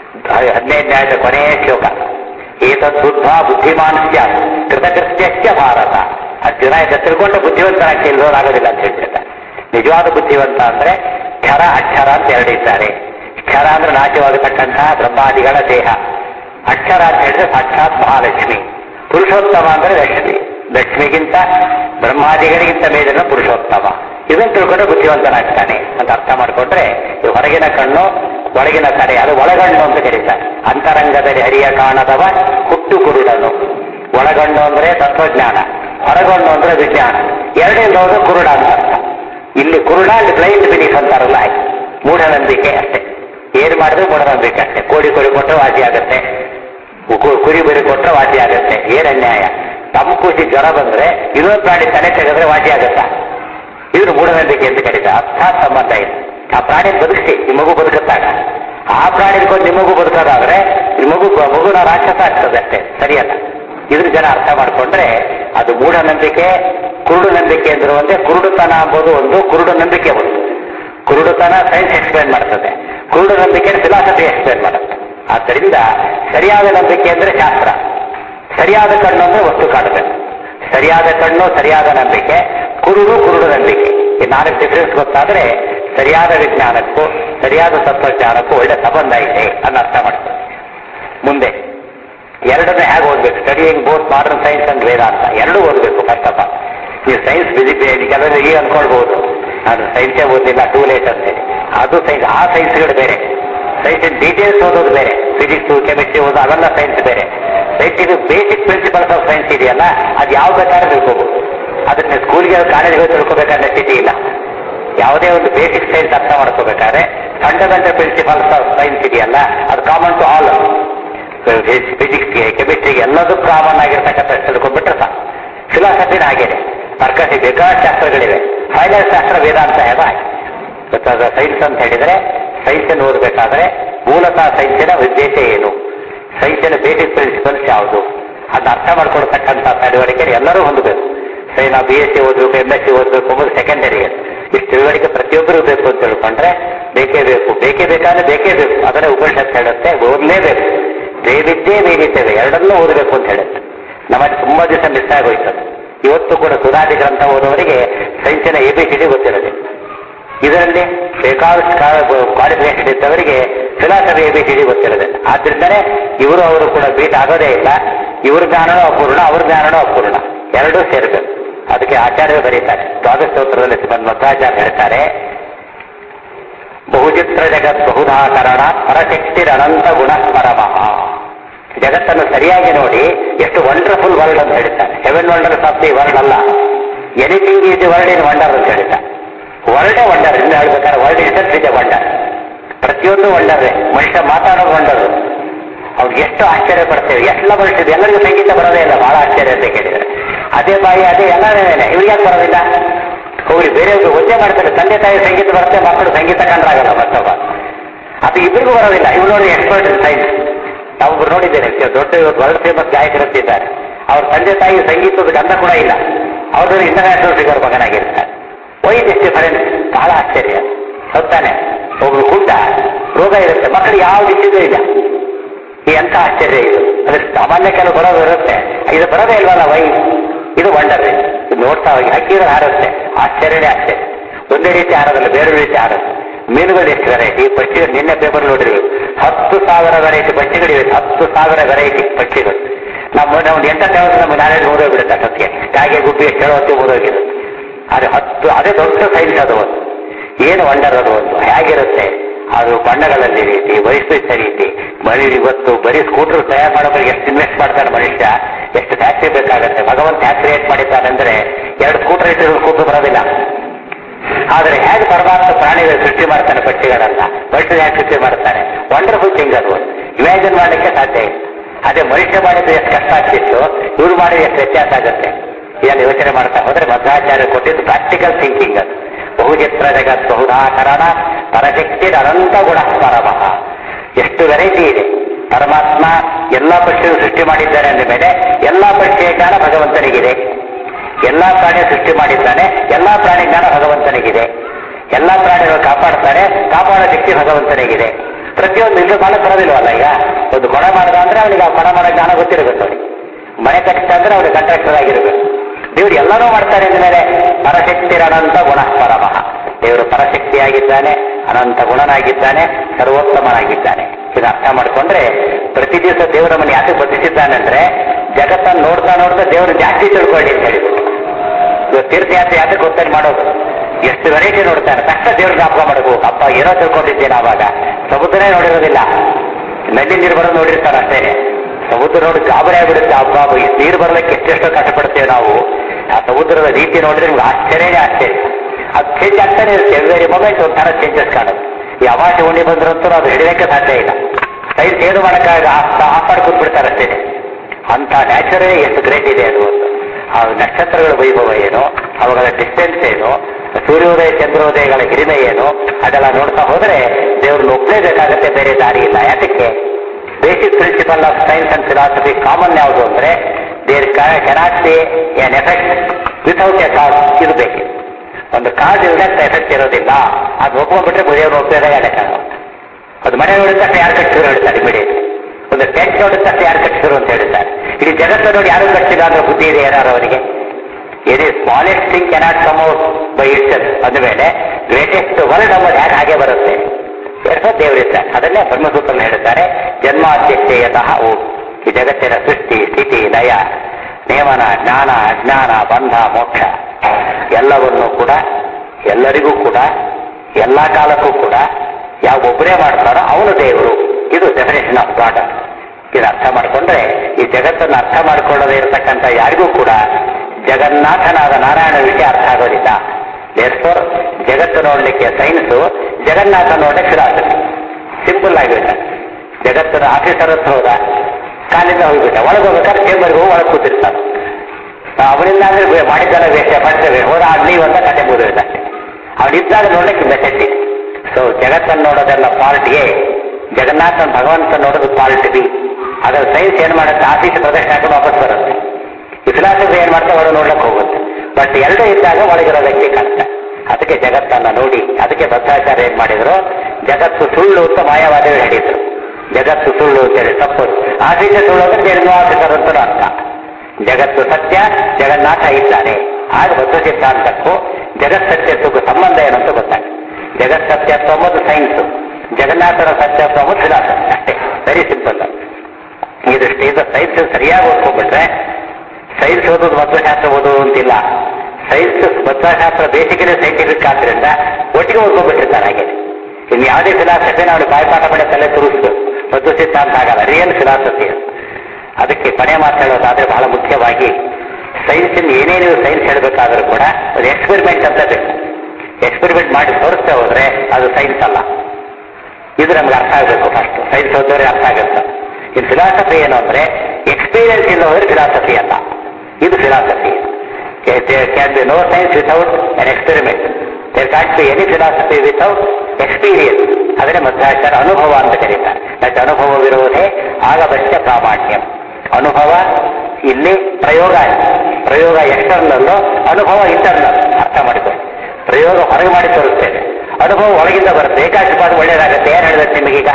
ಹದಿನೈದನೇ ಕೊನೆಯ ಶ್ಲೋಕ ಏತದ್ ಬುದ್ಧ ಬುದ್ಧಿಮಾನಸ್ಯ ಕೃತಕೃತ್ಯಸ್ಯ ಭಾರತ ಅರ್ಜುನ ಇದನ್ನ ತಿಳ್ಕೊಂಡು ಬುದ್ಧಿವಂತನಾಗಿ ಇಲ್ಲೋರಾಗೋದಿಲ್ಲ ಅಂತ ಹೇಳ್ತಿರ್ತಾರೆ ನಿಜವಾದ ಬುದ್ಧಿವಂತ ಅಂದ್ರೆ ಕ್ಷರ ಅಕ್ಷರ ಅಂತ ಎರಡಿದ್ದಾರೆ ಕ್ಷರ ಅಂದ್ರೆ ನಾಶವಾಗತಕ್ಕಂತಹ ಬ್ರಹ್ಮಾದಿಗಳ ದೇಹ ಅಕ್ಷರ ಅಂತ ಹೇಳಿದ್ರೆ ಸಾಕ್ಷಾತ್ ಮಹಾಲಕ್ಷ್ಮಿ ಪುರುಷೋತ್ತಮ ಅಂದ್ರೆ ಲಕ್ಷ್ಮಿ ಲಕ್ಷ್ಮಿಗಿಂತ ಬ್ರಹ್ಮಾದಿಗಳಿಗಿಂತ ಮೇಲಿನ ಪುರುಷೋತ್ತಮ ಇದನ್ನು ತಿಳ್ಕೊಂಡ್ರೆ ಬುದ್ಧಿವಂತನಾಗ್ತಾನೆ ಅಂತ ಅರ್ಥ ಮಾಡ್ಕೊಂಡ್ರೆ ಇದು ಹೊರಗಿನ ಕಣ್ಣು ಒಳಗಿನ ಕಡೆ ಅದು ಒಳಗಣ್ಣು ಅಂತ ಕರೀತಾರೆ ಅಂತರಂಗದಲ್ಲಿ ಹರಿಯ ಕಾಣದವ ಹುಟ್ಟು ಕುರುಡನು ಒಳಗಣ್ಣು ಅಂದ್ರೆ ತತ್ವಜ್ಞಾನ ಹೊರಗಣ್ಣು ಅಂದ್ರೆ ವಿಜ್ಞಾನ ಎರಡರಿಂದ ಹೋದ್ರೆ ಕುರುಡ ಅಂತ ಅರ್ಥ ಇಲ್ಲಿ ಕುರುಡ ಅಲ್ಲಿ ಬ್ಲೈಂಡ್ ಬಿಲೀಫ್ ಅಂತಾರಲ್ಲ ಹಾಗೆ ಮೂಢನಂಬಿಕೆ ಅಷ್ಟೇ ಏನ್ ಮಾಡಿದ್ರೆ ಮೂಢನಂಬಿಕೆ ಅಷ್ಟೇ ಕೋಳಿ ಕೋಳಿ ಕೊಟ್ಟರೆ ವಾಸಿ ಆಗುತ್ತೆ ಕು- ಕುರಿ ಬರಿ ಕೊಟ್ಟರೆ ವಾಸಿ ಆಗುತ್ತೆ ಏನ್ ಅನ್ಯಾಯ ತಮ್ಮ ಖುಷಿ ಜ್ವರ ಬಂದ್ರೆ ಇನ್ನೊಂದು ಪ್ರಾಣಿ ತಲೆ ತೆಗೆದ್ರೆ ವಾಸಿ ಆಗುತ್ತಾ ಇದ್ರ ಮೂಢನಂಬಿಕೆ ಅಂತ ಕರೀತಾರೆ ಅರ್ಥಾತ್ ಸಂಬಂಧ ಇದೆ ಆ ಪ್ರಾಣಿ ಬದುಕಿಸಿ ಈ ಮಗು ಬದುಕುತ್ತಾಗ ಆ ಪ್ರಾಣಿಗೊಂದು ನಿಮಗೂ ಬದುಕೋದಾದ್ರೆ ಈ ಮಗು ಮಗುನ ರಾಕ್ಷಸ ಆಗ್ತದೆ ಅಷ್ಟೇ ಸರಿಯಲ್ಲ ಇದ್ರ ಜನ ಅರ್ಥ ಮಾಡ್ಕೊಂಡ್ರೆ ಅದು ಮೂಢನಂಬಿಕೆ ಕುರುಡು ನಂಬಿಕೆ ಅಂದ್ರೆ ಒಂದೇ ಕುರುಡುತನ ಅಂಬೋದು ಒಂದು ಕುರುಡು ನಂಬಿಕೆ ಒಂದು ಕುರುಡುತನ ಸೈನ್ಸ್ ಎಕ್ಸ್ಪ್ಲೇನ್ ಮಾಡ್ತದೆ ಕುರುಡು ನಂಬಿಕೆ ಫಿಲಾಸಫಿ ಎಕ್ಸ್ಪ್ಲೇನ್ ಮಾಡುತ್ತೆ ಆದ್ದರಿಂದ ಸರಿಯಾದ ನಂಬಿಕೆ ಅಂದ್ರೆ ಶಾಸ್ತ್ರ ಸರಿಯಾದ ಕಣ್ಣು ಅಂದ್ರೆ ವಸ್ತು ಕಾಣಬೇಕು ಸರಿಯಾದ ಕಣ್ಣು ಸರಿಯಾದ ನಂಬಿಕೆ ಕುರುಡು ಕುರುಡು ನಂಬಿಕೆ ಈ ನಾಲ್ಕು ಡಿಫರೆನ್ಸ್ ಗೊತ್ತಾದ್ರೆ ಸರಿಯಾದ ವಿಜ್ಞಾನಕ್ಕೂ ಸರಿಯಾದ ತತ್ವಜ್ಞಾನಕ್ಕೂ ಒಳ್ಳೆ ಸಂಬಂಧ ಇದೆ ಅನ್ನ ಅರ್ಥ ಮಾಡ್ತಾರೆ ಮುಂದೆ ಎರಡನ್ನೇ ಹೇಗೆ ಓದ್ಬೇಕು studying both modern science and Vedanta ಎರಡೂ ಓದಬೇಕು ಫಸ್ಟ್ ಆಫ್ ಆಲ್ ನೀವು ಸೈನ್ಸ್ ಬಿಸಿ ಕೆಲವರು ಈಗ ಅನ್ಕೊಳ್ಬಹುದು ನಾನು ಸೈನ್ಸೇ ಓದಿಲ್ಲ ಟೂ ಲೇಟ್ ಅಂತ ಹೇಳಿ ಅದು ಸೈನ್ಸ್ ಆ ಸೈನ್ಸ್ಗಳು ಬೇರೆ ಸೈನ್ಸ್ ಡೀಟೇಲ್ಸ್ ಓದೋದು ಬೇರೆ ಫಿಸಿಕ್ಸ್ ಕೆಮಿಸ್ಟ್ರಿ ಓದೋ ಅವೆಲ್ಲ ಸೈನ್ಸ್ ಬೇರೆ ಸೈನ್ಸ್ ಇದು ಬೇಸಿಕ್ ಪ್ರಿನ್ಸಿಪಲ್ಸ್ ಆಫ್ ಸೈನ್ಸ್ ಇದೆಯಲ್ಲ ಅದು ಯಾವ ಬೇಕಾದ್ರೆ ತಿಳ್ಕೋಬಹುದು ಅದನ್ನ ಸ್ಕೂಲ್ಗೆ ಕಾಲೇಜ್ಗೆ ತಿಳ್ಕೊಬೇಕನ್ನೋ ಸ್ಥಿತಿ ಇಲ್ಲ ಯಾವುದೇ ಒಂದು ಬೇಸಿಕ್ ಸೈನ್ಸ್ ಅರ್ಥ ಮಾಡ್ಕೋಬೇಕಾದ್ರೆ ಫಂಡಮೆಂಟಲ್ ಪ್ರಿನ್ಸಿಪಲ್ಸ್ ಆಫ್ ಸೈನ್ಸ್ ಇದೆಯಲ್ಲ ಅದು ಕಾಮನ್ ಟು ಆಲ್ ಫಿಸಿಕ್ಸ್ಗೆ ಕೆಮಿಸ್ಟ್ರಿಗೆ ಎಲ್ಲದೂ ಕಾಮನ್ ಆಗಿರ್ತಕ್ಕಂಥ ತಿಳ್ಕೊಂಡ್ಬಿಟ್ರೆ ಸಾಕು ಫಿಲಾಸಫಿನ ಹಾಗೇನೆ ತರ್ಕಸಿ ಬೇಕಾದ ಶಾಸ್ತ್ರಗಳಿವೆ ಫೈನಾನ್ಸ್ ಶಾಸ್ತ್ರ ವೇದಾಂತ ಹೇಗ ಹಾಗೆ ಸೈನ್ಸ್ ಅಂತ ಹೇಳಿದ್ರೆ ಸೈನ್ಸನ್ನು ಓದಬೇಕಾದ್ರೆ ಮೂಲತಃ ಸೈನ್ಸಿನ ಉದ್ದೇಶ ಏನು ಸೈನ್ಸಿನ ಬೇಸಿಕ್ ಪ್ರಿನ್ಸಿಪಲ್ಸ್ ಯಾವುದು ಅದನ್ನ ಅರ್ಥ ಮಾಡ್ಕೊಳ್ತಕ್ಕಂಥ ಚಟುವಟಿಕೆ ಎಲ್ಲರೂ ಹೊಂದಬೇಕು ಸೈ ನಾವು ಬಿ ಎಸ್ ಸಿ ಓದಬೇಕು ಎಂ ಎಸ್ ಸಿ ಓದಬೇಕು ಎಂಬುದು ಸೆಕೆಂಡರಿ ಇಷ್ಟು ತಿಳುವಳಿಕೆ ಪ್ರತಿಯೊಬ್ಬರು ಬೇಕು ಅಂತ ತಿಳ್ಕೊಂಡ್ರೆ ಬೇಕೇ ಬೇಕು ಬೇಕೇ ಬೇಕಾದ್ರೆ ಬೇಕೇ ಬೇಕು ಅದರ ಉಪನಿಷತ್ ಹೇಳುತ್ತೆ ಓದಲೇಬೇಕು ದೇವಿದ್ದೇ ವೇದಿದ್ದೇವೆ ಎರಡನ್ನೂ ಓದಬೇಕು ಅಂತ ಹೇಳುತ್ತೆ ನಮಗೆ ತುಂಬಾ ದಿವಸ ಮಿಸ್ ಆಗೋಯ್ತು ಅದು. ಇವತ್ತು ಕೂಡ ಸುಧಾದಿ ಗ್ರಂಥ ಓದೋವರಿಗೆ ಸೈನ್ಸಿನ ಎ ಬಿ ಸಿ ಡಿ ಗೊತ್ತಿರೋದಿಲ್ಲ ಇದರಲ್ಲಿ ಬೇಕಾದಷ್ಟು ಕ್ವಾಲಿಫಿಕೇಶನ್ ಇದ್ದವರಿಗೆ philosophy A B C D ಗೊತ್ತಿರೋದಿಲ್ಲ ಆದ್ರಿಂದನೇ ಇವರು ಅವರು ಕೂಡ ಬೀಟ್ ಆಗೋದೇ ಇಲ್ಲ ಇವ್ರ ಜ್ಞಾನನೂ ಅಪೂರ್ಣ ಅವ್ರ ಜ್ಞಾನನೂ ಅಪೂರ್ಣ ಎರಡೂ ಸೇರಬೇಕು ಅದಕ್ಕೆ ಆಚಾರ್ಯ ಬರೀತಾರೆ ದ್ವಾದಶ ಸ್ತೋತ್ರದಲ್ಲಿ ಶ್ರೀಮನ್ ಮಧ್ವಾಚಾರ್ಯ ಹೇಳ್ತಾರೆ ಬಹುಚಿತ್ರ ಜಗತ್ ಬಹುಧಾಕರಣ ಪರಶಕ್ತಿರನಂತ ಗುಣ ಪರಮಃ ಜಗತ್ತನ್ನು ಸರಿಯಾಗಿ ನೋಡಿ ಎಷ್ಟು ವಂಡರ್ಫುಲ್ ವರ್ಲ್ಡ್ ಅಂತ ಹೇಳ್ತಾರೆ seven wonders of the world ಅಲ್ಲ anything is the world in wonder ಅಂತ ಹೇಳ್ತಾರೆ ವರ್ಲ್ಡೇ ವಂಡರ್ ಇಂದ ಹೇಳ್ಬೇಕಾದ್ರೆ world is is a wonder ಪ್ರತಿಯೊಂದು ವಂಡರೇ ಮನುಷ್ಯ ಮಾತಾಡೋದು ವಂಡರ್ ಅವ್ರಿಗೆ ಎಷ್ಟು ಆಶ್ಚರ್ಯ ಪಡ್ತೇವೆ ಎಲ್ಲ ಮನುಷ್ಯರು ಎಲ್ಲರಿಗೂ ಸಂಗೀತ ಬರೋದೇ ಇಲ್ಲ ಬಹಳ ಆಶ್ಚರ್ಯ ಅಂತ ಕೇಳಿದರೆ ಅದೇ ಬಾಯಿ ಅದೇ ಎಲ್ಲನೇ ಇವ್ರಿಗೆ ಯಾಕೆ ಬರೋದಿಲ್ಲ ಹೋಗ್ಲಿ ಬೇರೆಯವ್ರಿಗೆ ಒಂದೇ ಮಾಡ್ತಾರೆ ತಂದೆ ತಾಯಿ ಸಂಗೀತ ಬರುತ್ತೆ ಮಕ್ಕಳು ಸಂಗೀತ ಕಂಡ್ರಾಗಲ್ಲ ಮತ್ತೊಬ್ಬ ಅದು ಇಬ್ಬರಿಗೂ ಬರೋದಿಲ್ಲ ಇವ್ರು ನೋಡಿ ಎಕ್ಸ್ಪರ್ಟ್ ಸೈನ್ಸ್ ನಾವೊಬ್ರು ನೋಡಿದ್ದೇನೆ ದೊಡ್ಡ ವರ್ಲ್ಡ್ ಫೇಮಸ್ ಗಾಯಕರಂತಿದ್ದಾರೆ ಅವ್ರ ತಂದೆ ತಾಯಿ ಸಂಗೀತದ ಗಂಧ ಕೂಡ ಇಲ್ಲ ಅವರು ಇಂಟರ್ನ್ಯಾಷನಲ್ ಫಿಗರ್ ಮಗನಾಗಿರ್ತಾರೆ ವೈ ದಿಸ್ ಡಿಫರೆನ್ಸ್ ಬಹಳ ಆಶ್ಚರ್ಯ ಹೌದಾನೆ ಒಬ್ರು ಕುಂಟ ರೋಗ ಇರುತ್ತೆ ಮಕ್ಕಳು ಯಾವ ದಿಕ್ಕಿಗೂ ಇಲ್ಲ ಈ ಎಂಥ ಆಶ್ಚರ್ಯ ಇದು ಅಂದ್ರೆ ಸಾಮಾನ್ಯ ಕೆಲವು ಬರೋದು ಇರುತ್ತೆ ಇದು ಬರೋದೇ ಇಲ್ವಲ್ಲ ವೈ ಇದು ವಂಡರ್ ಇದು ನೋಡ್ತಾ ಹೋಗಿ ಹಕ್ಕಿಗಳು ಹಾರುತ್ತೆ ಆಶ್ಚರ್ಯನೇ ಆಶ್ಚರ್ಯ ಒಂದೇ ರೀತಿ ಆರೋದಿಲ್ಲ ಬೇರೆ ರೀತಿ ಆರೋದು ಮೀನುಗಳು ಎಷ್ಟು ವೆರೈಟಿ ಪಕ್ಷಿಗಳು ನಿನ್ನೆ ಪೇಪರ್ ನೋಡಿರ್ಬೇಕು ಹತ್ತು ಸಾವಿರ ವೆರೈಟಿ ಪಕ್ಷಿಗಳಿವೆ ಹತ್ತು ಸಾವಿರ ವೆರೈಟಿ ಪಕ್ಷಿಗಳು ನಮ್ಮ ನಾವು ಎಂತ ದೇವಸ್ಥಾನ ನಮ್ಮ ನಾಳೆ ಓದೋಗ್ಬಿಡುತ್ತೆ ಅಷ್ಟೊತ್ತಿಗೆ ಕಾಗೆ ಗುಬ್ಬಿ ಎಷ್ಟು ಹೇಳೋ ಹೊತ್ತಿಗೆ ಓದೋಗಿರುತ್ತೆ ಅದು ಹತ್ತು ಅದೇ ದೊಡ್ಡ ಸೈನ್ಸ್ ಅದು ಒಂದು ಏನು ವಂಡರ್ ಅದು ಒಂದು ಹೇಗಿರುತ್ತೆ ಅದು ಬಣ್ಣಗಳಲ್ಲಿ ರೀತಿ ವೈಶಿಷ್ಟ್ಯ ರೀತಿ ಮಳಿ ಇವತ್ತು ಬರೀ ಸ್ಕೂಟರ್ ತಯಾರು ಮಾಡೋರಿಗೆ ಎಷ್ಟು ಇನ್ವೆಸ್ಟ್ ಮಾಡ್ತಾನೆ ಮನುಷ್ಯ ಎಷ್ಟು ಫ್ಯಾಕ್ಟ್ರಿ ಬೇಕಾಗುತ್ತೆ ಭಗವಂತ ಹ್ಯಾಕ್ ಕ್ರಿಯೇಟ್ ಮಾಡಿದ್ದಾನೆ ಅಂದ್ರೆ ಎರಡು ಸ್ಕೂಟರ್ ಇಟ್ಟಿರೋ ಸ್ಕೂಟರ್ ಬರೋದಿಲ್ಲ ಆದರೆ ಹೇಗೆ ಪರಮಾತ್ಮ ಪ್ರಾಣಿಗಳು ಸೃಷ್ಟಿ ಮಾಡ್ತಾನೆ ಪಕ್ಷಿಗಳನ್ನ ಮನುಷ್ಯರು ಹೇಗೆ ಸೃಷ್ಟಿ ಮಾಡ್ತಾನೆ ವಂಡರ್ಫುಲ್ ಥಿಂಗ್ ಅದು ಇಮ್ಯಾಜಿನ್ ಮಾಡಲಿಕ್ಕೆ ಸಾಧ್ಯ ಇಲ್ಲ ಅದೇ ಮನುಷ್ಯ ಮಾಡಿದ್ರೆ ಎಷ್ಟು ಕಷ್ಟ ಆಗ್ತಿತ್ತು ಇವ್ರು ಮಾಡಿದ್ರೆ ಎಷ್ಟು ವ್ಯತ್ಯಾಸ ಆಗುತ್ತೆ ಇದನ್ನು ಯೋಚನೆ ಮಾಡ್ತಾ ಹೋದ್ರೆ ಮಧ್ವಾಚಾರ್ಯ ಕೊಟ್ಟಿದ್ದು ಪ್ರಾಕ್ಟಿಕಲ್ ಥಿಂಕಿಂಗ್ ಅದು ಬಹುಚಿತ್ರ ಜಗತ್ ಬಹುಧಾಕರಣ ಪರಶಕ್ತಿ ಅನಂತ ಗುಣ ಪರಮಃ ಎಷ್ಟು ವೆರೈಟಿ ಇದೆ ಪರಮಾತ್ಮ ಎಲ್ಲಾ ಪಕ್ಷಿಗಳು ಸೃಷ್ಟಿ ಮಾಡಿದ್ದಾನೆ ಅಂದ ಮೇಲೆ ಎಲ್ಲಾ ಪಕ್ಷಿಯ ಜ್ಞಾನ ಭಗವಂತನಿಗಿದೆ ಎಲ್ಲಾ ಪ್ರಾಣಿ ಸೃಷ್ಟಿ ಮಾಡಿದ್ದಾನೆ ಎಲ್ಲಾ ಪ್ರಾಣಿ ಜ್ಞಾನ ಭಗವಂತನಿಗಿದೆ ಎಲ್ಲಾ ಪ್ರಾಣಿಗಳು ಕಾಪಾಡ್ತಾರೆ ಕಾಪಾಡೋ ಶಕ್ತಿ ಭಗವಂತನಿಗಿದೆ ಪ್ರತಿಯೊಂದು ಇದು ಮಾಡಕ್ ಬರೋದಿಲ್ವಲ್ಲ ಈಗ ಒಂದು ಕೊಡ ಮಾಡ್ದ ಅಂದ್ರೆ ಅವನಿಗೆ ಆ ಕೊಡ ಮಾಡೋ ಜ್ಞಾನ ಗೊತ್ತಿರಬೇಕು ಅವನಿಗೆ ಮನೆ ಕಟ್ಟಿದ ಅಂದ್ರೆ ಅವನಿಗೆ ಕಾಂಟ್ರಾಕ್ಟರ್ ಆಗಿರಬೇಕು ದೇವರು ಎಲ್ಲರೂ ಮಾಡ್ತಾರೆ ಅಂದಮೇಲೆ ಪರಶಕ್ತಿ ಅನಂತ ಗುಣ ಪರಮಃ ದೇವರು ಪರಶಕ್ತಿಯಾಗಿದ್ದಾನೆ ಅನಂತ ಗುಣನಾಗಿದ್ದಾನೆ ಸರ್ವೋತ್ತಮನಾಗಿದ್ದಾನೆ ಇದು ಅರ್ಥ ಮಾಡ್ಕೊಂಡ್ರೆ ಪ್ರತಿ ದಿವಸ ದೇವರ ಮನೆ ಯಾಕೆ ಬದುಕಿದ್ದಾನೆ ಅಂದ್ರೆ ಜಗತ್ತನ್ನು ನೋಡ್ತಾ ನೋಡ್ತಾ ದೇವರು ಜಾಸ್ತಿ ತಿಳ್ಕೊಳ್ಳಿ ಅಂತ ಹೇಳಿಬಿಟ್ಟು ಇವತ್ತು ತೀರ್ಥಯಾತ್ರೆ ಯಾಕೆ ಗೊತ್ತಾಗಿ ಮಾಡೋದು ಎಷ್ಟು ವೆರೈಟಿ ನೋಡ್ತಾನೆ ತಕ್ಷಣ ದೇವ್ರ ಜ್ಞಾಪಕ ಮಾಡಬೇಕು ಅಪ್ಪ ಏನೋ ತಿಳ್ಕೊಂಡಿದ್ದೇನೆ ಆವಾಗ ಸಮುದ್ರನೇ ನೋಡಿರೋದಿಲ್ಲ ನದಿ ನೀರು ಬರೋದು ನೋಡಿರ್ತಾರೆ ಅಷ್ಟೇನೆ ಸಮುದ್ರ ನೋಡಿ ಗಾಬರಿ ಆಗ್ಬಿಡುತ್ತೆ ಅಬ್ಬಾ ಈ ನೀರು ಬರ್ಲಿಕ್ಕೆ ಎಷ್ಟೆಷ್ಟೋ ಕಷ್ಟಪಡ್ತೇವೆ ನಾವು ಆ ಸಮುದ್ರದ ರೀತಿ ನೋಡಿದ್ರೆ ನಿಮ್ಗೆ ಆಶ್ಚರ್ಯನೇ ಆಶ್ಚರ್ಯ ಅದು ಚೇಂಜ್ ಆಗ್ತಾನೆ ಇರುತ್ತೆ ಎವ್ರಿ ಮೊಮೆಂಟ್ ಒಂಥರ ಚೇಂಜಸ್ ಕಾಣುತ್ತೆ ಈ ಅಮಾವಾಸ್ಯ ಉಂಡಿ ಬಂದ್ರಂತೂ ಅದು ಹಿಡಿಯೋಕ್ಕೆ ಸಾಧ್ಯ ಇಲ್ಲ ಸೈನ್ಸ್ ಏನು ಮಾಡೋಕ್ಕಾಗ ಆಫ್ ಮಾಡಿ ಕೂತ್ಬಿಡ್ತಾರೆ ಅಷ್ಟೇನೆ ಅಂತ ನ್ಯಾಚುರೇ ಎಷ್ಟು ಗ್ರೇಟ್ ಇದೆ ಅದು ಒಂದು ಆ ನಕ್ಷತ್ರಗಳ ವೈಭವ ಏನು ಅವುಗಳ ಡಿಸ್ಟೆನ್ಸ್ ಏನು ಸೂರ್ಯೋದಯ ಚಂದ್ರೋದಯಗಳ ಹಿರಿಮೆ ಏನು ಅದೆಲ್ಲ ನೋಡ್ತಾ ಹೋದ್ರೆ ದೇವ್ರನ್ನ ಒಪ್ಪಲೇಬೇಕಾಗತ್ತೆ ಬೇರೆ ದಾರಿ ಇಲ್ಲ ಯಾತಕ್ಕೆ basic principle of science and philosophy common ಯಾವುದು ಅಂದ್ರೆ there cannot be an effect without a cause ಇದು ಬೇಕು ಒಂದು ಕಾಸ್ ಇಲ್ಲದೆ ಎಫೆಕ್ಟ್ ಇರೋದಿಲ್ಲ ಅದು ಒಪ್ಕೊಂಡ್ಬಿಟ್ರೆ ದೇವ್ರು ಒಪ್ಪಿದಾಗ ಅದಕ್ಕಾಗಲ್ಲ ಅದು ಮನೆ ನೋಡಿದ ತಕ್ಷಣ ಯಾರು ಕಟ್ಟಿದ್ರು ಹೇಳ್ತಾರೆ ಇಮಿಡಿಯೇಟ್ ಒಂದು ಟೆಂಟ್ ನೋಡಿದ ತಕ್ಷಣ ಯಾರು ಕಟ್ಟಿದ್ರು ಅಂತ ಹೇಳ್ತಾರೆ ಇಡೀ ಜಗತ್ತು ನೋಡಿ ಯಾರು ಕಟ್ಟಿಲ್ಲ ಅಂದ್ರೆ ಬುದ್ಧಿ ಇದೆ ಯಾರು ಅವರಿಗೆ ಏನೇ smallest thing cannot come out by itself ಅಂದ ಮೇಲೆ ಗ್ರೇಟೆಸ್ಟ್ ವರ್ಲ್ಡ್ ಅನ್ನೋದು ಯಾಕೆ ಹಾಗೆ ಬರುತ್ತೆ ಎರಡೋ ದೇವರಿದ್ದಾರೆ ಅದನ್ನೇ ಬ್ರಹ್ಮಸೂತ್ರದಲ್ಲಿ ಹೇಳುತ್ತಾರೆ ಜನ್ಮಾಧ್ಯಕ್ಷೆಯತಃ ಓ ಈ ಜಗತ್ತಿನ ಸೃಷ್ಟಿ ಸ್ಥಿತಿ ಲಯ ನೇಮನ ಜ್ಞಾನ ಅಜ್ಞಾನ ಬಂಧ ಮೋಕ್ಷ ಎಲ್ಲವನ್ನೂ ಕೂಡ ಎಲ್ಲರಿಗೂ ಕೂಡ ಎಲ್ಲಾ ಕಾಲಕ್ಕೂ ಕೂಡ ಯಾವ ಒಬ್ಬರೇ ಮಾಡ್ತಾರೋ ಅವನು ದೇವರು ಇದು ಡೆಫಿನೇಷನ್ ಆಫ್ ಗಾಡ್ ಇದು ಅರ್ಥ ಮಾಡಿಕೊಂಡ್ರೆ ಈ ಜಗತ್ತನ್ನು ಅರ್ಥ ಮಾಡಿಕೊಳ್ಳದೆ ಇರತಕ್ಕಂಥ ಯಾರಿಗೂ ಕೂಡ ಜಗನ್ನಾಥನಾದ ನಾರಾಯಣ ವಿಷಯ ಅರ್ಥ ಆಗೋದಿಲ್ಲ ದೇರ್ಫೋರ್ ಜಗತ್ತು ನೋಡ್ಲಿಕ್ಕೆ ಸೈನ್ಸು ಜಗನ್ನಾಥ ನೋಡ್ಲಿಕ್ಕೆ ಫಿಲಾಸಫಿ ಸಿಂಪಲ್ ಆಗಿಬಿಟ್ಟ ಜಗತ್ತಿನ ಆಫೀಸರ್ ಹತ್ರ ಹೋದ ಕಾಲಿಂದ ಹೋಗ್ಬಿಟ್ಟ ಒಳಗೆ ಹೋಗ್ಬೇಕಾದ್ರೆ ಚೇಂಬರ್ಗೆ ಹೋಗಿ ಒಳಗೆ ಕೂತಿರ್ತಾನೆ ಅವನಿಂದ ಅಂದ್ರೆ ಮಾಡಿದ್ದಲ್ಲ ವೇಷ ಮಾಡ್ತೇವೆ ಹೋದ ನೀವು ಅಂತ ಕತೆ ಮುಗಿದ ಅವನಿದ್ದಾಗ ನೋಡ್ಲಿಕ್ಕೆ ಮೆಸೇಜ್ ಇದೆ ಸೊ ಜಗತ್ತನ್ನು ನೋಡೋದೆಲ್ಲ ಪಾರ್ಟ್ ಎ ಜಗನ್ನಾಥನ ಭಗವಂತ ನೋಡೋದು ಪಾರ್ಟ್ ಬಿ ಅದರ ಸೈನ್ಸ್ ಏನ್ ಮಾಡುತ್ತೆ ಆಫೀಸ್ ಪ್ರದರ್ಶನ ಹಾಕೊಂಡು ವಾಪಸ್ ಬರುತ್ತೆ ಈ ಫಿಲಾಸಫಿ ಏನ್ ಮಾಡ್ತಾ ಒಳಗೆ ನೋಡ್ಲಿಕ್ಕೆ ಹೋಗುತ್ತೆ ಬಟ್ ಎರಡೂ ಇದ್ದಾಗ ಒಳಗಿರೋ ವ್ಯಕ್ತಿ ಕಷ್ಟ ಅದಕ್ಕೆ ಜಗತ್ತನ್ನ ನೋಡಿ ಅದಕ್ಕೆ ಭದ್ರಾಚಾರ್ಯ ಏನ್ ಮಾಡಿದ್ರು ಜಗತ್ತು ಸುಳ್ಳು ಅಂತ ಮಾಯವಾದಿಗಳು ಹೇಳಿದ್ರು ಜಗತ್ತು ಸುಳ್ಳು ಅಂತ ಹೇಳಿ ತಪ್ಪು ಆಫೀಸ ಸುಳ್ಳು ಅಂದ್ರೆ ಜನ್ಮ ಆಫೀಸರ್ ಅಂತ ಅರ್ಥ ಜಗತ್ತು ಸತ್ಯ ಜಗನ್ನಾಥ ಇದ್ದಾನೆ ಆಗ ಬದ್ಧ ಸಿದ್ಧಾಂತಕ್ಕೂ ಜಗತ್ ಸತ್ಯತ್ವಕ್ಕೂ ಸಂಬಂಧ ಏನಂತ ಗೊತ್ತಾಗುತ್ತೆ ಜಗತ್ ಸತ್ಯತ್ವ ಅನ್ನೋದು ಸೈನ್ಸ್ ಜಗನ್ನಾಥನ ಸತ್ಯತ್ವ ಅನ್ನೋದು ಫಿಲಾಸಫಿ ಅಷ್ಟೇ ವೆರಿ ಸಿಂಪಲ್ ಈ ದೃಷ್ಟಿಯಿಂದ ಸೈನ್ಸ್ ಸರಿಯಾಗಿ ಓದ್ಕೊಂಡ್ಬಿಟ್ರೆ ಸೈನ್ಸ್ ಓದೋದು ಮಧ್ವಶಾಸ್ತ್ರ ಓದೋದು ಅಂತಿಲ್ಲ ಸೈನ್ಸ್ ಮಧ್ವಶಾಸ್ತ್ರ ಬೇಸಿಕಲಿ ಸೈಂಟಿಫಿಕ್ ಆದ್ರಿಂದ ಒಟ್ಟಿಗೆ ಓದ್ಕೊಂಡ್ಬಿಟ್ಟಿರ್ತಾರೆ ಹಾಗೆ ಇನ್ನು ಯಾವುದೇ ಫಿಲಾಸಫಿ ನಾವು ಬಾಯ್ಪಾಠ ಮಾಡಿ ತಲೆ ತುರಿಸ್ಬೇಕು ಮಧ್ವ ಸಿದ್ಧಾಂತ ಆಗಲ್ಲ ರಿಯಲ್ ಫಿಲಾಸಫಿ ಅದಕ್ಕೆ ಕೊನೆ ಮಾತಾಡೋದಾದ್ರೆ ಬಹಳ ಮುಖ್ಯವಾಗಿ ಸೈನ್ಸ್ ಏನೇನು ಸೈನ್ಸ್ ಹೇಳಬೇಕಾದ್ರೂ ಕೂಡ ಅದು ಎಕ್ಸ್ಪೆರಿಮೆಂಟ್ ಅಂತ ಬೇಕು ಎಕ್ಸ್ಪೆರಿಮೆಂಟ್ ಮಾಡಿ ತೋರಿಸ್ತಾ ಹೋದ್ರೆ ಅದು ಸೈನ್ಸ್ ಅಲ್ಲ ಇದು ನಮ್ಗೆ ಅರ್ಥ ಆಗಬೇಕು ಫಸ್ಟ್ ಸೈನ್ಸ್ ಓದೋರಿಗೆ ಅರ್ಥ ಆಗುತ್ತೆ ಇದು ಫಿಲಾಸಫಿ ಏನು ಅಂದ್ರೆ ಎಕ್ಸ್ಪೀರಿಯನ್ಸ್ ಇಲ್ಲ ಹೋದ್ರೆ ಫಿಲಾಸಫಿ ಅಲ್ಲ ಇದು philosophy can be no science without an experiment there can't be any philosophy without experience ಅದನ್ನೇ ಮಧ್ವಾಚಾರ ಅನುಭವ ಅಂತ ಕರೀತಾರೆ ಮತ್ತೆ ಅನುಭವವಿರುವುದೇ ಆಗವಶ್ಯ ಪ್ರಾಮಾಣ್ಯ ಅನುಭವ ಇಲ್ಲಿ ಪ್ರಯೋಗ ಪ್ರಯೋಗ ಎಕ್ಸ್ಟರ್ನಲ್ ಅನುಭವ ಇಂಟರ್ನಲ್ ಅರ್ಥ ಮಾಡಿಕೊಳ್ಳಿ ಪ್ರಯೋಗ ಹೊರಗೆ ಮಾಡಿ ತೋರಿಸ್ತೇನೆ ಅನುಭವ ಒಳಗಿಂದ ಬರುತ್ತೆ ಏಕಾಶಪಾದ ಒಳ್ಳೇದಾಗುತ್ತೆ ಏನ್ ಹೇಳಿದ್ರೆ ನಿಮಗೀಗ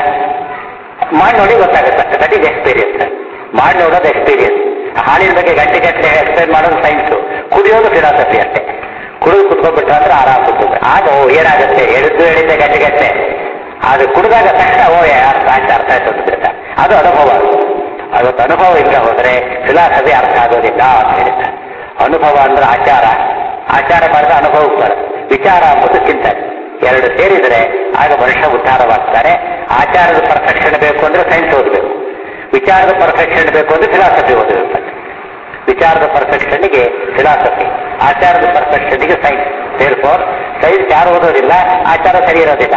ಮಾಡಿ ನೋಡಿ ಗೊತ್ತಾಗುತ್ತೆ ದಟ್ ಈಸ್ ಎಕ್ಸ್ಪೀರಿಯನ್ಸ್ ಮಾಡಿ ನೋಡೋದು ಎಕ್ಸ್ಪೀರಿಯನ್ಸ್ ಹಾಲಿನ ಬಗ್ಗೆ ಗಂಟೆ ಗಂಟೆ ಎಕ್ಸ್ಪ್ಲೈನ್ ಮಾಡೋದು ಸೈನ್ಸು ಕುಡಿಯೋದು ಫಿಲಾಸಫಿ ಅಷ್ಟೇ ಕುಡಿದು ಕುತ್ಕೊಂಡ್ಬಿಟ್ರು ಅಂದ್ರೆ ಆರಾಮ್ ಕುತ್ಕೊಂಡು ಆಗ ಓ ಏನಾಗುತ್ತೆ ಎಳಿದ್ದು ಎಳಿತೆ ಗಟ್ಟೆ ಗಟ್ಟೆ ಅದು ಕುಡಿದಾಗ ತಕ್ಷಣ ಓ ಅರ್ಥ ಆಯ್ತು ಅರ್ಥ ಆಯ್ತು ಅಂತ ಬಿಡ್ತಾರೆ ಅದು ಅನುಭವ ಅದೊಂದು ಅನುಭವ ಇಲ್ಲ ಹೋದ್ರೆ ಫಿಲಾಸಫಿ ಅರ್ಥ ಆಗೋದಿಲ್ಲ ಅಂತ ಹೇಳ್ತಾರೆ ಅನುಭವ ಅಂದ್ರೆ ಆಚಾರ ಆಚಾರ ಮಾಡಿದ್ರೆ ಅನುಭವಕ್ಕೆ ಬರುತ್ತೆ ವಿಚಾರ ಎಂಬುದು ಚಿಂತನೆ ಎರಡು ಸೇರಿದರೆ ಆಗ ಮನುಷ್ಯ ಉದ್ಧಾರವಾಗ್ತಾರೆ ಆಚಾರದ ಪರ್ಫೆಕ್ಷನ್ ಬೇಕು ಅಂದ್ರೆ ಸೈನ್ಸ್ ಓದಬೇಕು ವಿಚಾರದ ಪರ್ಫೆಕ್ಷನ್ ಬೇಕು ಅಂದ್ರೆ ಫಿಲಾಸಫಿ ಓದಬೇಕು ವಿಚಾರದ ಪರ್ಫೆಕ್ಷನ್ಗೆ ಫಿಲಾಸಫಿ ಆಚಾರದ ಪರ್ಫೆಕ್ಷನ್ಗೆ ಸೈನ್ಸ್ ದೇರ್ಫೋರ್ ಸೈನ್ಸ್ ಯಾರು ಓದೋದಿಲ್ಲ ಆಚಾರ ಸರಿ ಇರೋದಿಲ್ಲ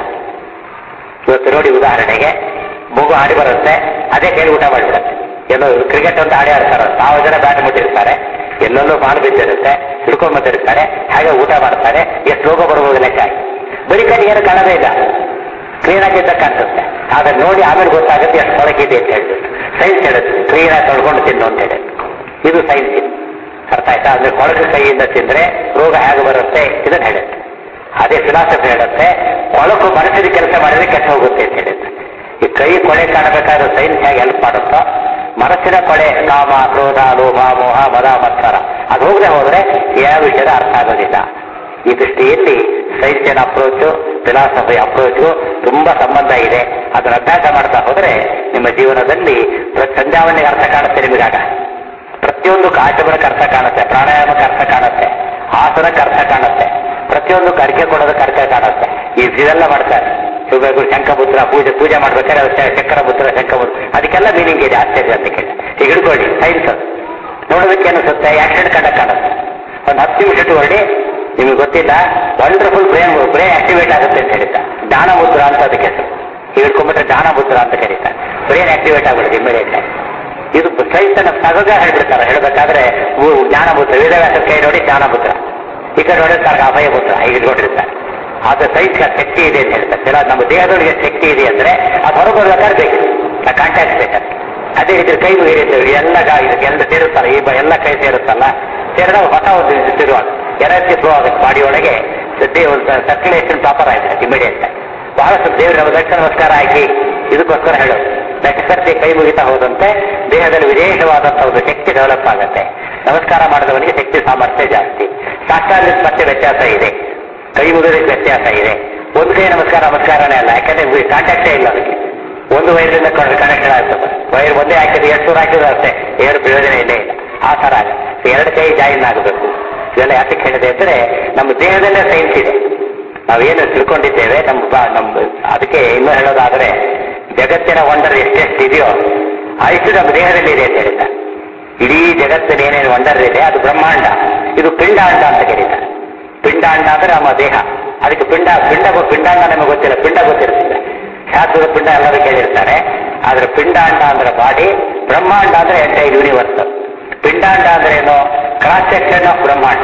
ಇವತ್ತು ನೋಡಿ ಉದಾಹರಣೆಗೆ ಮಗು ಆಡಿ ಬರುತ್ತೆ ಅದೇ ಕೈಲಿ ಊಟ ಮಾಡಿಬಿಡುತ್ತೆ ಎಲ್ಲೋ ಕ್ರಿಕೆಟ್ ಅಂತ ಆಡಿ ಆಡ್ತಾರೆ ಸಾವಿರ ಜನ ಬ್ಯಾಟ್ ಮುಟ್ಟಿರ್ತಾರೆ ಎಲ್ಲೆಲ್ಲೋ ಮಾಲ್ ಬಿದ್ದಿರುತ್ತೆ ಹಿಡ್ಕೊಂಡ್ ಬಂದಿರ್ತಾರೆ ಹಾಗೆ ಊಟ ಮಾಡ್ತಾರೆ ಎಷ್ಟು ರೋಗ ಬರ್ಬೋದು ಲೆಕ್ಕ ಬರೀ ಕಡೆ ಏನು ಕಾಣೋದೇ ಇಲ್ಲ ಕ್ಲೀನ್ ಆಗಿದ್ದ ಕಾಣಿಸುತ್ತೆ ಆದ್ರೆ ನೋಡಿ ಆಮೇಲೆ ಗೊತ್ತಾಗುತ್ತೆ ಎಷ್ಟು ಹೊರಗಿದೆ ಅಂತ ಹೇಳ್ಬಿಟ್ಟು ಸೈನ್ಸ್ ಹೇಳುತ್ತೆ ಕ್ಲೀನ್ ಆಗಿ ತೊಳ್ಕೊಂಡು ತಿನ್ನು ಅಂತ ಹೇಳಿ ಇದು ಸೈನ್ಸ್ ಇದು ಅರ್ಥ ಆಯ್ತಾ ಅಂದ್ರೆ ಕೊಳಕು ಕೈಯಿಂದ ತಿಂದ್ರೆ ರೋಗ ಹೇಗೆ ಬರುತ್ತೆ ಇದನ್ನ ಹೇಳುತ್ತೆ ಅದೇ ಫಿಲಾಸಫಿ ಹೇಳುತ್ತೆ ಕೊಳಕು ಮನಸ್ಸಿನ ಕೆಲಸ ಮಾಡಿದ್ರೆ ಕೆಟ್ಟ ಹೋಗುತ್ತೆ ಅಂತ ಹೇಳುತ್ತೆ ಈ ಕೈ ಕೊಳೆ ಕಾಣಬೇಕಾದ್ರೆ ಸೈನ್ಸ್ ಹೇಗೆ ಹೆಲ್ಪ್ ಮಾಡುತ್ತೋ ಮನಸ್ಸಿನ ಕೊಳೆ ಕಾಮ ಕ್ರೋಧ ಲೋಭ ಮೋಹ ಮದ ಮತ್ಸರ ಅದು ಹೋಗದೆ ಹೋದ್ರೆ ಯಾವ ವಿಷಯದ ಅರ್ಥ ಆಗೋದಿಲ್ಲ ಈ ದೃಷ್ಟಿಯಲ್ಲಿ ಸೈನ್ಸಿನ ಅಪ್ರೋಚು ಫಿಲಾಸಫಿ ಅಪ್ರೋಚು ತುಂಬಾ ಸಂಬಂಧ ಇದೆ ಅದನ್ನ ಅಭ್ಯಾಸ ಮಾಡ್ತಾ ಹೋದ್ರೆ ನಿಮ್ಮ ಜೀವನದಲ್ಲಿ ಸಂಧ್ಯಾವನ್ನಿಗೆ ಅರ್ಥ ಕಾಣುತ್ತೆ ನಿಮಗಾಗ ಪ್ರತಿಯೊಂದಕ್ಕೂ ಆಚಮನಕ್ಕೆ ಅರ್ಥ ಕಾಣುತ್ತೆ ಪ್ರಾಣಾಯಾಮಕ್ಕೆ ಅರ್ಥ ಕಾಣುತ್ತೆ ಆಸನಕ್ಕೆ ಅರ್ಥ ಕಾಣುತ್ತೆ ಪ್ರತಿಯೊಂದಕ್ಕೂ ಅರಿಕೆ ಕೊಡೋದಕ್ಕೆ ಅರ್ಥ ಕಾಣುತ್ತೆ ಈ ಇದೆಲ್ಲ ಮಾಡ್ತಾರೆ ಶಿವಗುರು ಶಂಖಪುತ್ರ ಪೂಜೆ ಪೂಜೆ ಮಾಡ್ಬೇಕಾದ್ರೆ ಅದು ಶ- ಶಂಕರಪುತ್ರ ಶಂಖಪುತ್ರ ಅದಕ್ಕೆಲ್ಲ ಮೀನಿಂಗ್ ಇದೆ ಆಶ್ಚರ್ಯ ಅಂತ ಕೇಳಿ ಈಗ ಹಿಡ್ಕೊಳ್ಳಿ ಸೈನ್ಸ್ ಅದು ನೋಡೋದಕ್ಕೆ ಅನಿಸುತ್ತೆ ಆಕ್ಸಿಡೆಂಟ್ ಕಂಡ ಕಾಣುತ್ತೆ ಒಂದು ಹತ್ತು ನಿಮಿಷ ಇಟ್ಕೊಳ್ಳಿ ನಿಮಗೆ ಗೊತ್ತಿಲ್ಲ ವಂಡರ್ಫುಲ್ ಬ್ರೇನ್ ಬ್ರೇನ್ ಆಕ್ಟಿವೇಟ್ ಆಗುತ್ತೆ ಅಂತ ಹೇಳ್ತಾರೆ ಜ್ಞಾನಮುದ್ರ ಅಂತ ಅದಕ್ಕೆ ಹೆಸರು ಈಗ ಹಿಡ್ಕೊಂಡ್ಬಿಟ್ರೆ ಜ್ಞಾನಮುದ್ರ ಅಂತ ಕರೀತಾರೆ ಬ್ರೇನ್ ಆಕ್ಟಿವೇಟ್ ಆಗ್ಬಿಡುತ್ತೆ ಇಮಿಡಿಯೇಟ್ ಇದು ಸೈನ್ಸ್ ಅನ್ನ ಸಹಜ ಹೇಳ್ಬಿಡ್ತಾರೆ ಹೇಳ್ಬೇಕಾದ್ರೆ ಉ- ಜ್ಞಾನಪುತ್ರ ವೇದವ್ಯಾಸ ಕೈ ನೋಡಿ ಜ್ಞಾನಪುತ್ರ ಈ ಕಡೆ ನೋಡಿರ್ತಾರೆ ಅಭಯಪುತ್ರ ಈಗ ಇಟ್ಕೊಂಡಿರ್ತಾರೆ ಅದು ಸೈನ್ಸ್ ಶಕ್ತಿ ಇದೆ ಅಂತ ಹೇಳ್ತಾರೆ ಕೆಲ ನಮ್ಮ ದೇಹದೊಳಗೆ ಶಕ್ತಿ ಇದೆ ಅಂದ್ರೆ ಅದು ಹೊರಬರ್ಬೇಕಾದ್ರೆ ಬೇಕು ಆ ಕಾಂಟ್ಯಾಕ್ಟ್ ಬೇಕಂತ ಅದೇ ರೀತಿ ಕೈ ಮುಗಿರಿದ್ದೇವೆ ಎಲ್ಲ ಗಾ ಇದಕ್ಕೆ ಎಲ್ಲ ಸೇರುತ್ತಲ್ಲ ಈ ಬ- ಎಲ್ಲ ಕೈ ಸೇರುತ್ತಲ್ಲ ಸೇರಿದಾಗ ಹೊಸ ಒಂದು ಇದು ಶುರುವಾಗ ಎನರ್ಜಿ ಫ್ಲೋ ಆಗುತ್ತೆ ಬಾಡಿ ಒಳಗೆ ಸರ್ಕ್ಯುಲೇಷನ್ ಪ್ರಾಪರ್ ಆಯ್ತು ಇಮಿಡಿಯೇಟ್ ಬಹಳಷ್ಟು ದೇವರ ದಕ್ಷಿಣ ನಮಸ್ಕಾರ ಹಾಕಿ ಇದಕ್ಕೋಸ್ಕರ ಹೇಳೋದು ನಕ್ಷತ್ರಕ್ಕೆ ಕೈ ಮುಗಿತಾ ಹೋದಂತೆ ದೇಹದಲ್ಲಿ ವಿಶೇಷವಾದಂತಹ ಒಂದು ಶಕ್ತಿ ಡೆವಲಪ್ ಆಗುತ್ತೆ ನಮಸ್ಕಾರ ಮಾಡಿದವನಿಗೆ ಶಕ್ತಿ ಸಾಮರ್ಥ್ಯ ಜಾಸ್ತಿ ಸಾಕ್ಷಾತ್ ಮತ್ತೆ ವ್ಯತ್ಯಾಸ ಇದೆ ಕೈ ಮುಗಿದಕ್ಕೆ ವ್ಯತ್ಯಾಸ ಇದೆ ಒಂದು ಕೈ ನಮಸ್ಕಾರ ನಮಸ್ಕಾರನೇ ಅಲ್ಲ ಯಾಕಂದ್ರೆ ಕಾಂಟ್ಯಾಕ್ಟೇ ಇಲ್ಲ ಅದಕ್ಕೆ ಒಂದು ವೈರಿಂದ ಕನೆಕ್ಷನ್ ಆಗ್ತದೆ ವೈರ್ ಒಂದೇ ಹಾಕಿದ್ರೆ ಎಷ್ಟು ದೂರ ಹಾಕಿದ್ರೆ ಅಷ್ಟೇ ಏನು ಪ್ರಯೋಜನ ಇಲ್ಲೇ ಇಲ್ಲ ಆ ಥರ ಎರಡು ಕೈ ಜಾಯಿನ್ ಆಗಬೇಕು ಇದೆಲ್ಲ ಯಾತಕ್ಕೆ ಹೇಳಿದೆ ಅಂದ್ರೆ ನಮ್ಮ ದೇಹದಲ್ಲೇ ಸೈನ್ಸ್ ಇದೆ ನಾವೇನು ತಿಳ್ಕೊಂಡಿದ್ದೇವೆ ನಮ್ಮ ಬ- ನಮ್ಮ ಅದಕ್ಕೆ ಇನ್ನೂ ಹೇಳೋದಾದ್ರೆ ಜಗತ್ತಿನ ವಂಡರ್ ಎಷ್ಟೆಷ್ಟು ಇದೆಯೋ ಅಷ್ಟು ನಮ್ಮ ದೇಹದಲ್ಲಿ ಇದೆ ಅಂತ ಹೇಳ್ತಾರೆ ಇಡೀ ಜಗತ್ತಿನ ಏನೇನು ವಂಡರ್ ಇದೆ ಅದು ಬ್ರಹ್ಮಾಂಡ ಇದು ಪಿಂಡಾಂಡ ಅಂತ ಕರೀತಾರೆ ಪಿಂಡಾಂಡ ಅಂದ್ರೆ ನಮ್ಮ ದೇಹ ಅದಕ್ಕೆ ಪಿಂಡ ಪಿಂಡ ಗೊ- ಪಿಂಡಾಂಡ ನಮಗೆ ಗೊತ್ತಿಲ್ಲ ಪಿಂಡ ಗೊತ್ತಿರ್ತದೆ ಶಾಸ್ತ್ರದ ಪಿಂಡ ಎಲ್ಲರೂ ಕೇಳಿರ್ತಾರೆ ಆದ್ರೆ ಪಿಂಡಾಂಡ ಅಂದ್ರೆ ಬಾಡಿ ಬ್ರಹ್ಮಾಂಡ ಅಂದ್ರೆ ಎಂಟೈರ್ ಯೂನಿವರ್ಸ್ ಪಿಂಡಾಂಡ ಅಂದ್ರೆ ಏನು ಕ್ರಾಸ್ ಸೆಕ್ಷನ್ ಆಫ್ ಬ್ರಹ್ಮಾಂಡ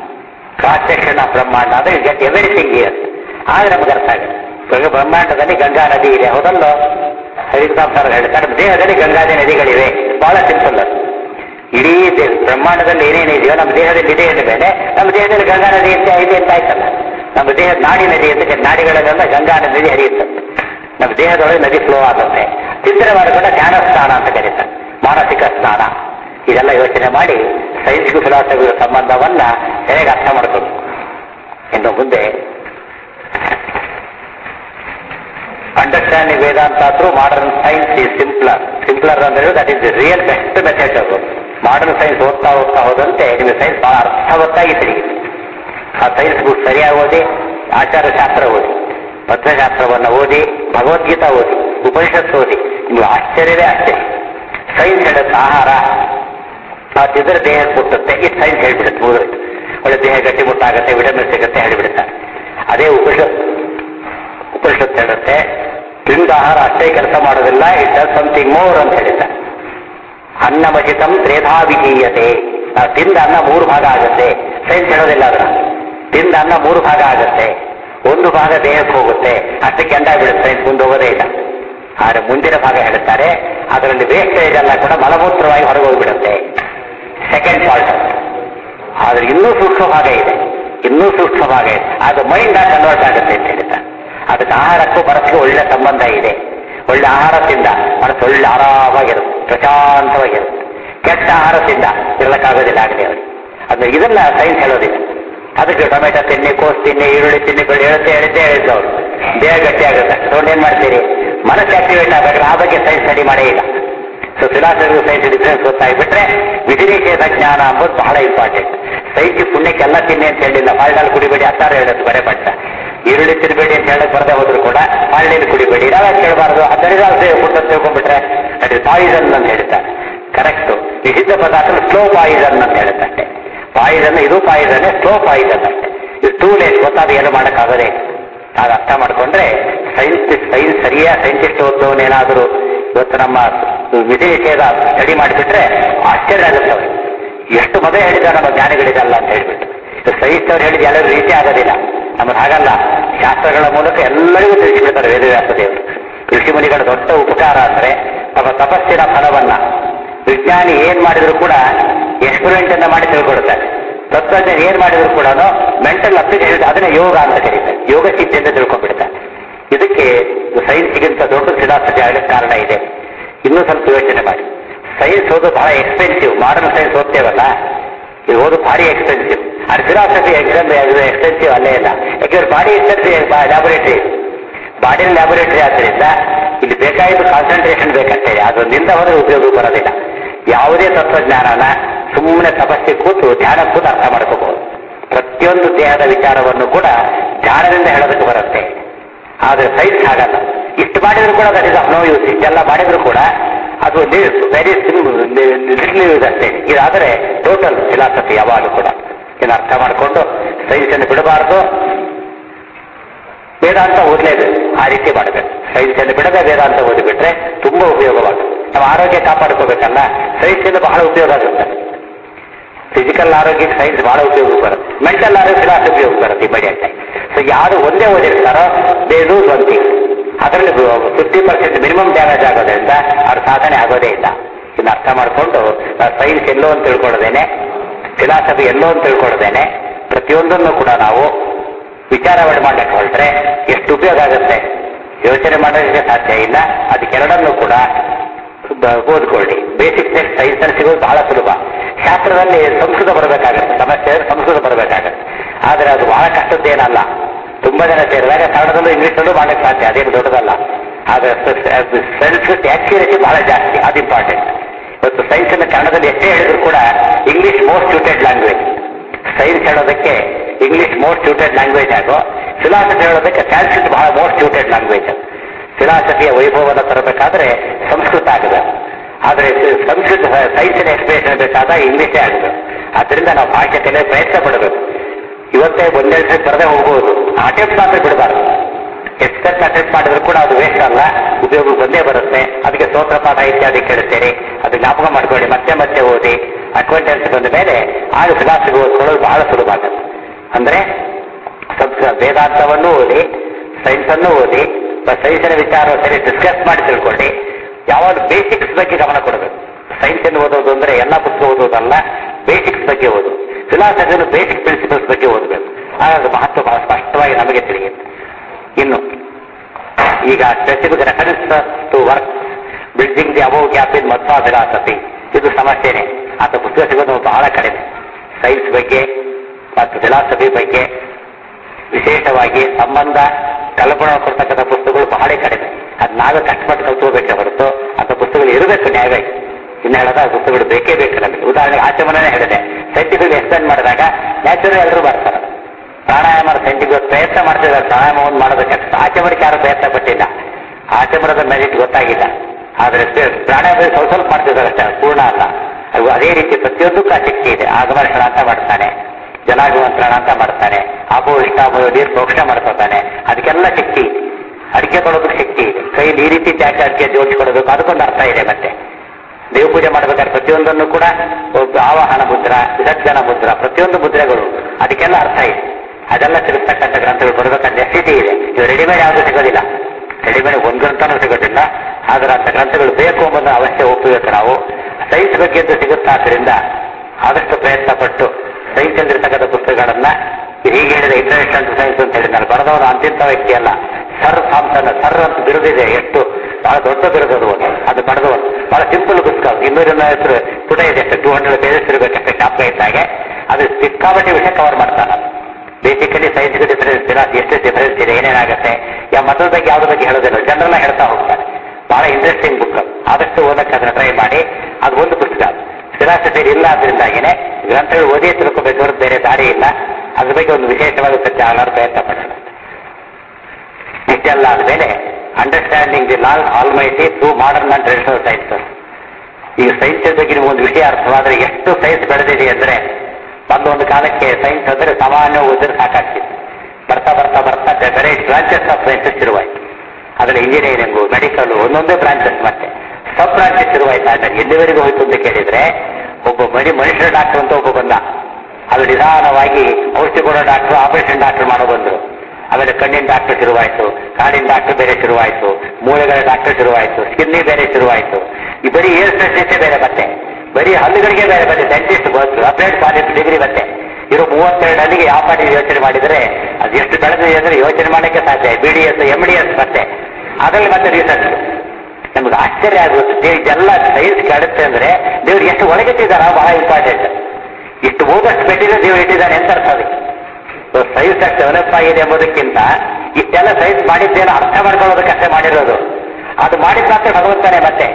ಕ್ರಾಸ್ ಸೆಕ್ಷನ್ ಆಫ್ ಬ್ರಹ್ಮಾಂಡ ಅಂದ್ರೆ ಗೆಟ್ ಎವ್ರಿಥಿಂಗ್ ಇಯರ್ ಆದ್ರೆ ನಮ್ಗೆ ಅರ್ಥ ಆಗುತ್ತೆ ಇವಾಗ ಬ್ರಹ್ಮಾಂಡದಲ್ಲಿ ಗಂಗಾ ನದಿ ಇದೆ ಹೌದಲ್ಲೋ ಹರಿತಾಂಸಾರ ಹೇಳ್ತಾರೆ ದೇಹದಲ್ಲಿ ಗಂಗಾದಿ ನದಿಗಳಿವೆ ಬಹಳ ಸಿಂಪಲ್ ಅದು ಇಡೀ ದೇ- ಬ್ರಹ್ಮಾಂಡದಲ್ಲಿ ಏನೇನು ಇದೆಯೋ ನಮ್ಮ ದೇಹದಲ್ಲಿ ಇದೆ ಅಂದ ಮೇಲೆ ನಮ್ಮ ದೇಹದಲ್ಲಿ ಗಂಗಾ ನದಿ ಅಂತ ಇದೆ ಅಂತ ಆಯ್ತಲ್ಲ ನಮ್ಮ ದೇಹ ನಾಡಿ ನದಿ ಅಂತ ಕರೀತಾರೆ. ನಾಡಿಗಳಲ್ಲೆಲ್ಲ ಗಂಗಾ ನದಿ ಹರಿಯುತ್ತೆ ನಮ್ಮ ದೇಹದೊಳಗೆ ನದಿ ಫ್ಲೋ ಆಗುತ್ತೆ ಚಿಂತನೆ ಮಾಡಿಕೊಂಡ ಧ್ಯಾನ ಸ್ನಾನ ಅಂತ ಕರೀತಾರೆ ಮಾನಸಿಕ ಸ್ನಾನ ಇದೆಲ್ಲ ಯೋಚನೆ ಮಾಡಿ ಸೈನ್ಸ್ಗೂ ಫಿಲಾಸಫಿಗೂ ಸಂಬಂಧವನ್ನ ಹೇಗೆ ಅರ್ಥ ಮಾಡ್ಬೇಕು ಇನ್ನು ಮುಂದೆ understanding Vedanta through modern science ಈ ಸಿಂಪ್ಲರ್ ಸಿಂಪ್ಲರ್ ಅಂದ್ರೆ that is real best method ಅದು ಮಾಡರ್ನ್ ಸೈನ್ಸ್ ಓದ್ತಾ ಓದ್ತಾ ಹೋದಂತೆ ನಿಮಗೆ ಸೈನ್ಸ್ ಬಹಳ ಅರ್ಥವತ್ತಾಗಿ ತಿಳಿಯುತ್ತೆ ಆ ಸೈನ್ಸ್ ಬುಕ್ ಸರಿಯಾಗಿ ಓದಿ ಆಚಾರ ಶಾಸ್ತ್ರ ಓದಿ ಪತ್ರಶಾಸ್ತ್ರವನ್ನು ಓದಿ ಭಗವದ್ಗೀತಾ ಓದಿ ಉಪನಿಷತ್ ಓದಿ ನಿಮ್ಗೆ ಆಶ್ಚರ್ಯವೇ ಆಶ್ಚರ್ಯ ಸೈನ್ಸ್ ಹೇಳುತ್ತೆ ಆಹಾರ ಆ ತಿಂದ್ರೆ ದೇಹಕ್ಕೆ ಮುಟ್ಟುತ್ತೆ ಇದು ಸೈನ್ಸ್ ಹೇಳ್ಬಿಡುತ್ತೆ ಮುಗಿದೋಯ್ತು ಒಳ್ಳೆ ದೇಹ ಗಟ್ಟಿ ಮುಟ್ಟಾಗತ್ತೆ ವಿಟಮಿನ್ ಸಿಗುತ್ತೆ ಹೇಳಿಬಿಡುತ್ತೆ ಅದೇ ಉಪನಿಷತ್ ಉಪನಿಷತ್ ಹೇಳುತ್ತೆ ತಿಂದ ಆಹಾರ ಅಷ್ಟೇ ಕೆಲಸ ಮಾಡೋದಿಲ್ಲ ಇಟ್ ಡಸ್ ಸಮಥಿಂಗ್ ಮೋರ್ ಅಂತ ಹೇಳಿದ್ದಾರೆ ಅನ್ನಮಚಿತಂ ತ್ರೇಧಾ ವಿಧೀಯತೆ ನಾವು ತಿಂದ ಅನ್ನ ಮೂರು ಭಾಗ ಆಗುತ್ತೆ ಸೈನ್ಸ್ ಹೇಳೋದಿಲ್ಲ ಅದನ್ನ ತಿಂದ ಅನ್ನ ಮೂರು ಭಾಗ ಆಗುತ್ತೆ ಒಂದು ಭಾಗ ದೇಹಕ್ಕೆ ಹೋಗುತ್ತೆ ಅಷ್ಟಕ್ಕೆ ಎಂಡ ಬಿಡುತ್ತೆ ಸೈನ್ಸ್ ಮುಂದೆ ಹೋಗೋದೇ ಇಲ್ಲ ಆದರೆ ಮುಂದಿನ ಭಾಗ ಹೇಳುತ್ತಾರೆ ಅದರಲ್ಲಿ ವೇಸ್ಟೇಜ್ ಎಲ್ಲ ಕೂಡ ಮಲಮೂತ್ರವಾಗಿ ಹೊರಗೆ ಹೋಗ್ಬಿಡುತ್ತೆ ಸೆಕೆಂಡ್ ಫಾಲ್ಟ್ ಆದ್ರೆ ಇನ್ನೂ ಸೂಕ್ಷ್ಮ ಭಾಗ ಇದೆ ಇನ್ನೂ ಸೂಕ್ಷ್ಮ ಭಾಗ ಇದೆ ಅದು ಮೈಂಡ್ ಕನ್ವರ್ಟ್ ಆಗುತ್ತೆ ಅಂತ ಹೇಳ್ತಾರೆ ಅದಕ್ಕೆ ಆಹಾರಕ್ಕೂ ಮನಸ್ಸಿಗೆ ಒಳ್ಳೆ ಸಂಬಂಧ ಇದೆ ಒಳ್ಳೆ ಆಹಾರ ತಿಂದ ಮನಸ್ಸು ಒಳ್ಳೆ ಆರಾಮಾಗಿರುತ್ತೆ ಪ್ರಶಾಂತವಾಗಿರುತ್ತೆ ಕೆಟ್ಟ ಆಹಾರ ತಿಂದ ಇರಲಿಕ್ಕಾಗೋದಿಲ್ಲ ಆಗದೆ ಅವರಿಗೆ ಅದು ಇದನ್ನ ಸೈನ್ಸ್ ಹೇಳೋದಿಲ್ಲ ಅದಕ್ಕೆ ಟೊಮೆಟೊ ತಿನ್ನಿ ಕೋಸ್ ತಿನ್ನಿ ಈರುಳ್ಳಿ ತಿನ್ನಿ ಬೆಳೆ ಹೇಳುತ್ತೆ ಹೇಳುತ್ತೆ ಹೇಳಿದ್ದು ಅವರು ದೇಹ ಗಟ್ಟಿ ಆಗುತ್ತೆ ತಗೊಂಡು ಏನ್ ಮಾಡ್ತೀರಿ ಮನಸ್ಸು ಆಕ್ಟಿವೇಟ್ ಆಗಬೇಕು ಆ ಬಗ್ಗೆ ಸೈನ್ಸ್ ಸ್ಟಡಿ ಮಾಡೇ ಇಲ್ಲ ಸೊ ಫಿಲಾಸಫಿ ಸೈನ್ಸ್ ಡಿಫ್ರೆನ್ಸ್ ಗೊತ್ತಾಗ್ಬಿಟ್ರೆ ವಿಧಿ ನಿಷೇಧ ಜ್ಞಾನ ಅಂಬೋದು ಬಹಳ ಇಂಪಾರ್ಟೆಂಟ್ ಸೈನ್ಸ್ ಪುಣ್ಯಕ್ಕೆಲ್ಲ ತಿನ್ನಿ ಅಂತ ಹೇಳಿಲ್ಲ ಬಾಳ್ನಲ್ಲಿ ಕುಡಿಬೇಡಿ ಅತ್ತಾರ ಹೇಳೋದು ಬರೇ ಪಟ್ಟ ಈರುಳ್ಳಿ ತಿನ್ನಬೇಡಿ ಅಂತ ಹೇಳಕ್ ಬರದೆ ಹೋದ್ರು ಕೂಡ ಬಾಳ್ನಲ್ಲಿ ಕುಡಿಬೇಡಿ ನಾವು ಕೇಳಬಾರ್ದು ಅದರಿಂದ ಫುಡ್ ಅಂತ ತಿಳ್ಕೊಂಡ್ಬಿಟ್ರೆ ಅದು ಪಾಯಿಸನ್ ಅಂತ ಹೇಳ್ತಾರೆ ಕರೆಕ್ಟ್ ನಿಷಿದ್ಧ ಪದಾರ್ಥ ಸ್ಲೋ ಪಾಯಿಸನ್ ಅಂತ ಹೇಳುತ್ತಷ್ಟೇ ಪಾಯಿಸನ್ ಇದು ಪಾಯಿಸನ್ ಸ್ಲೋ ಪಾಯಿಸನ್ ಅಷ್ಟೇ ಇದು ಟೂ ಲೇಟ್ ಗೊತ್ತಾದ ಏನು ಮಾಡೋಕ್ಕಾಗದೆ ಅದು ಅರ್ಥ ಮಾಡ್ಕೊಂಡ್ರೆ ಸೈನ್ಸ್ ಸೈನ್ಸ್ ಸರಿಯ ಸೈಂಟಿಸ್ಟ್ ಓದೋನೇನಾದರೂ ಇವತ್ತು ನಮ್ಮ ವಿಧಿ ನಿಷೇಧ ಸ್ಟಡಿ ಮಾಡಿಬಿಟ್ರೆ ಆಶ್ಚರ್ಯ ಆಗುತ್ತೆ ಅವ್ರಿಗೆ ಎಷ್ಟು ಮದುವೆ ಹೇಳಿದ ನಮ್ಮ ಜ್ಞಾನಿಗಳಿದಲ್ಲ ಅಂತ ಹೇಳ್ಬಿಟ್ಟು ಸೈನ್ಸ್ ಅವ್ರು ಹೇಳಿದ ಎಲ್ಲರೂ ರೀತಿ ಆಗೋದಿಲ್ಲ ನಮ್ಮದು ಹಾಗಲ್ಲ ಶಾಸ್ತ್ರಗಳ ಮೂಲಕ ಎಲ್ಲರಿಗೂ ತಿಳಿಸಿಬಿಡ್ತಾರೆ ವೇದವ್ಯಾಸ ದೇವರು ಋಷಿ ಮುನಿಗಳ ದೊಡ್ಡ ಉಪಕಾರ ಅಂದ್ರೆ ತಮ್ಮ ತಪಸ್ಸಿನ ಫಲವನ್ನ ವಿಜ್ಞಾನಿ ಏನ್ ಮಾಡಿದ್ರು ಕೂಡ ಎಕ್ಸ್ಪೆರಿಮೆಂಟ್ ಅನ್ನ ಮಾಡಿ ತಿಳ್ಕೊಡ್ತಾರೆ ತತ್ವಜ್ಞಾನ ಏನ್ ಮಾಡಿದ್ರು ಕೂಡ ಮೆಂಟಲ್ ಅಪ್ಲಿಕೇಶನ್ ಅದನ್ನ ಯೋಗ ಅಂತ ಕರೀತಾರೆ ಯೋಗ ಸಿದ್ಧಿ ಅಂತ ತಿಳ್ಕೊಂಡ್ಬಿಡ್ತಾರೆ ಇದಕ್ಕೆ ಸೈನ್ಸ್ಗಿಂತ ದೊಡ್ಡ ಫಿಲಾಸಫಿ ಆಗಲಿಕ್ಕೆ ಕಾರಣ ಇದೆ ಇನ್ನೂ ಸ್ವಲ್ಪ ಯೋಚನೆ ಮಾಡಿ ಸೈನ್ಸ್ ಓದು ಬಹಳ ಎಕ್ಸ್ಪೆನ್ಸಿವ್ ಮಾಡರ್ನ್ ಸೈನ್ಸ್ ಓದ್ತೇವಲ್ಲ ಇದು ಓದು ಭಾರಿ ಎಕ್ಸ್ಪೆನ್ಸಿವ್ ಅದು ಫಿಲಾಸಫಿ ಎಕ್ಸಾಮ್ ಎಕ್ಸ್ಪೆನ್ಸಿವ್ ಅಲ್ಲೇ ಇಲ್ಲ ಯಾಕೆಂದ್ರೆ ಬಾಡಿ ಎಕ್ಸ್ಪೆನ್ಸಿವ್ ಲ್ಯಾಬೊರೇಟರಿ ಬಾಡಿನ ಲ್ಯಾಬೊರೇಟರಿ ಆದ್ದರಿಂದ ಇಲ್ಲಿ ಬೇಕಾಗಿದ್ದು ಕಾನ್ಸಂಟ್ರೇಷನ್ ಬೇಕಷ್ಟೇ ಅದೊಂದಿಂದ ಹೋದ್ರೆ ಉಪಯೋಗ ಬರೋದಿಲ್ಲ ಯಾವುದೇ ತತ್ವಜ್ಞಾನನ ಸುಮ್ಮನೆ ತಪಸ್ಸಿಗೆ ಕೂತು ಧ್ಯಾನ ಕೂತು ಅರ್ಥ ಮಾಡ್ಕೋಬಹುದು ಪ್ರತಿಯೊಂದು ದೇಹದ ವಿಚಾರವನ್ನು ಕೂಡ ಧ್ಯಾನದಿಂದ ಹೇಳೋದಕ್ಕೆ ಬರುತ್ತೆ ಆದರೆ ಸೈನ್ಸ್ ಹಾಗಲ್ಲ ಇಷ್ಟು ಮಾಡಿದ್ರು ಕೂಡ that is of no use ಇಷ್ಟೆಲ್ಲ ಮಾಡಿದ್ರು ಕೂಡ ಅದು ವೆರಿ ಲಿಟ್ಲ್ ಯೂಸ್ ಅಷ್ಟೇ ಇದಾದರೆ ಟೋಟಲ್ ಫಿಲಾಸಫಿ ಯಾವಾಗಲೂ ಕೂಡ ಇದನ್ನು ಅರ್ಥ ಮಾಡಿಕೊಂಡು ಸೈನ್ಸ್ ಅನ್ನು ಬಿಡಬಾರ್ದು ವೇದಾಂತ ಓದಲೇಬೇಕು ಆ ರೀತಿ ಮಾಡಬೇಕು ಸೈನ್ಸ್ ಅನ್ನು ಬಿಡದೆ ವೇದಾಂತ ಓದಿಬಿಟ್ರೆ ತುಂಬಾ ಉಪಯೋಗವಾಗುತ್ತೆ ನಾವು ಆರೋಗ್ಯ ಕಾಪಾಡ್ಕೋಬೇಕಲ್ಲ ಸೈನ್ಸ್ ಇಂದ ಬಹಳ ಉಪಯೋಗ ಆಗುತ್ತೆ ಫಿಸಿಕಲ್ ಆರೋಗ್ಯಕ್ಕೆ ಸೈನ್ಸ್ ಬಹಳ ಉಪಯೋಗ ಬರುತ್ತೆ ಮೆಂಟಲ್ ಆರೋಗ್ಯ ಫಿಲಾಸಫಿ ಉಪಯೋಗ ಬರುತ್ತೆ ಇಮಿಡಿಯೇಟ್ ಸೊ ಯಾರು ಒಂದೇ ಓದಿರ್ತಾರೋ ದೇ ಲೂಸ್ ಒನ್ ಥಿಂಗ್ ಅದರಲ್ಲಿ ಫಿಫ್ಟಿ ಪರ್ಸೆಂಟ್ ಮಿನಿಮಮ್ ಡ್ಯಾಮೇಜ್ ಆಗೋದ್ರಿಂದ ಅವ್ರ ಸಾಧನೆ ಆಗೋದೇ ಇಲ್ಲ ಇದನ್ನ ಅರ್ಥ ಮಾಡಿಕೊಂಡು ಸೈನ್ಸ್ ಎಲ್ಲೋ ಅಂತ ತಿಳ್ಕೊಳ್ಳೋದೇನೆ ಫಿಲಾಸಫಿ ಎಲ್ಲೋ ಅಂತ ತಿಳ್ಕೊಳ್ಳೋದೇನೆ ಪ್ರತಿಯೊಂದನ್ನು ಕೂಡ ನಾವು ವಿಚಾರ ಮಾಡಲಿಕ್ಕೆ ಹೊರಟ್ರೆ ಎಷ್ಟು ಉಪಯೋಗ ಆಗುತ್ತೆ ಯೋಚನೆ ಮಾಡೋದಕ್ಕೆ ಸಾಧ್ಯ ಇಲ್ಲ ಅದಕ್ಕೆರಡನ್ನೂ ಕೂಡ ಬ- ಓದ್ಕೊಳ್ಳಿ ಬೇಸಿಕ್ ಟೆಕ್ಸ್ಟ್ ಸೈನ್ಸ್ ಅಲ್ಲಿ ಸಿಗೋದು ಬಹಳ ಸುಲಭ ಶಾಸ್ತ್ರದಲ್ಲಿ ಸಂಸ್ಕೃತ ಬರಬೇಕಾಗತ್ತೆ ಸಮಸ್ಯೆ ಅಂದ್ರೆ ಸಂಸ್ಕೃತ ಬರಬೇಕಾಗತ್ತೆ ಆದರೆ ಅದು ಬಹಳ ಕಷ್ಟದ್ದೇನಲ್ಲ ತುಂಬಾ ಜನ ಸೇರಿದಾಗ ಕನ್ನಡದಲ್ಲೂ ಇಂಗ್ಲಿಷಲ್ಲೂ ಮಾಡಕ್ಕೆ ಸಾಧ್ಯ ಅದೇನು ದೊಡ್ಡದಲ್ಲ ಆದರೆ ಸಂಸ್ಕೃತ ಆಕ್ಯುರೇಸಿ ಬಹಳ ಜಾಸ್ತಿ ಅದು ಇಂಪಾರ್ಟೆಂಟ್ ಇವತ್ತು ಸೈನ್ಸ್ ಅನ್ನು ಕನ್ನಡದಲ್ಲಿ ಎಷ್ಟೇ ಹೇಳಿದ್ರು ಕೂಡ English most suited language science ಹೇಳೋದಕ್ಕೆ ಇಂಗ್ಲಿಷ್ ಮೋಸ್ಟ್ ಸೂಟೆಡ್ ಲ್ಯಾಂಗ್ವೇಜ್ ಆಗೋ ಫಿಲಾಸಫಿ ಹೇಳೋದಕ್ಕೆ ಸ್ಯಾನ್ಸ್ಕ್ರಿಟ್ ಬಹಳ ಮೋಸ್ಟ್ ಸೂಟೆಡ್ ಲ್ಯಾಂಗ್ವೇಜ್ ಫಿಲಾಸಫಿಯ ವೈಭವವನ್ನು ತರಬೇಕಾದ್ರೆ ಸಂಸ್ಕೃತ ಆಗಿದೆ ಆದರೆ ಸಂಸ್ಕೃತ ಸೈನ್ಸಿನ ಎಕ್ಸ್ಪ್ಲೇಷನ್ ಬೇಕಾದಾಗ ಇಂಗ್ಲಿಷೇ ಆಗಿದೆ ಆದ್ದರಿಂದ ನಾವು ಭಾಷೆ ಕಲಿಯೋ ಪ್ರಯತ್ನ ಪಡಬೇಕು ಇವತ್ತೇ ಒಂದೆರಡು ಸರಿ ಬರದೇ ಹೋಗ್ಬೋದು ಅಟೆಂಪ್ಟ್ ಮಾತ್ರ ಬಿಡಬಾರ್ದು ಎಷ್ಟು ಸರ್ತಿ ಅಟೆಂಪ್ಟ್ ಮಾಡಿದ್ರು ಕೂಡ ಅದು ವೇಸ್ಟ್ ಅಲ್ಲ ಉಪಯೋಗ ಬಂದೇ ಬರುತ್ತೆ ಅದಕ್ಕೆ ಸ್ತೋತ್ರ ಪಾಠ ಇತ್ಯಾದಿ ಕೇಳ್ತೇನೆ ಅದು ಜ್ಞಾಪಕ ಮಾಡ್ಕೊಳ್ಳಿ ಮತ್ತೆ ಮತ್ತೆ ಓದಿ ಅಕ್ವೆಂಟೆನ್ಸ್ ಬಂದ ಮೇಲೆ ಆಗ ಫಿಲಾಸಫಿ ಓದ್ಕೊಳ್ಳೋದು ಬಹಳ ಸುಲಭ ಆಗುತ್ತೆ ಅಂದ್ರೆ ಸಂಸ್ಕೃತ ವೇದಾಂತವನ್ನು ಓದಿ ಸೈನ್ಸ್ ಅನ್ನು ಓದಿ ಸೈನ್ಸಿನ ವಿಚಾರ ಸರಿ ಡಿಸ್ಕಸ್ ಮಾಡಿ ತಿಳ್ಕೊಳ್ಳಿ ಯಾವಾಗ ಬೇಸಿಕ್ಸ್ ಬಗ್ಗೆ ಗಮನ ಕೊಡಬೇಕು ಸೈನ್ಸ್ ಅನ್ನು ಓದೋದು ಅಂದ್ರೆ ಎಲ್ಲ ಪುಸ್ತಕ ಓದೋದಲ್ಲ ಬೇಸಿಕ್ಸ್ ಬಗ್ಗೆ ಓದು ಫಿಲಾಸಫಿಯನ್ನು ಬೇಸಿಕ್ ಪ್ರಿನ್ಸಿಪಲ್ಸ್ ಬಗ್ಗೆ ಓದಬೇಕು ಆಗ ಅದು ಮಹತ್ವ ಬಹಳ ಸ್ಪಷ್ಟವಾಗಿ ನಮಗೆ ತಿಳಿಯುತ್ತೆ ಇನ್ನು ಈಗ specific reference to work building the above gap in ಮತ್ವ ಫಿಲಾಸಫಿ ಇದು ಸಮಸ್ಯೆನೆ ಆತ ಪುಸ್ತಕ ಸಿಗೋದು ಬಹಳ ಕಡಿಮೆ ಸೈನ್ಸ್ ಬಗ್ಗೆ ಮತ್ತು ಫಿಲಾಸಫಿ ಬಗ್ಗೆ ವಿಶೇಷವಾಗಿ ಸಂಬಂಧ ಕಲ್ಪನೆ ಕೊಡ್ತಕ್ಕಂಥ ಪುಸ್ತಕಗಳು ಬಹಳ ಕಡಿಮೆ ಅದು ನಾವೇ ಕಷ್ಟಪಟ್ಟು ಕಲ್ತ್ಕೋಬೇಕೇ ಹೊರತು ಅಂತ ಪುಸ್ತಕಗಳು ಇರಬೇಕು ನ್ಯಾಯವಾಗಿ ಇನ್ನು ಹೇಳೋದ ಆ ಪುಸ್ತಕಗಳು ಬೇಕೇ ಬೇಕು ನಮಗೆ ಉದಾಹರಣೆಗೆ ಆಚಮನೆ ಹೇಳಿದೆ ಸೈಂಟಿಫಿಕ್ ಎಕ್ಸ್ಪ್ಲೇನ್ ಮಾಡಿದಾಗ ನ್ಯಾಚುರಲ್ ಎಲ್ಲರೂ ಬರ್ತಾರೆ ಪ್ರಾಣಾಯಾಮ ಸೈಂಟಿಫಿಕ್ ಪ್ರಯತ್ನ ಮಾಡ್ತಿದ್ದಾರೆ ಪ್ರಾಣಾಯಾಮವನ್ನು ಮಾಡೋದಕ್ಕೆ ಆಚಮನಕ್ಕೆ ಯಾರು ಪ್ರಯತ್ನ ಪಟ್ಟಿಲ್ಲ ಆಚಮನದ ಮೆರಿಟ್ ಗೊತ್ತಾಗಿಲ್ಲ ಆದರೆ ಪ್ರಾಣಾಯಾಮ ಸ್ವಲ್ಪ ಸ್ವಲ್ಪ ಮಾಡ್ತಿದ್ದಾರೆ ಅಷ್ಟೇ ಪೂರ್ಣ ಅಲ್ಲ ಅದು ಅದೇ ರೀತಿ ಪ್ರತಿಯೊಂದಕ್ಕೂ ಆ ಶಕ್ತಿ ಇದೆ ಆಗಮರ್ಷಣ ಅಂತ ಮಾಡ್ತಾನೆ ಜಲಾಗಮಂತ್ರಣ ಅಂತ ಮಾಡ್ತಾನೆ ಅಪೋ ಇಷ್ಟಾಪೋ ನೀರು ಪ್ರೋಕ್ಷಣ ಮಾಡ್ಕೊತಾನೆ ಅದಕ್ಕೆಲ್ಲ ಶಕ್ತಿ ಇದೆ ಅಡಿಕೆ ತೊಳೋದಕ್ಕೆ ಶಕ್ತಿ ಇದೆ ಕೈಲಿ ಈ ರೀತಿ ಚಾಚ ಅಡಿಕೆ ಜೋಡಿಸ್ಕೊಳ್ಬೇಕು ಅದಕ್ಕೊಂದು ಅರ್ಥ ಇದೆ ಮತ್ತೆ ದೇವ ಪೂಜೆ ಮಾಡ್ಬೇಕಾದ್ರೆ ಪ್ರತಿಯೊಂದನ್ನು ಕೂಡ ಒಬ್ಬ ಆವಾಹನ ಮುದ್ರ ವಿಸರ್ಜನ ಮುದ್ರ ಪ್ರತಿಯೊಂದು ಮುದ್ರೆಗಳು ಅದಕ್ಕೆಲ್ಲ ಅರ್ಥ ಇದೆ ಅದೆಲ್ಲ ತಿಳಿಸ್ತಕ್ಕಂಥ ಗ್ರಂಥಗಳು ಬರಬೇಕಂತ ಸ್ಥಿತಿ ಇದೆ ಇದು ರೆಡಿಮೇಡ್ ಯಾವುದು ಸಿಗೋದಿಲ್ಲ ರೆಡಿಮೇಡ್ ಒಂದು ಗ್ರಂಥನೂ ಸಿಗೋದಿಲ್ಲ ಆದರೆ ಅಂತ ಗ್ರಂಥಗಳು ಬೇಕು ಎಂಬುದನ್ನು ಅವಶ್ಯ ಒಪ್ಪಬೇಕು ನಾವು ಸೈನ್ಸ್ ಬಗ್ಗೆ ಅಂತ ಸಿಗುತ್ತಾದ್ರಿಂದ ಆದಷ್ಟು ಪ್ರಯತ್ನ ಪಟ್ಟು ಸೈನ್ಸ್ ಎಂದಿರ್ತಕ್ಕಂಥ ಪುಸ್ತಕಗಳನ್ನ ಹೀಗೆ ಹೇಳಿದ ಇಂಟರ್ನ್ಯಾಷನಲ್ ಸೈನ್ಸ್ ಅಂತ ಹೇಳಿ ನಾನು ಬರೆದವನು ಅಂತಿಂತ ವ್ಯಕ್ತಿ ಅಲ್ಲ ಸರ್ ಥಾಮ್ಸನ್ ಸರ್ ಅಂತ ಬಿರುದಿದೆ ಎಷ್ಟು ಬಹಳ ದೊಡ್ಡ ಬಿರುದದು ಒಂದು ಅದು ಬರೆದವನು ಬಹಳ ಸಿಂಪಲ್ ಪುಸ್ತಕ ಇನ್ನೂರನ್ನ ಪುಟ ಇದೆ ಟೂ ಹಂಡ್ರೆಡ್ ಪೇಜಸ್ ಇರಬೇಕಷ್ಟೇ ಜ್ಞಾಪಕ ಇದ್ದಾಗೆ ಅದು ಸಿಕ್ಕಾಪಟ್ಟೆ ವಿಷಯ ಕವರ್ ಮಾಡ್ತಾನೆ ಬೇಸಿಕಲಿ ಸೈನ್ಸ್ಗೆ ಡಿಫರೆನ್ಸ್ ಇಲ್ಲ ಎಷ್ಟು ಡಿಫರೆನ್ಸ್ ಇದೆ ಏನೇನಾಗುತ್ತೆ ಯಾ ಮತದ ಬಗ್ಗೆ ಯಾವ್ದ್ರ ಬಗ್ಗೆ ಹೇಳೋದಿಲ್ಲ ಜನರಲ್ಲ ಹೇಳ್ತಾ ಹೋಗ್ತಾರೆ ಬಹಳ ಇಂಟ್ರೆಸ್ಟಿಂಗ್ ಬುಕ್ ಆದಷ್ಟು ಓದಕ್ಕೆ ಅದನ್ನ ಟ್ರೈ ಮಾಡಿ ಅದು ಒಂದು ಪುಸ್ತಕ ಸ್ಥಿರಾಸತಿ ಇಲ್ಲ ಅದರಿಂದಾಗಿನೇ ಗ್ರಂಥಗಳು ಓದಿ ತಿಳ್ಕೋಬೇಕು ಬೇರೆ ದಾರಿ ಇಲ್ಲ ಅದ್ರ ಬಗ್ಗೆ ಒಂದು ವಿಶೇಷವಾದ ಸತ್ಯ ಆಳಾರು ಪ್ರಯತ್ನ ಪಡೋಣ ಇಷ್ಟೆಲ್ಲ ಆದ್ಮೇಲೆ understanding the lord almighty through modern and traditional sciences ಈಗ ಸೈನ್ಸ್ ಬಗ್ಗೆ ನಿಮ್ಗೆ ಒಂದು ವಿಷಯ ಅರ್ಥವಾದ್ರೆ ಎಷ್ಟು ಸೈನ್ಸ್ ಬೆಳೆದಿದೆ ಅಂದ್ರೆ ಒಂದೊಂದು ಕಾಲಕ್ಕೆ ಸೈನ್ಸ್ ಅಂದ್ರೆ ಸಾಮಾನ್ಯ ಓದಿದ್ರೆ ಸಾಕಾಗ್ತಿತ್ತು ಬರ್ತಾ ಬರ್ತಾ ಬರ್ತಾ ಬೇರೆ ಬ್ರಾಂಚಸ್ ಆಫ್ ಸೈನ್ಸಸ್ ಶುರುವಾಯ್ತು ಅದರಲ್ಲಿ ಇಂಜಿನಿಯರಿಂಗು ಮೆಡಿಕಲ್ ಒಂದೊಂದೇ ಬ್ರಾಂಚಸ್ ಮತ್ತೆ ಸಬ್ ಬ್ರಾಂಚಸ್ ಶುರುವಾಯ್ತು ಆದ್ರೆ ಎಲ್ಲಿವರೆಗೂ ಹೋಯ್ತು ಅಂತ ಕೇಳಿದ್ರೆ ಒಬ್ಬ ಮನಿ ಮನುಷ್ಯರ ಡಾಕ್ಟರ್ ಅಂತ ಒಬ್ಬ ಬಂದ ಅದು ನಿಧಾನವಾಗಿ ಔಷಧಿ ಕೊಡೋ ಡಾಕ್ಟರ್ ಆಪರೇಷನ್ ಡಾಕ್ಟರ್ ಮಾಡೋ ಬಂದ್ರು ಆಮೇಲೆ ಕಣ್ಣಿನ ಡಾಕ್ಟರ್ ಶುರುವಾಯಿತು ಕಾಡಿನ ಡಾಕ್ಟರ್ ಬೇರೆ ಶುರುವಾಯಿತು ಮೂಳೆಗಳ ಡಾಕ್ಟರ್ ಶುರುವಾಯಿತು ಸ್ಕಿನ್ನಿ ಬೇರೆ ಶುರುವಾಯಿತು ಈ ಬರೀ ಏರ್ ಸ್ಪೆಷಲಿಸ್ಟೇ ಬೇರೆ ಮತ್ತೆ ಬರೀ ಹಲ್ಲುಗಳಿಗೆ ಬೇರೆ ಬಂದೆ ಡೆಂಟಿಸ್ಟ್ ಬಂತು ಅಪ್ಲೈಡ್ ಕಾಲೇಜ್ ಡಿಗ್ರಿ ಮತ್ತೆ ಇರೋ ಮೂವತ್ತೆರಡು ಅಲ್ಲಿಗೆ ಯಾವ ಪಾಟಿ ಯೋಚನೆ ಮಾಡಿದರೆ ಅದು ಎಷ್ಟು ಬೆಳೆದಿದೆ ಅಂದ್ರೆ ಯೋಚನೆ ಮಾಡಕ್ಕೆ ಸಾಧ್ಯ B D S M D S ಮತ್ತೆ ಅದರಲ್ಲಿ ಮತ್ತೆ ರಿಸರ್ಚ್ ನಮ್ಗೆ ಆಶ್ಚರ್ಯ ಆಗುತ್ತೆ ಇದೆಲ್ಲ ಸೈನ್ಸ್ ಕಾಡುತ್ತೆ ಅಂದ್ರೆ ದೇವ್ರು ಎಷ್ಟು ಒಳಗೆತ್ತಿದಾರ ಬಹಳ ಇಂಪಾರ್ಟೆಂಟ್ ಇಷ್ಟು ಓದಷ್ಟು ಬೆಟ್ಟಿದ್ರೆ ದೇವ್ರು ಇಟ್ಟಿದ್ದಾನೆ ಅಂತ ಅರ್ಥ ಅದಕ್ಕೆ ಸೈನ್ಸ್ ಅಷ್ಟು ಡೆವಲಪ್ ಆಗಿದೆ ಎಂಬುದಕ್ಕಿಂತ ಇಷ್ಟೆಲ್ಲ ಸೈನ್ಸ್ ಮಾಡಿದ್ದೇನೋ ಅರ್ಥ ಮಾಡ್ಕೊಳ್ಳೋದಕ್ಕಷ್ಟೇ ಮಾಡಿರೋದು ಅದು ಮಾಡಿದ ಮಾತ್ರ ಭಗವಂತನೇ ಮತ್ತೆ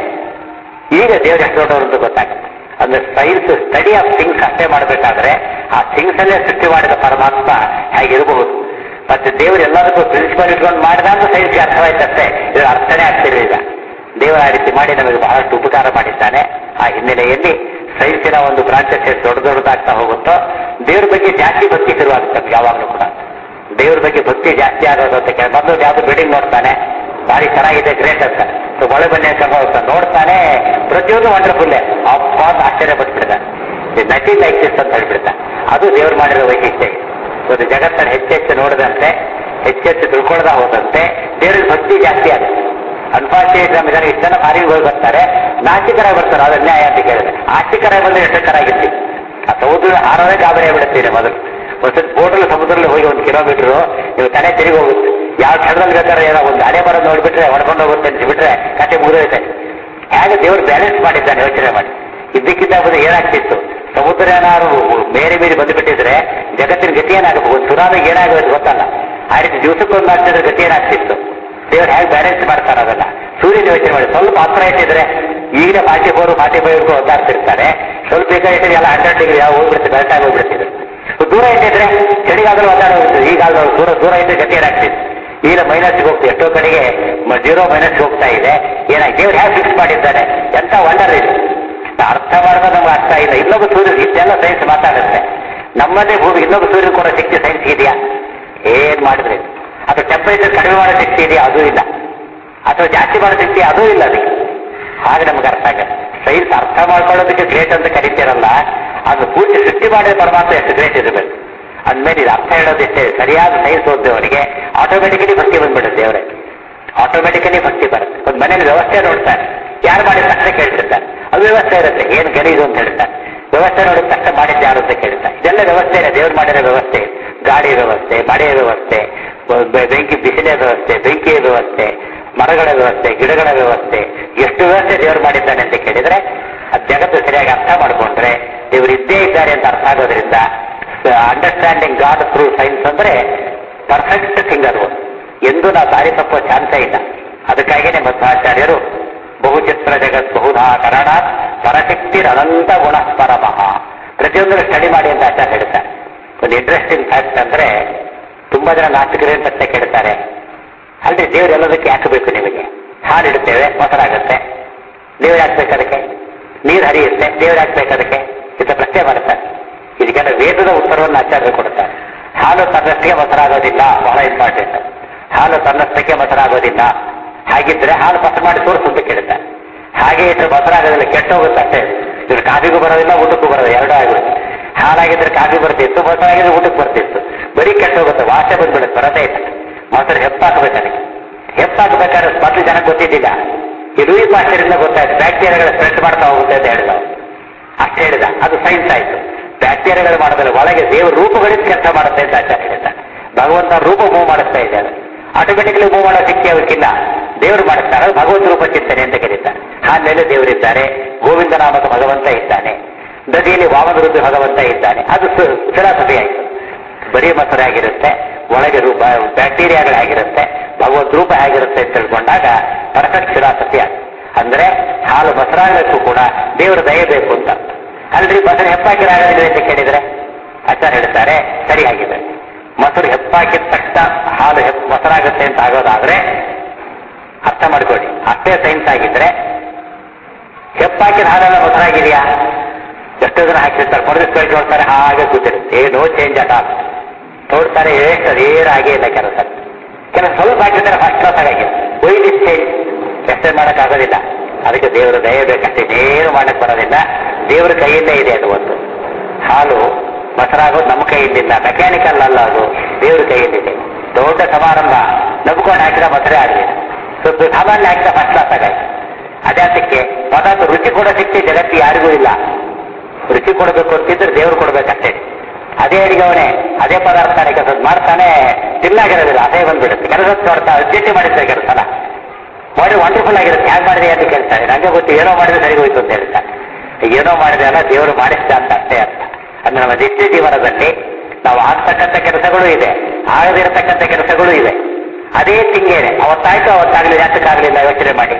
ಈಗ ದೇವ್ರು ಎಷ್ಟು ದೊಡ್ಡವರು ಅಂತ ಗೊತ್ತಾಗುತ್ತೆ ಅಂದ್ರೆ ಸೈನ್ಸ್ ಸ್ಟಡಿ ಆಫ್ ಥಿಂಗ್ಸ್ ಅಷ್ಟೇ ಮಾಡಬೇಕಾದ್ರೆ ಆ ಥಿಂಗ್ಸ್ ಅಲ್ಲೇ ಸೃಷ್ಟಿ ಮಾಡಿದ ಪರಮಾತ್ಮ ಹೇಗಿರಬಹುದು ಮತ್ತೆ ದೇವರು ಎಲ್ಲದಕ್ಕೂ ಪ್ರಿನ್ಸಿಪಲ್ ಇಟ್ಕೊಂಡು ಮಾಡಿದ ಅಂತ ಸೈನ್ಸ್ಗೆ ಅರ್ಥವಾಯ್ತಷ್ಟೇ ಇದು ಅರ್ಥನೇ ಆಗ್ತಿರಲಿಲ್ಲ ದೇವರ ಆ ರೀತಿ ಮಾಡಿ ನಮಗೆ ಬಹಳಷ್ಟು ಉಪಕಾರ ಮಾಡಿದ್ದಾನೆ ಆ ಹಿನ್ನೆಲೆಯಲ್ಲಿ ಸೈನ್ಸಿನ ಒಂದು ಬ್ರಾಂಚಸ್ ಎಷ್ಟು ದೊಡ್ಡ ದೊಡ್ಡದಾಗ್ತಾ ಹೋಗುತ್ತೋ ದೇವ್ರ ಬಗ್ಗೆ ಜಾಸ್ತಿ ಭಕ್ತಿ ಶುರುವಾಗುತ್ತೆ ನಮ್ಗೆ ಯಾವಾಗಲೂ ಕೂಡ ದೇವ್ರ ಬಗ್ಗೆ ಭಕ್ತಿ ಜಾಸ್ತಿ ಆಗೋದು ಅಂತ ಕೇಳಿ ಬಂದು ಯಾವ್ದು ಬಿಲ್ಡಿಂಗ್ ನೋಡ್ತಾನೆ ಭಾರಿ ಚೆನ್ನಾಗಿದೆ ಗ್ರೇಟ್ ಅಂತ ಸೊ ಒಳ ಬನ್ನಿ ಅಂತ ಹೋಗ್ತಾನೆ ನೋಡ್ತಾನೆ ಪ್ರತಿಯೊಂದು ವಂಡರ್ಫುಲ್ಲೇ ಅಪ್ಪ ಅಂತ ಆಶ್ಚರ್ಯ ಪಟ್ಬಿಡ್ತಾನೆ ನಟಿ ಲೈಕ್ ದಿಸ್ ಅಂತ ಹೇಳ್ಬಿಡ್ತಾನೆ ಅದು ದೇವ್ರು ಮಾಡಿರೋ ವೈಶಿಷ್ಟ್ಯ ಒಂದು ಜಗತ್ತನ್ನು ಹೆಚ್ಚೆಚ್ಚು ನೋಡಿದಂತೆ ಹೆಚ್ಚೆಚ್ಚು ತಿಳ್ಕೊಳ್ತಾ ಹೋದಂತೆ ದೇವ್ರಿಗೆ ಭಕ್ತಿ ಜಾಸ್ತಿ ಆಗುತ್ತೆ ಅನ್ಫಾರ್ಚುನೇಟ್ ನಮ್ಮ ಜನ ಇಷ್ಟು ಜನ ಮಾರಿಗೆ ಹೋಗಿ ಬರ್ತಾರೆ ನಾಚಿಕರಾಗಿ ಬರ್ತಾರೆ ಅದು ನ್ಯಾಯ ಅಂತ ಕೇಳಿದ್ರೆ ಆಸ್ತಿಕರಾಗಿ ಬಂದ್ರೆ ಎಷ್ಟಕ್ಕರಾಗಿರ್ತೀವಿ ಆ ಸಮುದ್ರ ಹಾರೋದೇ ಗಾಬರಿ ಆಗ್ಬಿಡುತ್ತೀರಿ ಮೊದಲು ಒಂದ್ಸತಿ ಬೋಟಲ್ಲಿ ಸಮುದ್ರದಲ್ಲಿ ಹೋಗಿ ಒಂದು ಕಿಲೋಮೀಟರ್ ನೀವು ತಲೆ ತಿರುಗಿ ಹೋಗುತ್ತೆ ಯಾವ ಕ್ಷಣದಲ್ಲಿ ಬೇಕಾದ್ರೆ ಏನೋ ಒಂದು ಅಲೆ ಬರೋದು ನೋಡ್ಬಿಟ್ರೆ ಹೊಡ್ಕೊಂಡು ಹೋಗುತ್ತೆ ಅಂತ ಬಿಟ್ರೆ ಕತೆ ಮುಗಿದೋಯ್ತೆ ಹೇಗೆ ದೇವರು ಬ್ಯಾಲೆನ್ಸ್ ಮಾಡಿದ್ದಾನೆ ಯೋಚನೆ ಮಾಡಿ ಇದ್ದಕ್ಕಿದ್ದ ಬಂದು ಏನಾಗ್ತಿತ್ತು ಸಮುದ್ರ ಏನಾದ್ರು ಬೇರೆ ಬೇರೆ ಬಂದುಬಿಟ್ಟಿದ್ರೆ ಜಗತ್ತಿನ ಗತಿ ಏನಾಗಬಹುದು ಸುನಾಮಿಗೆ ಏನಾಗೋದು ಗೊತ್ತಲ್ಲ ಆ ರೀತಿ ದಿವಸಕ್ಕೊಂದು ಆಗ್ತಿದ್ರೆ ಗತಿ ಏನಾಗ್ತಿತ್ತು ದೇವ್ರು ಹೇಗೆ ಬ್ಯಾಲೆನ್ಸ್ ಮಾಡ್ತಾರೆ ಅದನ್ನ ಸೂರ್ಯನ ಯೋಚನೆ ಮಾಡಿ ಸ್ವಲ್ಪ ಹತ್ರ ಇಟ್ಟಿದ್ರೆ ಈಗಿನ ಫಾರ್ಟಿ ಫೋರ್ ಫಾರ್ಟಿ ಫೈವ್ ಒದ್ದಾಡ್ತಿರ್ತಾರೆ ಸ್ವಲ್ಪ ಈಗ ಇಟ್ಟಿದ್ರೆ ಎಲ್ಲ ಹಂಡ್ರೆಡ್ ಡಿಗ್ರಿ ಯಾವ ಹೋಗ್ಬಿಡ್ತೀವಿ ಬೆಲ್ಟ್ ಆಗಿ ಹೋಗ್ಬಿಡ್ತಿದ್ರು ದೂರ ಇಟ್ಟಿದ್ರೆ ಚಳಿಗಾಗಲು ಒದ್ದಾಡೋಗ್ತದೆ ಈಗಾಗಲೂ ದೂರ ದೂರ ಇದ್ರೆ ಗತಿ ಏನಾಗ್ತಿತ್ತು ಈಗ ಮೈನಸ್ಗೆ ಹೋಗ್ತೀವಿ ಎಷ್ಟೋ ಕಡೆಗೆ ಜೀರೋ ಮೈನಸ್ಗೆ ಹೋಗ್ತಾ ಇದೆ ಏನಾಗಿ ದೇವ್ರು ಹೇಗೆ ಫಿಕ್ಸ್ ಮಾಡಿದ್ದಾನೆ ಎಂತ ವಂಡರ್ ಇದು ಅರ್ಥ ಮಾಡೋದು ನಮ್ಗೆ ಅರ್ಥ ಇಲ್ಲ ಇನ್ನೊಬ್ಬ ಸೂರ್ಯ ಇಷ್ಟೆಲ್ಲ ಸೈನ್ಸ್ ಮಾತಾಡುತ್ತೆ ನಮ್ಮದೇ ಭೂಮಿ ಇನ್ನೊಬ್ಬ ಸೂರ್ಯನ ಕೊಡೋ ಶಕ್ತಿ ಸೈನ್ಸ್ ಇದೆಯಾ ಏನ್ ಮಾಡಿದ್ರೆ ಅಥವಾ ಟೆಂಪರೇಚರ್ ಕಡಿಮೆ ಮಾಡೋ ಶಕ್ತಿ ಇದೆಯಾ ಅದೂ ಇಲ್ಲ ಅಥವಾ ಜಾಸ್ತಿ ಮಾಡೋ ಶಕ್ತಿ ಅದೂ ಇಲ್ಲ ಅದಕ್ಕೆ ಹಾಗೆ ನಮ್ಗೆ ಅರ್ಥ ಆಗುತ್ತೆ ಸೈನ್ಸ್ ಅರ್ಥ ಮಾಡ್ಕೊಳ್ಳೋದಕ್ಕೆ ಗ್ರೇಟ್ ಅಂತ ಕರಿತೀರಲ್ಲ ಅದು ಪೂರ್ತಿ ಸೃಷ್ಟಿ ಮಾಡಿದ ಪರಮಾತ್ಮ ಎಷ್ಟು ಗ್ರೇಟ್ ಇರಬೇಕು ಅಂದ್ಮೇಲೆ ಇದು ಅರ್ಥ ಹೇಳೋದಿಷ್ಟೇ ಸರಿಯಾದ ಸೈನ್ಸ್ ಓದಿದವನಿಗೆ ಆಟೋಮೆಟಿಕಲಿ ಭಕ್ತಿ ಬಂದ್ಬಿಡುತ್ತೆ ದೇವರೇ ಆಟೋಮೆಟಿಕಲಿ ಭಕ್ತಿ ಬರುತ್ತೆ ಒಂದು ಮನೇಲಿ ವ್ಯವಸ್ಥೆ ನೋಡ್ತಾರೆ ಯಾರು ಮಾಡಿದ ತಕ್ಷಣ ಕೇಳ್ತಿರ್ತಾರೆ ಅದು ವ್ಯವಸ್ಥೆ ಇರುತ್ತೆ ಏನು ಗಲೀಜು ಅಂತ ಹೇಳ್ತಾರೆ ವ್ಯವಸ್ಥೆ ನೋಡಿದ ತಕ್ಷಣ ಮಾಡಿದ್ದು ಯಾರು ಅಂತ ಕೇಳ್ತಾರೆ ಇದೆಲ್ಲ ವ್ಯವಸ್ಥೆ ಇದೆ ದೇವ್ರು ಮಾಡಿರೋ ವ್ಯವಸ್ಥೆ ಗಾಡಿ ವ್ಯವಸ್ಥೆ ಮಳೆಯ ವ್ಯವಸ್ಥೆ ಬೆ- ಬೆಂಕಿ ಬಿಸಿಲಿನ ವ್ಯವಸ್ಥೆ ಬೆಂಕಿಯ ವ್ಯವಸ್ಥೆ ಮರಗಳ ವ್ಯವಸ್ಥೆ ಗಿಡಗಳ ವ್ಯವಸ್ಥೆ ಎಷ್ಟು ವ್ಯವಸ್ಥೆ ದೇವರು ಮಾಡಿದ್ದಾನೆ ಅಂತ ಕೇಳಿದ್ರೆ ಅದು ಜಗತ್ತು ಸರಿಯಾಗಿ ಅರ್ಥ ಮಾಡಿಕೊಂಡ್ರೆ ದೇವರು ಇದ್ದೇ ಇದ್ದಾರೆ ಅಂತ ಅರ್ಥ ಆಗೋದ್ರಿಂದ ಅಂಡರ್ಸ್ಟ್ಯಾಂಡಿಂಗ್ ಗಾಡ್ ಥ್ರೂ ಸೈನ್ಸ್ ಅಂದ್ರೆ ಪರ್ಫೆಕ್ಟ್ ಥಿಂಗ್ ಅದು ಎಂದು ನಾವು ದಾರಿ ತಪ್ಪೋ ಚಾನ್ಸ ಇಲ್ಲ ಅದಕ್ಕಾಗಿಯೇ ಮಧ್ವಾಚಾರ್ಯರು ಬಹುಚಿತ್ರ ಜಗತ್ ಬಹುಧಾ ಕರಣ ಪರಶಕ್ತಿ ಅನಂತ ಗುಣ ಪರಮಃ ಪ್ರತಿಯೊಂದನ್ನು ಸ್ಟಡಿ ಮಾಡಿ ಅಂತ ಆಚಾರ್ಯ ಹೇಳ್ತಾರೆ ಒಂದು ಇಂಟ್ರೆಸ್ಟಿಂಗ್ ಫ್ಯಾಕ್ಟ್ ಅಂದ್ರೆ ತುಂಬಾ ಜನ ನಾಸ್ತಿಕರು ಅಂತ ಪ್ರಶ್ನೆ ಕೇಳ್ತಾರೆ ಅಲ್ರಿ ದೇವ್ರು ಎಲ್ಲದಕ್ಕೆ ಯಾಕೆ ಬೇಕು ನಿಮಗೆ ಹಾಲು ಇಡ್ತೇವೆ ಮೊಸರಾಗುತ್ತೆ ದೇವ್ರು ಹಾಕ್ಬೇಕು ಅದಕ್ಕೆ ನೀರು ಹರಿಯುತ್ತೆ ದೇವ್ರು ಹಾಕ್ಬೇಕು ಅದಕ್ಕೆ ಇಂಥ ಪ್ರಶ್ನೆ ಮಾಡ್ತಾರೆ ಇದಕ್ಕೆಲ್ಲ ವೇದದ ಉತ್ತರವನ್ನು ಆಚಾರ್ಯರು ಕೊಡ್ತಾರೆ ಹಾಲು ತನ್ನಷ್ಟಕ್ಕೆ ಮೊಸರಾಗೋದಿಲ್ಲ ಬಹಳ ಇಂಪಾರ್ಟೆಂಟ್ ಹಾಲು ತನ್ನಷ್ಟಕ್ಕೆ ಮೊಸರಾಗೋದಿಲ್ಲ ಹಾಗಿದ್ರೆ ಹಾಲು ಮೊಸರು ಮಾಡಿ ತೋರಿಸು ಅಂತ ಕೇಳ್ತಾರೆ ಹಾಗೆ ಇದ್ರೆ ಮೊಸರಾಗೋದಿಲ್ಲ ಕೆಟ್ಟೋಗುತ್ತೆ ಅಷ್ಟೇ ಇದ್ರ ಕಾಫಿಗೂ ಬರೋದಿಲ್ಲ ಊಟಕ್ಕೂ ಬರೋದಿಲ್ಲ ಎರಡೂ ಆಗಿರುತ್ತೆ ಹಾಲಾಗಿದ್ರೆ ಕಾಫಿ ಬರ್ತಿತ್ತು ಮೊಸರಾಗಿದ್ರೆ ಊಟಕ್ಕೆ ಬರ್ತಿತ್ತು ಬರೀ ಕೆಟ್ಟೋಗುತ್ತೆ ವಾಸೆ ಬಂದ್ಬಿಡುತ್ತೆ ಬರೋದೇ ಇಲ್ಲ ಮೊಸರು ಹೆಪ್ಪಾಕಬೇಕು ಅದಕ್ಕೆ ಹೆಪ್ಪಾಕಬೇಕಾದ್ರೆ ಮೊದಲು ಜನ ಗೊತ್ತಿದ್ದಿಲ್ಲ ಈ ಲೂಯಿಸ್ ಮಾಸ್ಟರಿಂದ ಗೊತ್ತಾಯ್ತು ಬ್ಯಾಕ್ಟೀರಿಯಾಗಳ ಸ್ಪ್ರೆಡ್ ಮಾಡ್ತಾ ಹೋಗುತ್ತೆ ಅಂತ ಹೇಳಿದ ಅವ್ನು. ಅಷ್ಟು ಹೇಳಿದ ಅದು ಸೈನ್ಸ್ ಆಯ್ತು ಬ್ಯಾಕ್ಟೀರಿಯಾಗಳು ಮಾಡೋದ್ರೆ ಒಳಗೆ ದೇವರು ರೂಪಗಳಿಸಿ ಕೆಲಸ ಮಾಡುತ್ತೆ ಅಂತ ಆಚಾರ್ಯ ಹೇಳ್ತಾರೆ ಭಗವಂತ ರೂಪ ಮೂವ್ ಮಾಡಿಸ್ತಾ ಇದ್ದಾರೆ ಆಟೋಮೆಟಿಕಲಿ ಮೂವ್ ಮಾಡೋ ಶಕ್ತಿ ಅವಕ್ಕಿಲ್ಲ ದೇವರು ಮಾಡಿಸ್ತಾರೆ ಅದು ಭಗವಂತ ರೂಪ ಚಿಂತನೆ ಅಂತ ಕರೀತಾರೆ ಹಾಲೆಲ್ಲ ದೇವರಿದ್ದಾರೆ ಗೋವಿಂದ ನಾಮಕ ಭಗವಂತ ಇದ್ದಾನೆ ನದಿಯಲ್ಲಿ ವಾಮನರುದ್ಧ ಭಗವಂತ ಇದ್ದಾನೆ ಅದು ಫಿಲಾಸಫಿ ಆಯಿತು ಬರೀ ಮೊಸರು ಆಗಿರುತ್ತೆ ಒಳಗೆ ರೂಪ ಬ್ಯಾಕ್ಟೀರಿಯಾಗಳಾಗಿರುತ್ತೆ ಭಗವದ್ ರೂಪ ಹೇಗಿರುತ್ತೆ ಅಂತ ತಿಳ್ಕೊಂಡಾಗ ಪರ್ಫೆಕ್ಟ್ ಫಿಲಾಸಫಿ ಆಗುತ್ತೆ ಅಂದ್ರೆ ಹಾಲು ಮೊಸರಾಗಬೇಕು ಕೂಡ ದೇವರ ದಯ ಬೇಕು ಅಂತ ಅಲ್ರಿ ಮೊಸರು ಹೆಪ್ಪಾಕಿರಾಗಲಿಲ್ಲ ಅಂತ ಕೇಳಿದ್ರೆ ಆಚಾರ್ಯ ಹೇಳ್ತಾರೆ ಸರಿಯಾಗಿದೆ ಮೊಸರು ಹೆಪ್ಪಾಕಿದ ತಕ್ಷಣ ಹಾಲು ಹೆಪ್ ಮೊಸರಾಗುತ್ತೆ ಅಂತ ಆಗೋದಾದ್ರೆ ಅರ್ಥ ಮಾಡ್ಕೊಳ್ಳಿ ಅಷ್ಟೇ ಸೈನ್ಸ್ ಆಗಿದ್ರೆ ಹೆಪ್ಪಾಕಿದ ಹಾಲೆಲ್ಲ ಮೊಸರಾಗಿದೆಯಾ ಎಷ್ಟೋ ಜನ ಹಾಕಿರ್ತಾರೆ ಕೊಡದಿಸ್ ಬೆಳಗ್ಗೆ ನೋಡ್ತಾರೆ ಹಾಗೆ ಕೂತಿರುತ್ತೆ ನೋ ಚೇಂಜ್ ಅಟ ನೋಡ್ತಾರೆ ಎಷ್ಟು ಅದೇನು ಆಗೇ ಇಲ್ಲ ಕೆಲಸ ಕೆಲವು ಸ್ವಲ್ಪ ಹಾಕಿರ್ತಾರೆ ಫಸ್ಟ್ ಕ್ಲಾಸ್ ಆಗಿದೆ ಒಯ್ ದಿಸ್ ಚೇಂಜ್ ಎಷ್ಟೇ ಮಾಡೋಕ್ಕಾಗೋದಿಲ್ಲ ಅದಕ್ಕೆ ದೇವರ ದಯ ಬೇಕಷ್ಟೇ ಏನು ಮಾಡಕ್ ಬರೋದಿಲ್ಲ ದೇವರ ಕೈಯಲ್ಲೇ ಇದೆ ಅದು ಒಂದು ಹಾಲು ಮೊಸರಾಗೋದು ನಮ್ಮ ಕೈಯಲ್ಲಿಲ್ಲ ಮೆಕ್ಯಾನಿಕಲ್ ಅಲ್ಲ ಅದು ದೇವರ ಕೈಯಲ್ಲಿದೆ ದೊಡ್ಡ ಸಮಾರಂಭ ನಂಬ್ಕೊಂಡು ಹಾಕಿದ ಮೊಸರೇ ಆಗಲಿಲ್ಲ ಸ್ವಲ್ಪ ಸಾಮಾನ್ಯ ಹಾಕಿದ ಫಸ್ಟ್ ಕ್ಲಾಸ್ ಆಗಾಯ್ತು ಅದೇ ಅದಕ್ಕೆ ಪದಾರ್ಥ ರುಚಿ ಕೊಡೋ ಶಕ್ತಿ ಜಗತ್ತಿ ಯಾರಿಗೂ ಇಲ್ಲ ರುಚಿ ಕೊಡಬೇಕು ಅಂತಿದ್ರೆ ದೇವ್ರು ಕೊಡ್ಬೇಕಷ್ಟೇ ಅದೇ ಅಡಿಗೆ ಅವನೇ ಅದೇ ಪದಾರ್ಥನೇ ಕೆಲಸ ಮಾಡ್ತಾನೆ ತಿನ್ನಾಗಿರೋದಿಲ್ಲ ಅದೇ ಬಂದ್ಬಿಡುತ್ತೆ ಕೆಲಸ ನೋಡ್ತಾ ಅರ್ಜೆಂಟಿ ಮಾಡಿದ್ರೆ ಕೆಲಸನ ಮಾಡಿ ವಂಡರ್ಫುಲ್ ಆಗಿರುತ್ತೆ ಹ್ಯಾಕ್ ಮಾಡಿದೆ ಅಂತ ಕೇಳ್ತಾರೆ ನಂಗೆ ಗೊತ್ತು ಏನೋ ಮಾಡಿದ್ರೆ ಸರಿ ಹೋಯ್ತು ಅಂತ ಹೇಳ್ತಾರೆ ಏನೋ ಮಾಡಿದೆ ಅಲ್ಲ ದೇವರು ಮಾಡಿಸ್ತ ಅಂತ ಅಷ್ಟೇ ಅರ್ಥ ಅಂದ್ರೆ ನಮ್ಮ ನಿತ್ಯ ಜೀವನದಲ್ಲಿ ನಾವು ಆಗ್ತಕ್ಕಂಥ ಕೆಲಸಗಳು ಇದೆ ಆಗದಿರತಕ್ಕಂಥ ಕೆಲಸಗಳು ಇದೆ ಅದೇ ತಿಂಗೇನೆ ಅವತ್ತಾಯ್ತು ಅವತ್ತಾಗಲಿಲ್ಲ ಯಾತಕ್ಕಾಗಲಿಲ್ಲ ಯೋಚನೆ ಮಾಡಿ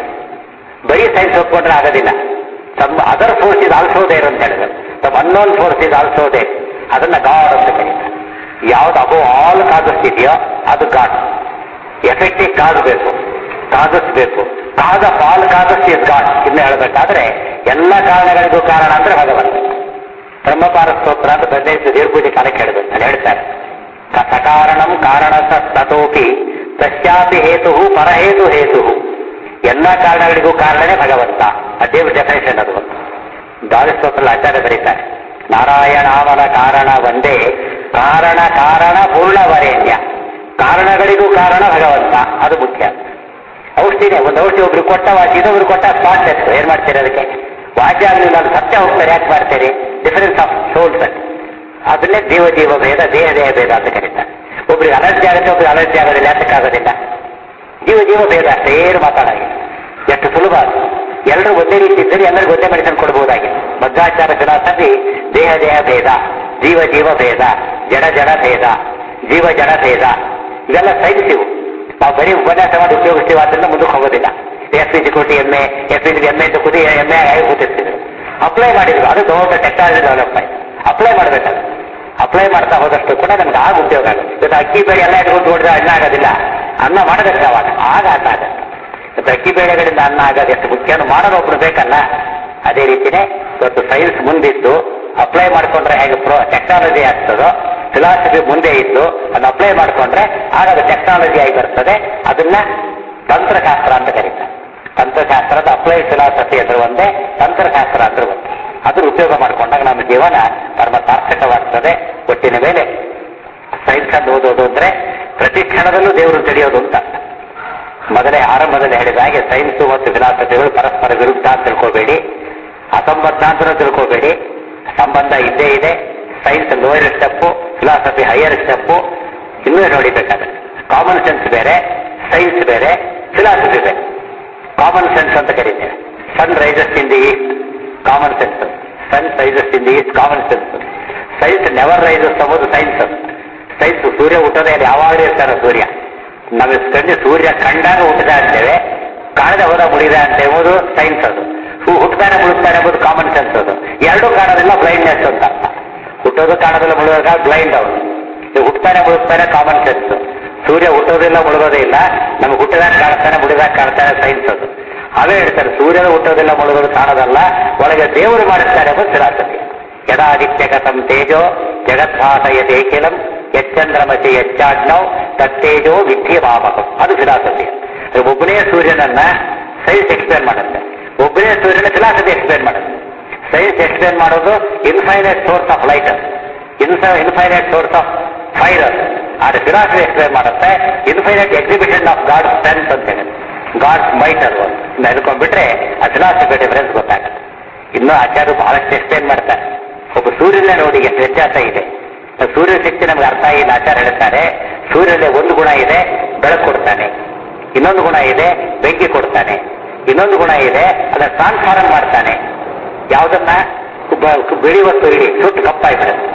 ಬರೀ ಸೈನ್ಸ್ ಒಪ್ಕೊಂಡ್ರೆ ಆಗೋದಿಲ್ಲ ತಮ್ಮ ಅದರ್ ಫೋರ್ಸ್ ಇದು ಆಲ್ಸೋ ದೇರ್ ಅಂತ ಹೇಳಿದ್ರು ತಮ್ಮ ಅನ್ನೋನ್ ಫೋರ್ಸ್ ಇದು ಆಲ್ಸೋ ದೇರ್ ಅದನ್ನ ಗಾಡ್ ಅಂತ ಕರೀತಾರೆ ಯಾವ್ದು ಅಬೋ ಆಲ್ ಕಾಸಸ್ ಇದೆಯೋ ಅದು ಗಾಡ್ ಎಫೆಕ್ಟಿವ್ ಕಾಸ್ ಬೇಕು ಕಾಸಸ್ ಬೇಕು ಕಾದ ಪಾಲ್ ಕಾಸಸ್ ಇಸ್ ಗಾಡ್ ಇನ್ನು ಹೇಳ್ಬೇಕಾದ್ರೆ ಎಲ್ಲ ಕಾರಣಗಳಿಗೂ ಕಾರಣ ಅಂದ್ರೆ ಭಗವಂತ ಬ್ರಹ್ಮಪಾರ ಸ್ತೋತ್ರ ಅಂತ ಹದಿನೈದು ದೇವ್ರ ಪೂಜೆ ಕಾಲಕ್ಕೆ ಹೇಳ್ಬೇಕು ಅಲ್ಲಿ ಹೇಳ್ತಾರೆ ಕ- ಸಕಾರಣಂ ಕಾರಣ ತಥೋಪಿ ತಸ್ಯಾಪಿ ಹೇತು ಪರಹೇತು ಹೇತು ಎಲ್ಲ ಕಾರಣಗಳಿಗೂ ಕಾರಣನೇ ಭಗವಂತ ಅದೇ ಡೆಫಿನೇಷನ್ ಅದು ದ್ವಾದಸ್ತೋತ್ರ ಆಚಾರ್ಯ ಬರೀತಾರೆ ನಾರಾಯಣಾಮನ ಕಾರಣ ಒಂದೇ ಕಾರಣ ಕಾರಣ ಪೂರ್ಣವರೇಣ್ಯ ಕಾರಣಗಳಿಗೂ ಕಾರಣ ಭಗವಂತ ಅದು ಮುಖ್ಯ ಔಷಧಿನೇ ಒಂದು ಔಷಧಿ ಒಬ್ರು ಕೊಟ್ಟ ವಾಸಿ ಇನ್ನೊಬ್ರು ಕೊಟ್ಟ ಸ್ಪಾಟ್ ಡೆತ್ ಏನ್ ಮಾಡ್ತೀರಿ ಅದಕ್ಕೆ ವಾಸಿ ಆಗಲಿಲ್ಲ ಅದು ಸತ್ಯ ಹೋಗ್ತಾರೆ ಯಾಕೆ ಮಾಡ್ತೀರಿ ಡಿಫರೆನ್ಸ್ ಆಫ್ ಸೋಲ್ಸ್ ಅದನ್ನೇ ಜೀವ ಜೀವ ಭೇದ ದೇಹ ದೇಹ ಭೇದ ಅಂತ ಕರೀತಾರೆ ಒಬ್ರಿಗೆ ಅಲರ್ಜಿ ಆಗುತ್ತೆ ಒಬ್ರಿಗೆ ಅಲರ್ಜಿ ಆಗೋದಿಲ್ಲ ಯಾತಕ್ಕಾಗೋದಿಲ್ಲ ಜೀವ ಜೀವ ಭೇದ ಅಷ್ಟೇ ಏನು ಮಾತಾಡಾಗಿದೆ ಎಷ್ಟು ಸುಲಭ ಅದು ಎಲ್ಲರೂ ಒಂದೇ ರೀತಿ ಇದ್ದರೆ ಎಲ್ಲರಿಗೂ ಒಂದೇ ಮೆಡಿಸಿನ್ ಕೊಡಬಹುದಾಗಿದೆ ಮಧ್ವಾಚಾರ ಫಿಲಾಸಫಿ ದೇಹ ದೇಹ ಭೇದ ಜೀವ ಜೀವ ಭೇದ ಜಡ ಜಡ ಭೇದ ಜೀವ ಜಡ ಭೇದ ಇವೆಲ್ಲ ಸೈನ್ಸ್ ಇವು ನಾವು ಬರೀ ಉಪನ್ಯಾಸ ಮಾಡಿ ಉಪಯೋಗಿಸ್ತೀವಿ ಅದನ್ನ ಮುಂದಕ್ಕೆ ಹೋಗೋದಿಲ್ಲ ಎಸ್ ಪಿ ಜಿ ಕೋಟಿ ಎಮ್ಮೆ ಎಸ್ ಪಿ ಜಿ ಎಮ್ಮೆ ಅಂತ ಕೂತಿ ಎಮ್ಮೆ ಆಗಿ ಕೂತಿರ್ತಿದ್ರು ಅಪ್ಲೈ ಮಾಡಿದ್ರು ಅದು ದೊಡ್ಡ ಟೆಕ್ನಾಲಜಿ ಡೆವಲಪ್ ಆಯ್ತು ಅಪ್ಲೈ ಮಾಡ್ಬೇಕಾದ್ರೆ ಅಪ್ಲೈ ಮಾಡ್ತಾ ಹೋದಷ್ಟು ಕೂಡ ನಮ್ಗೆ ಆಗ ಉಪಯೋಗ ಆಗುತ್ತೆ ಇವತ್ತು ಅಕ್ಕಿ ಬೇಳೆ ಎಲ್ಲ ಇಟ್ಕೊಂಡು ನೋಡಿದ್ರೆ ಅನ್ನ ಆಗೋದಿಲ್ಲ ಅನ್ನ ಮಾಡಬೇಕು ಅವಾಗ ಆಗ ಅನ್ನ ಆಗುತ್ತೆ ಇವತ್ತು ಅಕ್ಕಿ ಬೇಳೆಗಳಿಂದ ಅನ್ನ ಆಗೋದು ಎಷ್ಟು ಮುಖ್ಯ ಮಾಡೋದು ಒಬ್ರು ಬೇಕಲ್ಲ ಅದೇ ರೀತಿನೇ ಇವತ್ತು ಸೈನ್ಸ್ ಮುಂದಿದ್ದು ಅಪ್ಲೈ ಮಾಡ್ಕೊಂಡ್ರೆ ಹೇಗೆ ಪ್ರೋ ಟೆಕ್ನಾಲಜಿ ಆಗ್ತದೋ ಫಿಲಾಸಫಿ ಮುಂದೆ ಇದ್ದು ಅದನ್ನ ಅಪ್ಲೈ ಮಾಡ್ಕೊಂಡ್ರೆ ಆಗ ಅದು ಟೆಕ್ನಾಲಜಿ ಆಗಿ ಬರ್ತದೆ ಅದನ್ನ ತಂತ್ರಶಾಸ್ತ್ರ ಅಂತ ಕರೀತಾರೆ ತಂತ್ರಶಾಸ್ತ್ರದ ಅಪ್ಲೈಡ್ ಫಿಲಾಸಫಿ ಅಂದ್ರೆ ಒಂದೇ ತಂತ್ರಶಾಸ್ತ್ರ ಅಂದ್ರೆ ಒಂದೇ ಅದ್ರ ಉಪಯೋಗ ಮಾಡ್ಕೊಂಡಾಗ ನಮ್ಮ ಜೀವನ ಪರಮ ಸಾರ್ಥಕವಾಗ್ತದೆ ಒಟ್ಟಿನ ಮೇಲೆ ಸೈನ್ಸ್ ಅನ್ನು ಓದೋದು ಅಂದ್ರೆ ಪ್ರತಿ ಕ್ಷಣದಲ್ಲೂ ದೇವರು ತಿಳಿಯೋದು ಅಂತ ಅರ್ಥ. ಮೊದಲೇ ಆರಂಭದಲ್ಲಿ ಹೇಳಿದ ಹಾಗೆ ಸೈನ್ಸ್ ಮತ್ತು ಫಿಲಾಸಫಿಗಳು ಪರಸ್ಪರ ವಿರುದ್ಧ ಅಂತ ತಿಳ್ಕೋಬೇಡಿ ಅಸಂಬದ್ಧ ಅಂತ ತಿಳ್ಕೋಬೇಡಿ ಸಂಬಂಧ ಇದ್ದೇ ಇದೆ science lower step philosophy higher step ಇನ್ನೂ ನೋಡಿಬೇಕಾದ್ರೆ ಕಾಮನ್ ಸೆನ್ಸ್ ಬೇರೆ ಸೈನ್ಸ್ ಬೇರೆ ಫಿಲಾಸಫಿ ಬೇರೆ ಕಾಮನ್ ಸೆನ್ಸ್ ಅಂತ ಕರೀತೇವೆ sun rises in the east common sense sun rises in the east common sense science never rises ಎಂಬುದು ಸೈನ್ಸ್ ಸೈನ್ಸ್ ಸೂರ್ಯ ಹುಟ್ಟೋದೇ ಅಲ್ಲಿ ಯಾವಾಗಲೂ ಇರ್ತಾನೆ ಸೂರ್ಯ ನಾವು ಕಂಡು ಸೂರ್ಯ ಕಂಡಾಗ ಹುಟ್ಟಿದ ಅಂತೇವೆ ಕಾಣದೆ ಹೋದ ಮುಡಿದ ಅಂತ ಎಂಬುದು ಸೈನ್ಸ್ ಅದು ಹೂ ಹುಟ್ಟುತ್ತಾನೆ ಮುಳುಗ್ತಾನೆ ಎಂಬುದು ಕಾಮನ್ ಸೆನ್ಸ್ ಅದು ಎರಡೂ ಕಾಣೋದಿಲ್ಲ ಬ್ಲೈಂಡ್ನೆಸ್ ಅಂತ ಅರ್ಥ ಹುಟ್ಟೋದು ಕಾಣೋದಿಲ್ಲ ಮುಳುಗಾಗ ಬ್ಲೈಂಡ್ ಅವನು ಇದು ಹುಟ್ಟುತ್ತಾನೆ ಮುಳುಗ್ತಾನೆ ಕಾಮನ್ ಸೆನ್ಸ್ ಸೂರ್ಯ ಹುಟ್ಟೋದಿಲ್ಲ ಮುಳುಗೋದೇ ಇಲ್ಲ ನಮ್ಗೆ ಹುಟ್ಟಿದಾಗ ಕಾಣ್ತಾನೆ ಮುಡಿದಾಗ ಕಾಣ್ತಾನೆ ಸೈನ್ಸ್ ಅದು ಅವೇ ಹೇಳ್ತಾರೆ ಸೂರ್ಯನ ಹುಟ್ಟೋದಿಲ್ಲ ಮುಳುಗೋದು ಕಾಣೋದಲ್ಲ ಒಳಗೆ ದೇವರು ಮಾಡುತ್ತಾರೆ ಎಂಬುದು ಫಿಲಾಸಫಿ ಯದಾದಿತ್ಯಗತಂ ತೇಜೋ ಜಗದ್ಭಾಸಯತೇಖಿಲಂ ಯಚ್ಚಂದ್ರಮತಿ ಯಚ್ಚಾಜ್ಞೌ ತತ್ತೇಜೋ ವಿದ್ಯೆ ಮಾಮಕಂ ಅದು ಫಿಲಾಸಫಿ ಒಬ್ಬನೇ ಸೂರ್ಯನನ್ನ ಸೈನ್ಸ್ ಎಕ್ಸ್ಪ್ಲೇನ್ ಮಾಡುತ್ತೆ ಒಬ್ಬನೇ ಸೂರ್ಯನ ಫಿಲಾಸಫಿ ಎಕ್ಸ್ಪ್ಲೇನ್ ಮಾಡುತ್ತೆ ಸೈನ್ಸ್ ಎಕ್ಸ್ಪ್ಲೇನ್ ಮಾಡೋದು ಇನ್ಫೈನೈಟ್ ಸೋರ್ಸ್ ಆಫ್ ಲೈಟ್ ಇನ್ಸ ಇನ್ಫೈನೈಟ್ ಸೋರ್ಸ್ ಆಫ್ ಫೈರ್ ಆದ್ರೆ ಫಿಲಾಸಫಿ ಎಕ್ಸ್ಪ್ಲೇನ್ ಮಾಡುತ್ತೆ infinite exhibition of God strength ಅಂತ ಹೇಳಿ ಗಾಡ್ ಮೈಟ್ ಅದು ನೆನ್ಕೊಂಡ್ಬಿಟ್ರೆ ಆ ಫಿಲಾಸಫಿ ಡಿಫರೆನ್ಸ್ ಗೊತ್ತಾಗುತ್ತೆ ಇನ್ನೂ ಆಚಾರ್ಯರು ಬಹಳಷ್ಟು ಎಕ್ಸ್ಪ್ಲೇನ್ ಮಾಡ್ತಾರೆ ಒಬ್ಬ ಸೂರ್ಯನೇ ನೋಡಿ ಎಷ್ಟು ವ್ಯತ್ಯಾಸ ಇದೆ ಸೂರ್ಯ ಶಕ್ತಿ ನಮ್ಗೆ ಅರ್ಥ ಆಗಿಲ್ಲ ಆಚಾರ ಹೇಳ್ತಾರೆ ಸೂರ್ಯನಲ್ಲಿ ಒಂದು ಗುಣ ಇದೆ ಬೆಳಕು ಕೊಡ್ತಾನೆ ಇನ್ನೊಂದು ಗುಣ ಇದೆ ಬೆಂಕಿ ಕೊಡ್ತಾನೆ ಇನ್ನೊಂದು ಗುಣ ಇದೆ ಅದನ್ನ ಟ್ರಾನ್ಸ್ಫಾರ್ಮ್ ಮಾಡ್ತಾನೆ ಯಾವುದನ್ನ ಬ- ಬಿಳಿ ವಸ್ತು ಇಡಿ ಸುಟ್ಟು ಕಪ್ಪಾಯ್ಬಿಡುತ್ತೆ ಆ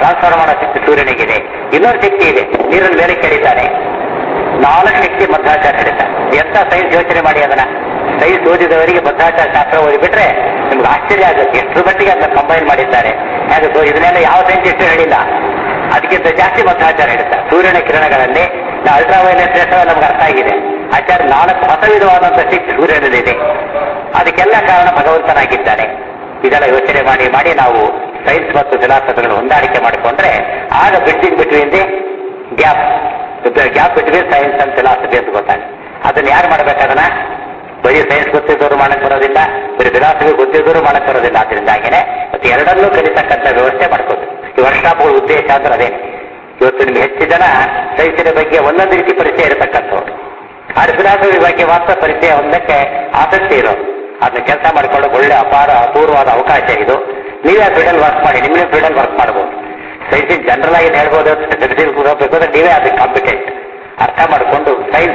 ಟ್ರಾನ್ಸ್ಫರ್ ಮಾಡೋ ಶಕ್ತಿ ಸೂರ್ಯನಿಗಿದೆ ಇನ್ನೊಂದು ಶಕ್ತಿ ಇದೆ ನೀರನ್ನು ಮೇಲೆ ಕೆಳಿತಾನೆ ನಾಲ್ಕು ಶಕ್ತಿ ಮಧ್ವಾಚಾರ ಹೇಳ್ತಾರೆ ಎಂತ ಸೈನ್ಸ್ ಯೋಚನೆ ಮಾಡಿ ಅದನ್ನ ಸೈನ್ಸ್ ಓದಿದವರಿಗೆ ಮಧ್ವಾಚಾರ ಶಾಸ್ತ್ರ ಓದಿಬಿಟ್ರೆ ನಿಮ್ಗೆ ಆಶ್ಚರ್ಯ ಆಗುತ್ತೆ ಎಷ್ಟು ಮಟ್ಟಿಗೆ ಅದನ್ನ ಕಂಬೈನ್ ಮಾಡಿದ್ದಾರೆ ಹಾಗೆ ಸೊ ಇದನ್ನೆಲ್ಲ ಯಾವ ಸೈಂಟಿಸ್ಟ್ ಹೇಳಿಲ್ಲ ಅದಕ್ಕಿಂತ ಜಾಸ್ತಿ ಮಧ್ವಾಚಾರ ಹೇಳ್ತಾರೆ ಸೂರ್ಯನ ಕಿರಣಗಳಲ್ಲಿ ಅಲ್ಟ್ರಾವೈಲೆಟ್ ರೇಸ್ ನಮ್ಗೆ ಅರ್ಥ ಆಗಿದೆ ಆಚಾರ್ಯ ನಾಲ್ಕು ಹೊಸ ವಿಧವಾದಂತಹ ಶಕ್ತಿ ಸೂರ್ಯನಲ್ಲಿದೆ ಅದಕ್ಕೆಲ್ಲ ಕಾರಣ ಭಗವಂತನಾಗಿದ್ದಾನೆ ಇದೆಲ್ಲ ಯೋಚನೆ ಮಾಡಿ ಮಾಡಿ ನಾವು ಸೈನ್ಸ್ ಮತ್ತು ಫಿಲಾಸಫಿಗಳನ್ನು ಹೊಂದಾಣಿಕೆ ಮಾಡಿಕೊಂಡ್ರೆ ಆಗ between between the gap gap between science and philosophy ಅಂತ ಗೊತ್ತಾಗ ಅದನ್ನ ಯಾರು ಮಾಡ್ಬೇಕದನ್ನ ಬರೀ ಸೈನ್ಸ್ ಗೊತ್ತಿದ್ದವರು ಮಾಡಕ್ ಬರೋದಿಲ್ಲ ಬರೀ ಫಿಲಾಸಫಿ ಗೊತ್ತಿದ್ದವರು ಮಾಡಕ್ ಬರೋದಿಲ್ಲ ಅದರಿಂದಾಗಿನೇ ಮತ್ತೆ ಎರಡನ್ನೂ ಕಲಿತಕ್ಕಂಥ ವ್ಯವಸ್ಥೆ ಮಾಡ್ಕೋದು ಈ ವರ್ಷಾಪಗಳ ಉದ್ದೇಶ ಅಂದ್ರೆ ಅದೇ ಇವತ್ತು ನಿಮ್ಗೆ ಹೆಚ್ಚು ಜನ ಸೈನ್ಸಿನ ಬಗ್ಗೆ ಒಂದೊಂದು ರೀತಿ ಪರಿಚಯ ಇರತಕ್ಕಂಥವ್ರು ಆದ್ರೆ ಫಿಲಾಸಫಿ ಬಗ್ಗೆ ಮಾತ್ರ ಪರಿಚಯ ಹೊಂದಕ್ಕೆ ಆಸಕ್ತಿ ಇರೋದು ಅದನ್ನ ಕೆಲಸ ಮಾಡಿಕೊಂಡು ಒಳ್ಳೆ ಅಪಾರ ಅಪೂರ್ವವಾದ ಅವಕಾಶ ಇದು ನೀವೇ ಫೀಲ್ಡಲ್ಲಿ ವರ್ಕ್ ಮಾಡಿ ನಿಮ್ಮೇ ಫೀಲ್ಡಲ್ಲಿ ವರ್ಕ್ ಮಾಡ್ಬೋದು ಸೈನ್ಸಿನ ಜನರಲ್ ಆಗಿ ಹೇಳ್ಬೋದು ಮೆಡಿಸಿನ್ ಹೋಗ್ಬೇಕು ಅಂದ್ರೆ ನೀವೇ ಅದಕ್ಕೆ ಕಾಂಪಿಟೆಂಟ್ ಅರ್ಥ ಮಾಡಿಕೊಂಡು science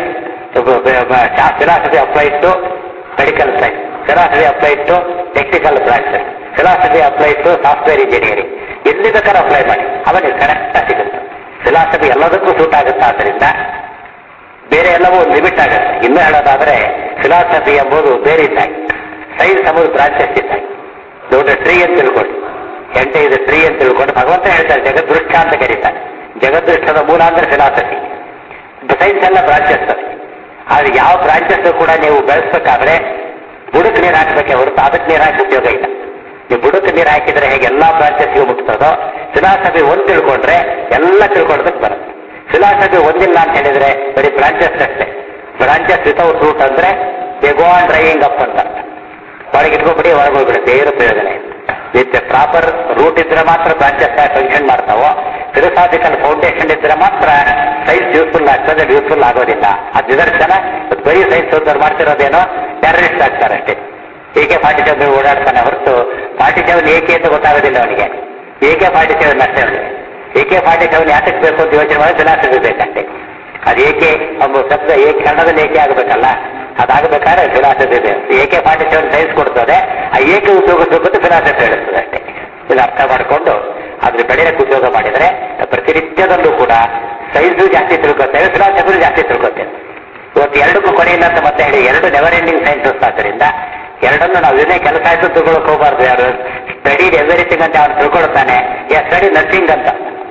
philosophy applied to medical science philosophy applied to technical branches philosophy applied to software engineering ಎಲ್ಲಿ ಬೇಕಾದ್ರೆ ಅಪ್ಲೈ ಮಾಡಿ ಅವಾಗ ನೀವು ಕರೆಕ್ಟಾಗಿ ಸಿಗುತ್ತೆ ಫಿಲಾಸಫಿ ಎಲ್ಲದಕ್ಕೂ ಸೂಟ್ ಆಗುತ್ತೆ ಆದ್ದರಿಂದ ಬೇರೆ ಎಲ್ಲವೂ ಒಂದು ಲಿಮಿಟ್ ಆಗುತ್ತೆ ಇನ್ನೂ ಹೇಳೋದಾದ್ರೆ ಫಿಲಾಸಫಿ ಎಂಬುದು ಬೇರೆ ಇದ್ದಾಗ ಸೈನ್ಸ್ ಎಂಬುದು ಬ್ರಾಂಚಸ್ ಇದ್ದಾಗ ದೊಡ್ಡ ಟ್ರೀ ಅಂತ ತಿಳ್ಕೊಂಡು ಎಂಟೆ ಇದೆ ಟ್ರೀ ಅಂತ ತಿಳ್ಕೊಂಡು ಭಗವಂತ ಹೇಳ್ತಾರೆ ಜಗದೃಷ್ಟ ಅಂತ ಕರೀತಾರೆ ಜಗದೃಷ್ಟದ ಮೂಲ ಅಂದ್ರೆ ಫಿಲಾಸಫಿ ಸೈನ್ಸ್ ಎಲ್ಲ ಬ್ರಾಂಚಸ್ ಆದ್ರೆ ಯಾವ ಬ್ರಾಂಚಸ್ ಕೂಡ ನೀವು ಬೆಳೆಸ್ಬೇಕಾದ್ರೆ ಬುಡಕ್ಕೆ ನೀರು ಹಾಕಬೇಕೆ ಹೊರತು ಅದಕ್ಕೆ ನೀರು ಹಾಕಿ ಉಪಯೋಗ ಇಲ್ಲ ನೀವು ಬುಡಕ್ಕೆ ನೀರು ಹಾಕಿದ್ರೆ ಹೇಗೆ ಎಲ್ಲಾ ಬ್ರಾಂಚಸ್ಗೂ ಮುಟ್ತದೋ ಫಿಲಾಸಫಿ ಒಂದು ತಿಳ್ಕೊಂಡ್ರೆ ಎಲ್ಲ ತಿಳ್ಕೊಳ್ಳೋದಕ್ಕೆ ಬರುತ್ತೆ ಫಿಲಾಸಫಿ ಒಂದಿಲ್ಲ ಅಂತ ಹೇಳಿದ್ರೆ ಬರೀ ಬ್ರಾಂಚಸ್ ಅಷ್ಟೇ ಬ್ರಾಂಚಸ್ ವಿತೌಟ್ ರೂಟ್ ಅಂದ್ರೆ they go on driving up ಅಂತ ಒಳಗೆ ಇಟ್ಕೊಬಿಡಿ ಹೊರಗೆ ಹೋಗ್ಬಿಡುತ್ತೆ ಏನು ಪ್ರಯೋಜನ ಇಲ್ಲ ವಿತ್ ಪ್ರಾಪರ್ ರೂಟ್ ಇದ್ರೆ ಮಾತ್ರ ಬ್ರಾಂಚಸ್ ಫಂಕ್ಷನ್ ಮಾಡ್ತಾವೋ ಫಿಲಸಾಫಿಕಲ್ ಫೌಂಡೇಶನ್ ಇದ್ರೆ ಮಾತ್ರ ಸೈನ್ಸ್ ಯೂಸ್ಫುಲ್ ಆಗ್ತದೆ ಯೂಸ್ಫುಲ್ ಆಗೋದಿಲ್ಲ ಆ ನಿದರ್ಶನ ಇವತ್ತು ಬರೀ ಸೈನ್ಸ್ ಓದೋರು ಮಾಡ್ತಿರೋದೇನೋ ಟೆರರಿಸ್ಟ್ ಆಗ್ತಾರೆ ಅಷ್ಟೇ ಏಕೆ ಫಾರ್ಟಿ ಸೆವೆನ್ ಓಡಾಡ್ತಾನೆ ಹೊರತು ಫಾರ್ಟಿ ಸೆವೆನ್ ಏಕೆ ಅಂತ ಗೊತ್ತಾಗೋದಿಲ್ಲ ಅವನಿಗೆ ಏಕೆ ಫಾರ್ಟಿ ಸೆವೆನ್ ಅಷ್ಟೇ ಅವನಿಗೆ ಏಕೆ ಫಾರ್ಟಿ ಸೆವೆನ್ ಯಾತಕ್ಕೆ ಬೇಕು ಅಂತ ಯೋಚನೆ ಮಾಡಿ ಫಿಲಾಸಫಿ ಬೇಕಂತೆ ಅದು ಏಕೆ ಒಂದು ಶಬ್ದ ಏಕೆ ಕನ್ನಡದಲ್ಲಿ ಏಕೆ ಆಗಬೇಕಲ್ಲ ಅದಾಗಬೇಕಾದ್ರೆ ಫಿಲಾಸಫಿ ಬೇಕು ಏಕೆ ಫಾರ್ಟಿ ಸೆವೆನ್ ಸೈನ್ಸ್ ಕೊಡ್ತದೆ ಆ ಏಕೆ ಉಪಯೋಗಿಸಬೇಕು ಅಂತ ಫಿಲಾಸಫಿ ಹೇಳುತ್ತದೆ ಅಷ್ಟೇ ಇದು ಅರ್ಥ ಮಾಡಿಕೊಂಡು ಅದ್ರ ಬೆಳೆಯಕ್ಕೆ ಉಪಯೋಗ ಮಾಡಿದರೆ ಪ್ರತಿನಿತ್ಯದಲ್ಲೂ ಕೂಡ ಸೈನ್ಸು ಜಾಸ್ತಿ ತಿಳ್ಕೊತೇವೆ ಫಿಲಾಸಫಿ ಜಾಸ್ತಿ ತಿಳ್ಕೊತೇವೆ ಇವತ್ತು ಎರಡಕ್ಕೂ ಕೊನೆಯಿಲ್ಲ ಅಂತ ಮತ್ತೆ ಹೇಳಿ ಎರಡು ನೆವರ್ ಎಂಡಿಂಗ್ ಸೈನ್ಸಸ್ ಆದ್ದರಿಂದ ಎರಡನ್ನು ನಾವು ಇದನ್ನೇ ಕೆಲಸ ಆಯ್ತು ತಿಳ್ಕೊಳಕ್ ಹೋಗಬಾರ್ದು ಯಾರು ಸ್ಟಡಿ ಎವ್ರಿಥಿಂಗ್ ಅಂತ ಅವ್ನು ತಿಳ್ಕೊಳ್ತಾನೆ ಯಾ ಸ್ಟಡಿ ನಥಿಂಗ್ ಅಂತ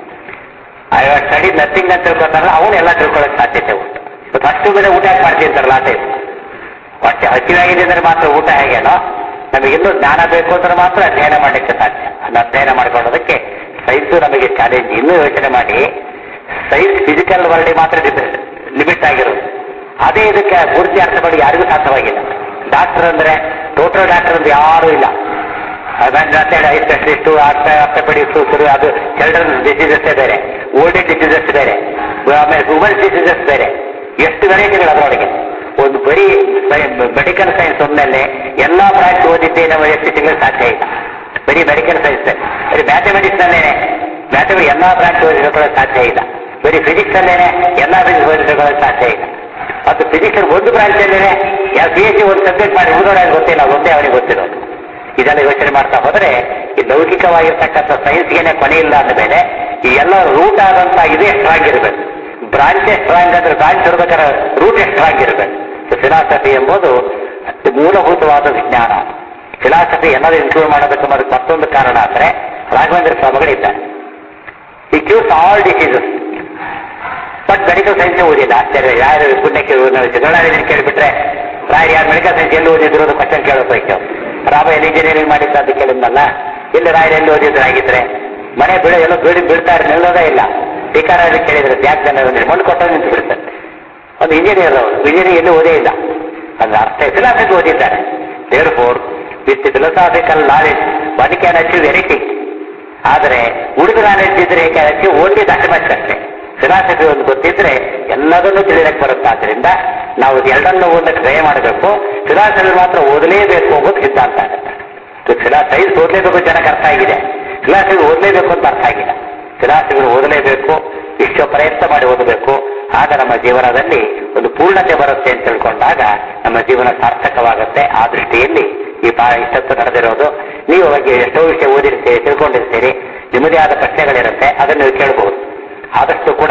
ಸ್ಟಡಿ ನಥಿಂಗ್ ಅಂತ ತಿಳ್ಕೊತಾರಲ್ಲ ಅವನು ಎಲ್ಲ ತಿಳ್ಕೊಳ್ಳೋಕೆ ಸಾಧ್ಯತೆ ಉಂಟು ಇವತ್ತು ಅಷ್ಟು ಬೇರೆ ಊಟ ಯಾಕೆ ಮಾಡ್ತೀನಿ ಅಂತಾರಲ್ಲ ಆ ಟೈಪ್ ಹೊಟ್ಟೆ ಹಸಿವಾಗಿದೆ ಅಂದ್ರೆ ಮಾತ್ರ ಊಟ ಹೇಗೇನೋ ನಮಗೆ ಇನ್ನೂ ಜ್ಞಾನ ಬೇಕು ಅಂದ್ರೆ ಮಾತ್ರ ಅಧ್ಯಯನ ಮಾಡಲಿಕ್ಕೆ ಸಾಧ್ಯ ಅದನ್ನ ಅಧ್ಯಯನ ಮಾಡ್ಕೊಳ್ಳೋದಕ್ಕೆ ಸೈನ್ಸು ನಮಗೆ ಚಾಲೆಂಜ್ ಇನ್ನೂ ಯೋಚನೆ ಮಾಡಿ ಸೈನ್ಸ್ ಫಿಸಿಕಲ್ ವರ್ಲ್ಡ್ ಮಾತ್ರ ಲಿಮಿಟ್ ಆಗಿರೋದು ಅದೇ ಇದಕ್ಕೆ ಪೂರ್ತಿ ಅರ್ಥ ಮಾಡಿ ಯಾರಿಗೂ ಸಾಧ್ಯವಾಗಿಲ್ಲ ಡಾಕ್ಟರ್ ಅಂದ್ರೆ ಟೋಟಲ್ ಡಾಕ್ಟರ್ ಅಂದ್ರೆ ಯಾರೂ ಇಲ್ಲ ಹೇಳಿ ಐ ಸ್ಪೆಷಲಿಸ್ಟು ಆರ್ಥೋಪೆಡಿಕ್ಸು ಶುರು ಅದು ಚಿಲ್ಡ್ರನ್ ಡಿಸೀಸಸ್ ಬೇರೆ ಓಲ್ಡ್ ಏಜ್ ಡಿಸೀಸಸ್ ಬೇರೆ ಆಮೇಲೆ ವುಮೆನ್ಸ್ ಡಿಸೀಸಸ್ ಬೇರೆ ಎಷ್ಟು ವೆರೈಟಿಗಳು ಅದರೊಳಗೆ ಒಂದು ಬರೀ ಮೆಡಿಕಲ್ ಸೈನ್ಸ್ ಒಂದ್ಮೇಲೆ ಎಲ್ಲಾ ಬ್ರಾಂಚ್ ಓದಿದ್ದೇ ನಮ್ಮ ಎಷ್ಟು ತಿಂಗಳು ಸಾಧ್ಯ ಇಲ್ಲ ಬರೀ ಮೆಡಿಕಲ್ ಸೈನ್ಸ್ ಬರೀ ಮ್ಯಾಥಮೆಟಿಕ್ಸ್ ನಲ್ಲೇನೆ ಮ್ಯಾಥಮೆಟಿಕ್ಸ್ ಎಲ್ಲಾ ಬ್ರಾಂಚ್ ಓದಿಕೊಳ್ಳೋಕೆ ಸಾಧ್ಯ ಇಲ್ಲ ಬರೀ ಫಿಸಿಕ್ಸ್ ಅಲ್ಲೇನೆ ಎಲ್ಲಾ ಫಿಸಿಕ್ಸ್ ಓದಿಕೊಳ್ಳೋಕೆ ಸಾಧ್ಯ ಇಲ್ಲ ಮತ್ತು ಫಿಸಿಕ್ಸ್ ಒಂದು ಬ್ರಾಂಚ್ ಅಲ್ಲೇನೆ ಪಿ ಎಚ್ ಡಿ ಒಂದು ಸಬ್ಜೆಕ್ಟ್ ಮಾಡಿ ಉಳಿದೋರಿಗೆ ಗೊತ್ತಿಲ್ಲ ಒಂದೇ ಅವನಿಗೆ ಗೊತ್ತಿರೋದು ಇದೆಲ್ಲ ಯೋಚನೆ ಮಾಡ್ತಾ ಹೋದ್ರೆ ಈ ಲೌಕಿಕವಾಗಿರ್ತಕ್ಕಂಥ ಸೈನ್ಸ್ಗೆನೆ ಕೊನೆ ಇಲ್ಲ ಅಂದ ಮೇಲೆ ಈ ಎಲ್ಲ ರೂಟ್ ಆದಂತ ಇದೇ ಸ್ಟ್ರಾಂಗ್ ಇರಬೇಕು ಬ್ರಾಂಚ್ ಸ್ಟ್ರಾಂಗ್ ಅಂದ್ರೆ ಬ್ರಾಂಚ್ ಇರ್ಬೇಕಾದ್ರೆ ರೂಟ್ ಸ್ಟ್ರಾಂಗ್ ಇರಬೇಕು ಫಿಲಾಸಫಿ ಎಂಬುದು ಅತಿ ಮೂಲಭೂತವಾದ ವಿಜ್ಞಾನ ಫಿಲಾಸಫಿ ಏನಾದ್ರು ಇನ್ಕ್ಲೂಡ್ ಮಾಡೋದಕ್ಕೆ ಅದಕ್ಕೆ ಮತ್ತೊಂದು ಕಾರಣ ಅಂದ್ರೆ ರಾಘವೇಂದ್ರ ಸ್ವಾಮಿಗಳಿದ್ದಾರೆ ಈ cures all diseases but medical science ಓದಿಲ್ಲ ಆಶ್ಚರ್ಯ ಯಾರು ಪುಣ್ಯಕ್ಕೆ ಸಿದ್ದರಾಮಯ್ಯ ಕೇಳಿಬಿಟ್ರೆ ರಾಯ್ ಯಾರು ಮೆಡಿಕಲ್ ಸೈನ್ಸ್ ಎಲ್ಲಿ ಓದಿದ್ರು ಅಂತ ಕ್ವಶನ್ ಕೇಳೋದು ರಾಮ ಎಲ್ಲಿ ಇಂಜಿನಿಯರಿಂಗ್ ಮಾಡಿದ್ದ ಅಂತ ಕೇಳಿದ್ನಲ್ಲ ಇಲ್ಲಿ ರಾಯರ್ ಎಲ್ಲಿ ಓದಿದ್ರು ಆಗಿದ್ರೆ ಮನೆ ಬೀಳ ಎಲ್ಲೋ ಬೀಳಿ ಬೀಳ್ತಾರೆ ನಿಲ್ಲೋದೇ ಇಲ್ಲ ಟೀಕಾರಾಗಿ ಕೇಳಿದ್ರೆ ಯಾಕೆ ಜನ ಮಣ್ಣು ಕೊಟ್ಟ ನಿಂತು ಬಿಡ್ತಾರೆ ಒಂದು ಇಂಜಿನಿಯರ್ ಅವರು ಇಂಜಿನಿಯರಿಂಗ್ ಎಲ್ಲೂ ಓದೇ ಇಲ್ಲ ಅದ್ರ ಅರ್ಥ ಫಿಲಾಸಫಿ ಓದಿದ್ದಾರೆ therefore with philosophical knowledge one can achieve anything ಆದರೆ ಉಳಿದ ನಾಲೆಜ್ ಇದ್ರೆ can achieve only that much ಅಷ್ಟೇ ಫಿಲಾಸಫಿ ಒಂದು ಗೊತ್ತಿದ್ರೆ ಎಲ್ಲದನ್ನೂ ತಿಳಿಯಕ್ಕೆ ಬರುತ್ತೆ ಆದ್ರಿಂದ ನಾವು ಎರಡನ್ನೂ ಓದಕ್ಕೆ ಟ್ರೈ ಮಾಡಬೇಕು ಫಿಲಾಸಫಿ ಮಾತ್ರ ಓದಲೇಬೇಕು ಅನ್ನೋದು ಸಿದ್ಧಾಂತ ಆಗುತ್ತೆ ಫಿಲಾ ಸೈನ್ಸ್ ಓದಲೇಬೇಕು ಜನಕ್ಕೆ ಅರ್ಥ ಆಗಿದೆ ಫಿಲಾಸಫಿ ಓದಲೇಬೇಕು ಅಂತ ಅರ್ಥ ಆಗಿಲ್ಲ ಫಿಲಾಸಫಿ ಓದಲೇಬೇಕು ವಿಶ್ವ ಪ್ರಯತ್ನ ಮಾಡಿ ಓದಬೇಕು ಆಗ ನಮ್ಮ ಜೀವನದಲ್ಲಿ ಒಂದು ಪೂರ್ಣತೆ ಬರುತ್ತೆ ಅಂತ ತಿಳ್ಕೊಂಡಾಗ ನಮ್ಮ ಜೀವನ ಸಾರ್ಥಕವಾಗುತ್ತೆ ಆ ದೃಷ್ಟಿಯಲ್ಲಿ ಈ ಪಾ ಇಷ್ಟೊತ್ತು ನಡೆದಿರೋದು ನೀವು ಬಗ್ಗೆ ಎಷ್ಟೋ ವಿಷಯ ಓದಿರ್ತೀರಿ ತಿಳ್ಕೊಂಡಿರ್ತೀರಿ ನಿಮ್ಮದೇ ಆದ ಪ್ರಶ್ನೆಗಳಿರುತ್ತೆ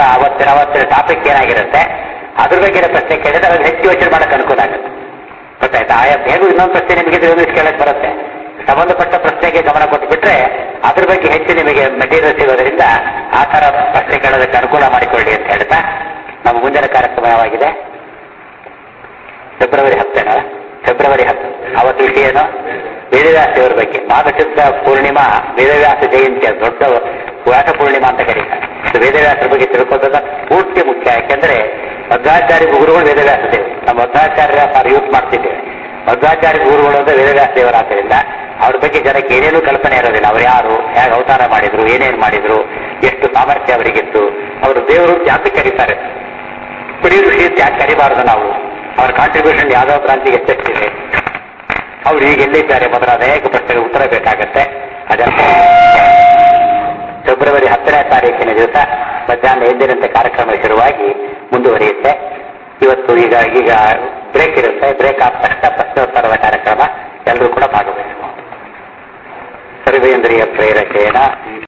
ಅವತ್ತಿನ ಅವತ್ತಿನ ಟಾಪಿಕ್ ಏನಾಗಿರುತ್ತೆ ಅದ್ರ ಬಗ್ಗೆ ಪ್ರಶ್ನೆ ಕೇಳಿದ್ರೆ ಅದು ಹೆಚ್ಚು ಯೋಚನೆ ಮಾಡಕ್ಕೆ ಅನುಕೂಲ ಆಗುತ್ತೆ ಗೊತ್ತಾಯ್ತಾ ಆಯಾ ಹೇಗೂ ಇನ್ನೊಂದು ಪ್ರಶ್ನೆ ನಿಮಗೆ ಇಂಗ್ಲೀಷ್ ಕೇಳಕ್ ಬರುತ್ತೆ ಸಂಬಂಧಪಟ್ಟ ಪ್ರಶ್ನೆಗೆ ಗಮನ ಕೊಟ್ಟುಬಿಟ್ರೆ ಅದ್ರ ಬಗ್ಗೆ ಹೆಚ್ಚು ನಿಮಗೆ ಮೆಟೀರಿಯಲ್ ಸಿಗೋದ್ರಿಂದ ಆ ತರ ಪ್ರಶ್ನೆ ಕೇಳೋದಕ್ಕೆ ಅನುಕೂಲ ಮಾಡಿಕೊಳ್ಳಿ ಅಂತ ಹೇಳ್ತಾ ನಮ್ಮ ಮುಂದಿನ ಕಾರ್ಯಕ್ರಮವಾಗಿದೆ ಫೆಬ್ರವರಿ ಹತ್ತೇನ ಫೆಬ್ರವರಿ ಹತ್ತು ಅವತ್ತು ವಿಷಯ ಏನು ವೇದವ್ಯಾಸ ದೇವರ ಬಗ್ಗೆ ಮಾಘಶುದ್ಧ ಪೂರ್ಣಿಮಾ ವೇದವ್ಯಾಸ ಜಯಂತಿ ಅದು ದೊಡ್ಡ ವ್ಯಾಸ ಪೂರ್ಣಿಮಾ ಅಂತ ಕರೀತಾರೆ ಇದು ವೇದವ್ಯಾಸರ ಬಗ್ಗೆ ತಿಳ್ಕೊಳ್ಳೋದ ಪೂರ್ತಿ ಮುಖ್ಯ ಯಾಕೆಂದ್ರೆ ಮಧ್ವಾಚಾರ್ಯ ಗುರುಗಳು ವೇದವ್ಯಾಸ ದೇವರು ನಮ್ಮ ಮಧ್ವಾಚಾರ್ಯ ಸಾರ್ ಯೂಸ್ ಮಾಡ್ತಿದ್ದೇವೆ ಮಧ್ವಾಚಾರ್ಯ ಗುರುಗಳು ಅಂದ್ರೆ ವೇದವ್ಯಾಸ ದೇವರಾದ್ದರಿಂದ ಅವ್ರ ಬಗ್ಗೆ ಜನಕ್ಕೆ ಏನೇನೂ ಕಲ್ಪನೆ ಇರೋದಿಲ್ಲ ಅವ್ರು ಯಾರು ಹೇಗೆ ಅವತಾರ ಮಾಡಿದ್ರು ಏನೇನು ಮಾಡಿದ್ರು ಎಷ್ಟು ಸಾಮರ್ಥ್ಯ ಅವರಿಗಿತ್ತು ಅವರು ದೇವರು ಜಾತಿ ಕರೀತಾರೆ ಕುಡಿ ಋಷಿ ಯಾಕೆ ಕರಿಬಾರದು ನಾವು ಅವ್ರ ಕಾಂಟ್ರಿಬ್ಯೂಷನ್ ಯಾವ್ದಾವ ಕ್ರಾಂತಿಗೆ ಎಷ್ಟೆಷ್ಟಿದೆ ಅವ್ರು ಈಗ ಎಲ್ಲಿದ್ದಾರೆ ಮೊದಲ ಅನೇಕ ಪ್ರಶ್ನೆಗೆ ಉತ್ತರ ಬೇಕಾಗತ್ತೆ ಅದನ್ನ ಫೆಬ್ರವರಿ ಹತ್ತನೇ ತಾರೀಕಿನ ದಿವಸ ಮಧ್ಯಾಹ್ನ ಎಂದಿನಂತೆ ಕಾರ್ಯಕ್ರಮ ಶುರುವಾಗಿ ಮುಂದುವರಿಯುತ್ತೆ ಇವತ್ತು ಈಗ ಈಗ ಬ್ರೇಕ್ ಇರುತ್ತೆ ಬ್ರೇಕ್ ಆದ ತಕ್ಷಣ ಪ್ರಶ್ನೋತ್ತರದ ಕಾರ್ಯಕ್ರಮ ಎಲ್ಲರೂ ಕೂಡ ಭಾಗವಹಿಸಬಹುದು ಸರ್ವೇಂದ್ರಿಯ ಪ್ರೇರಕೇಣ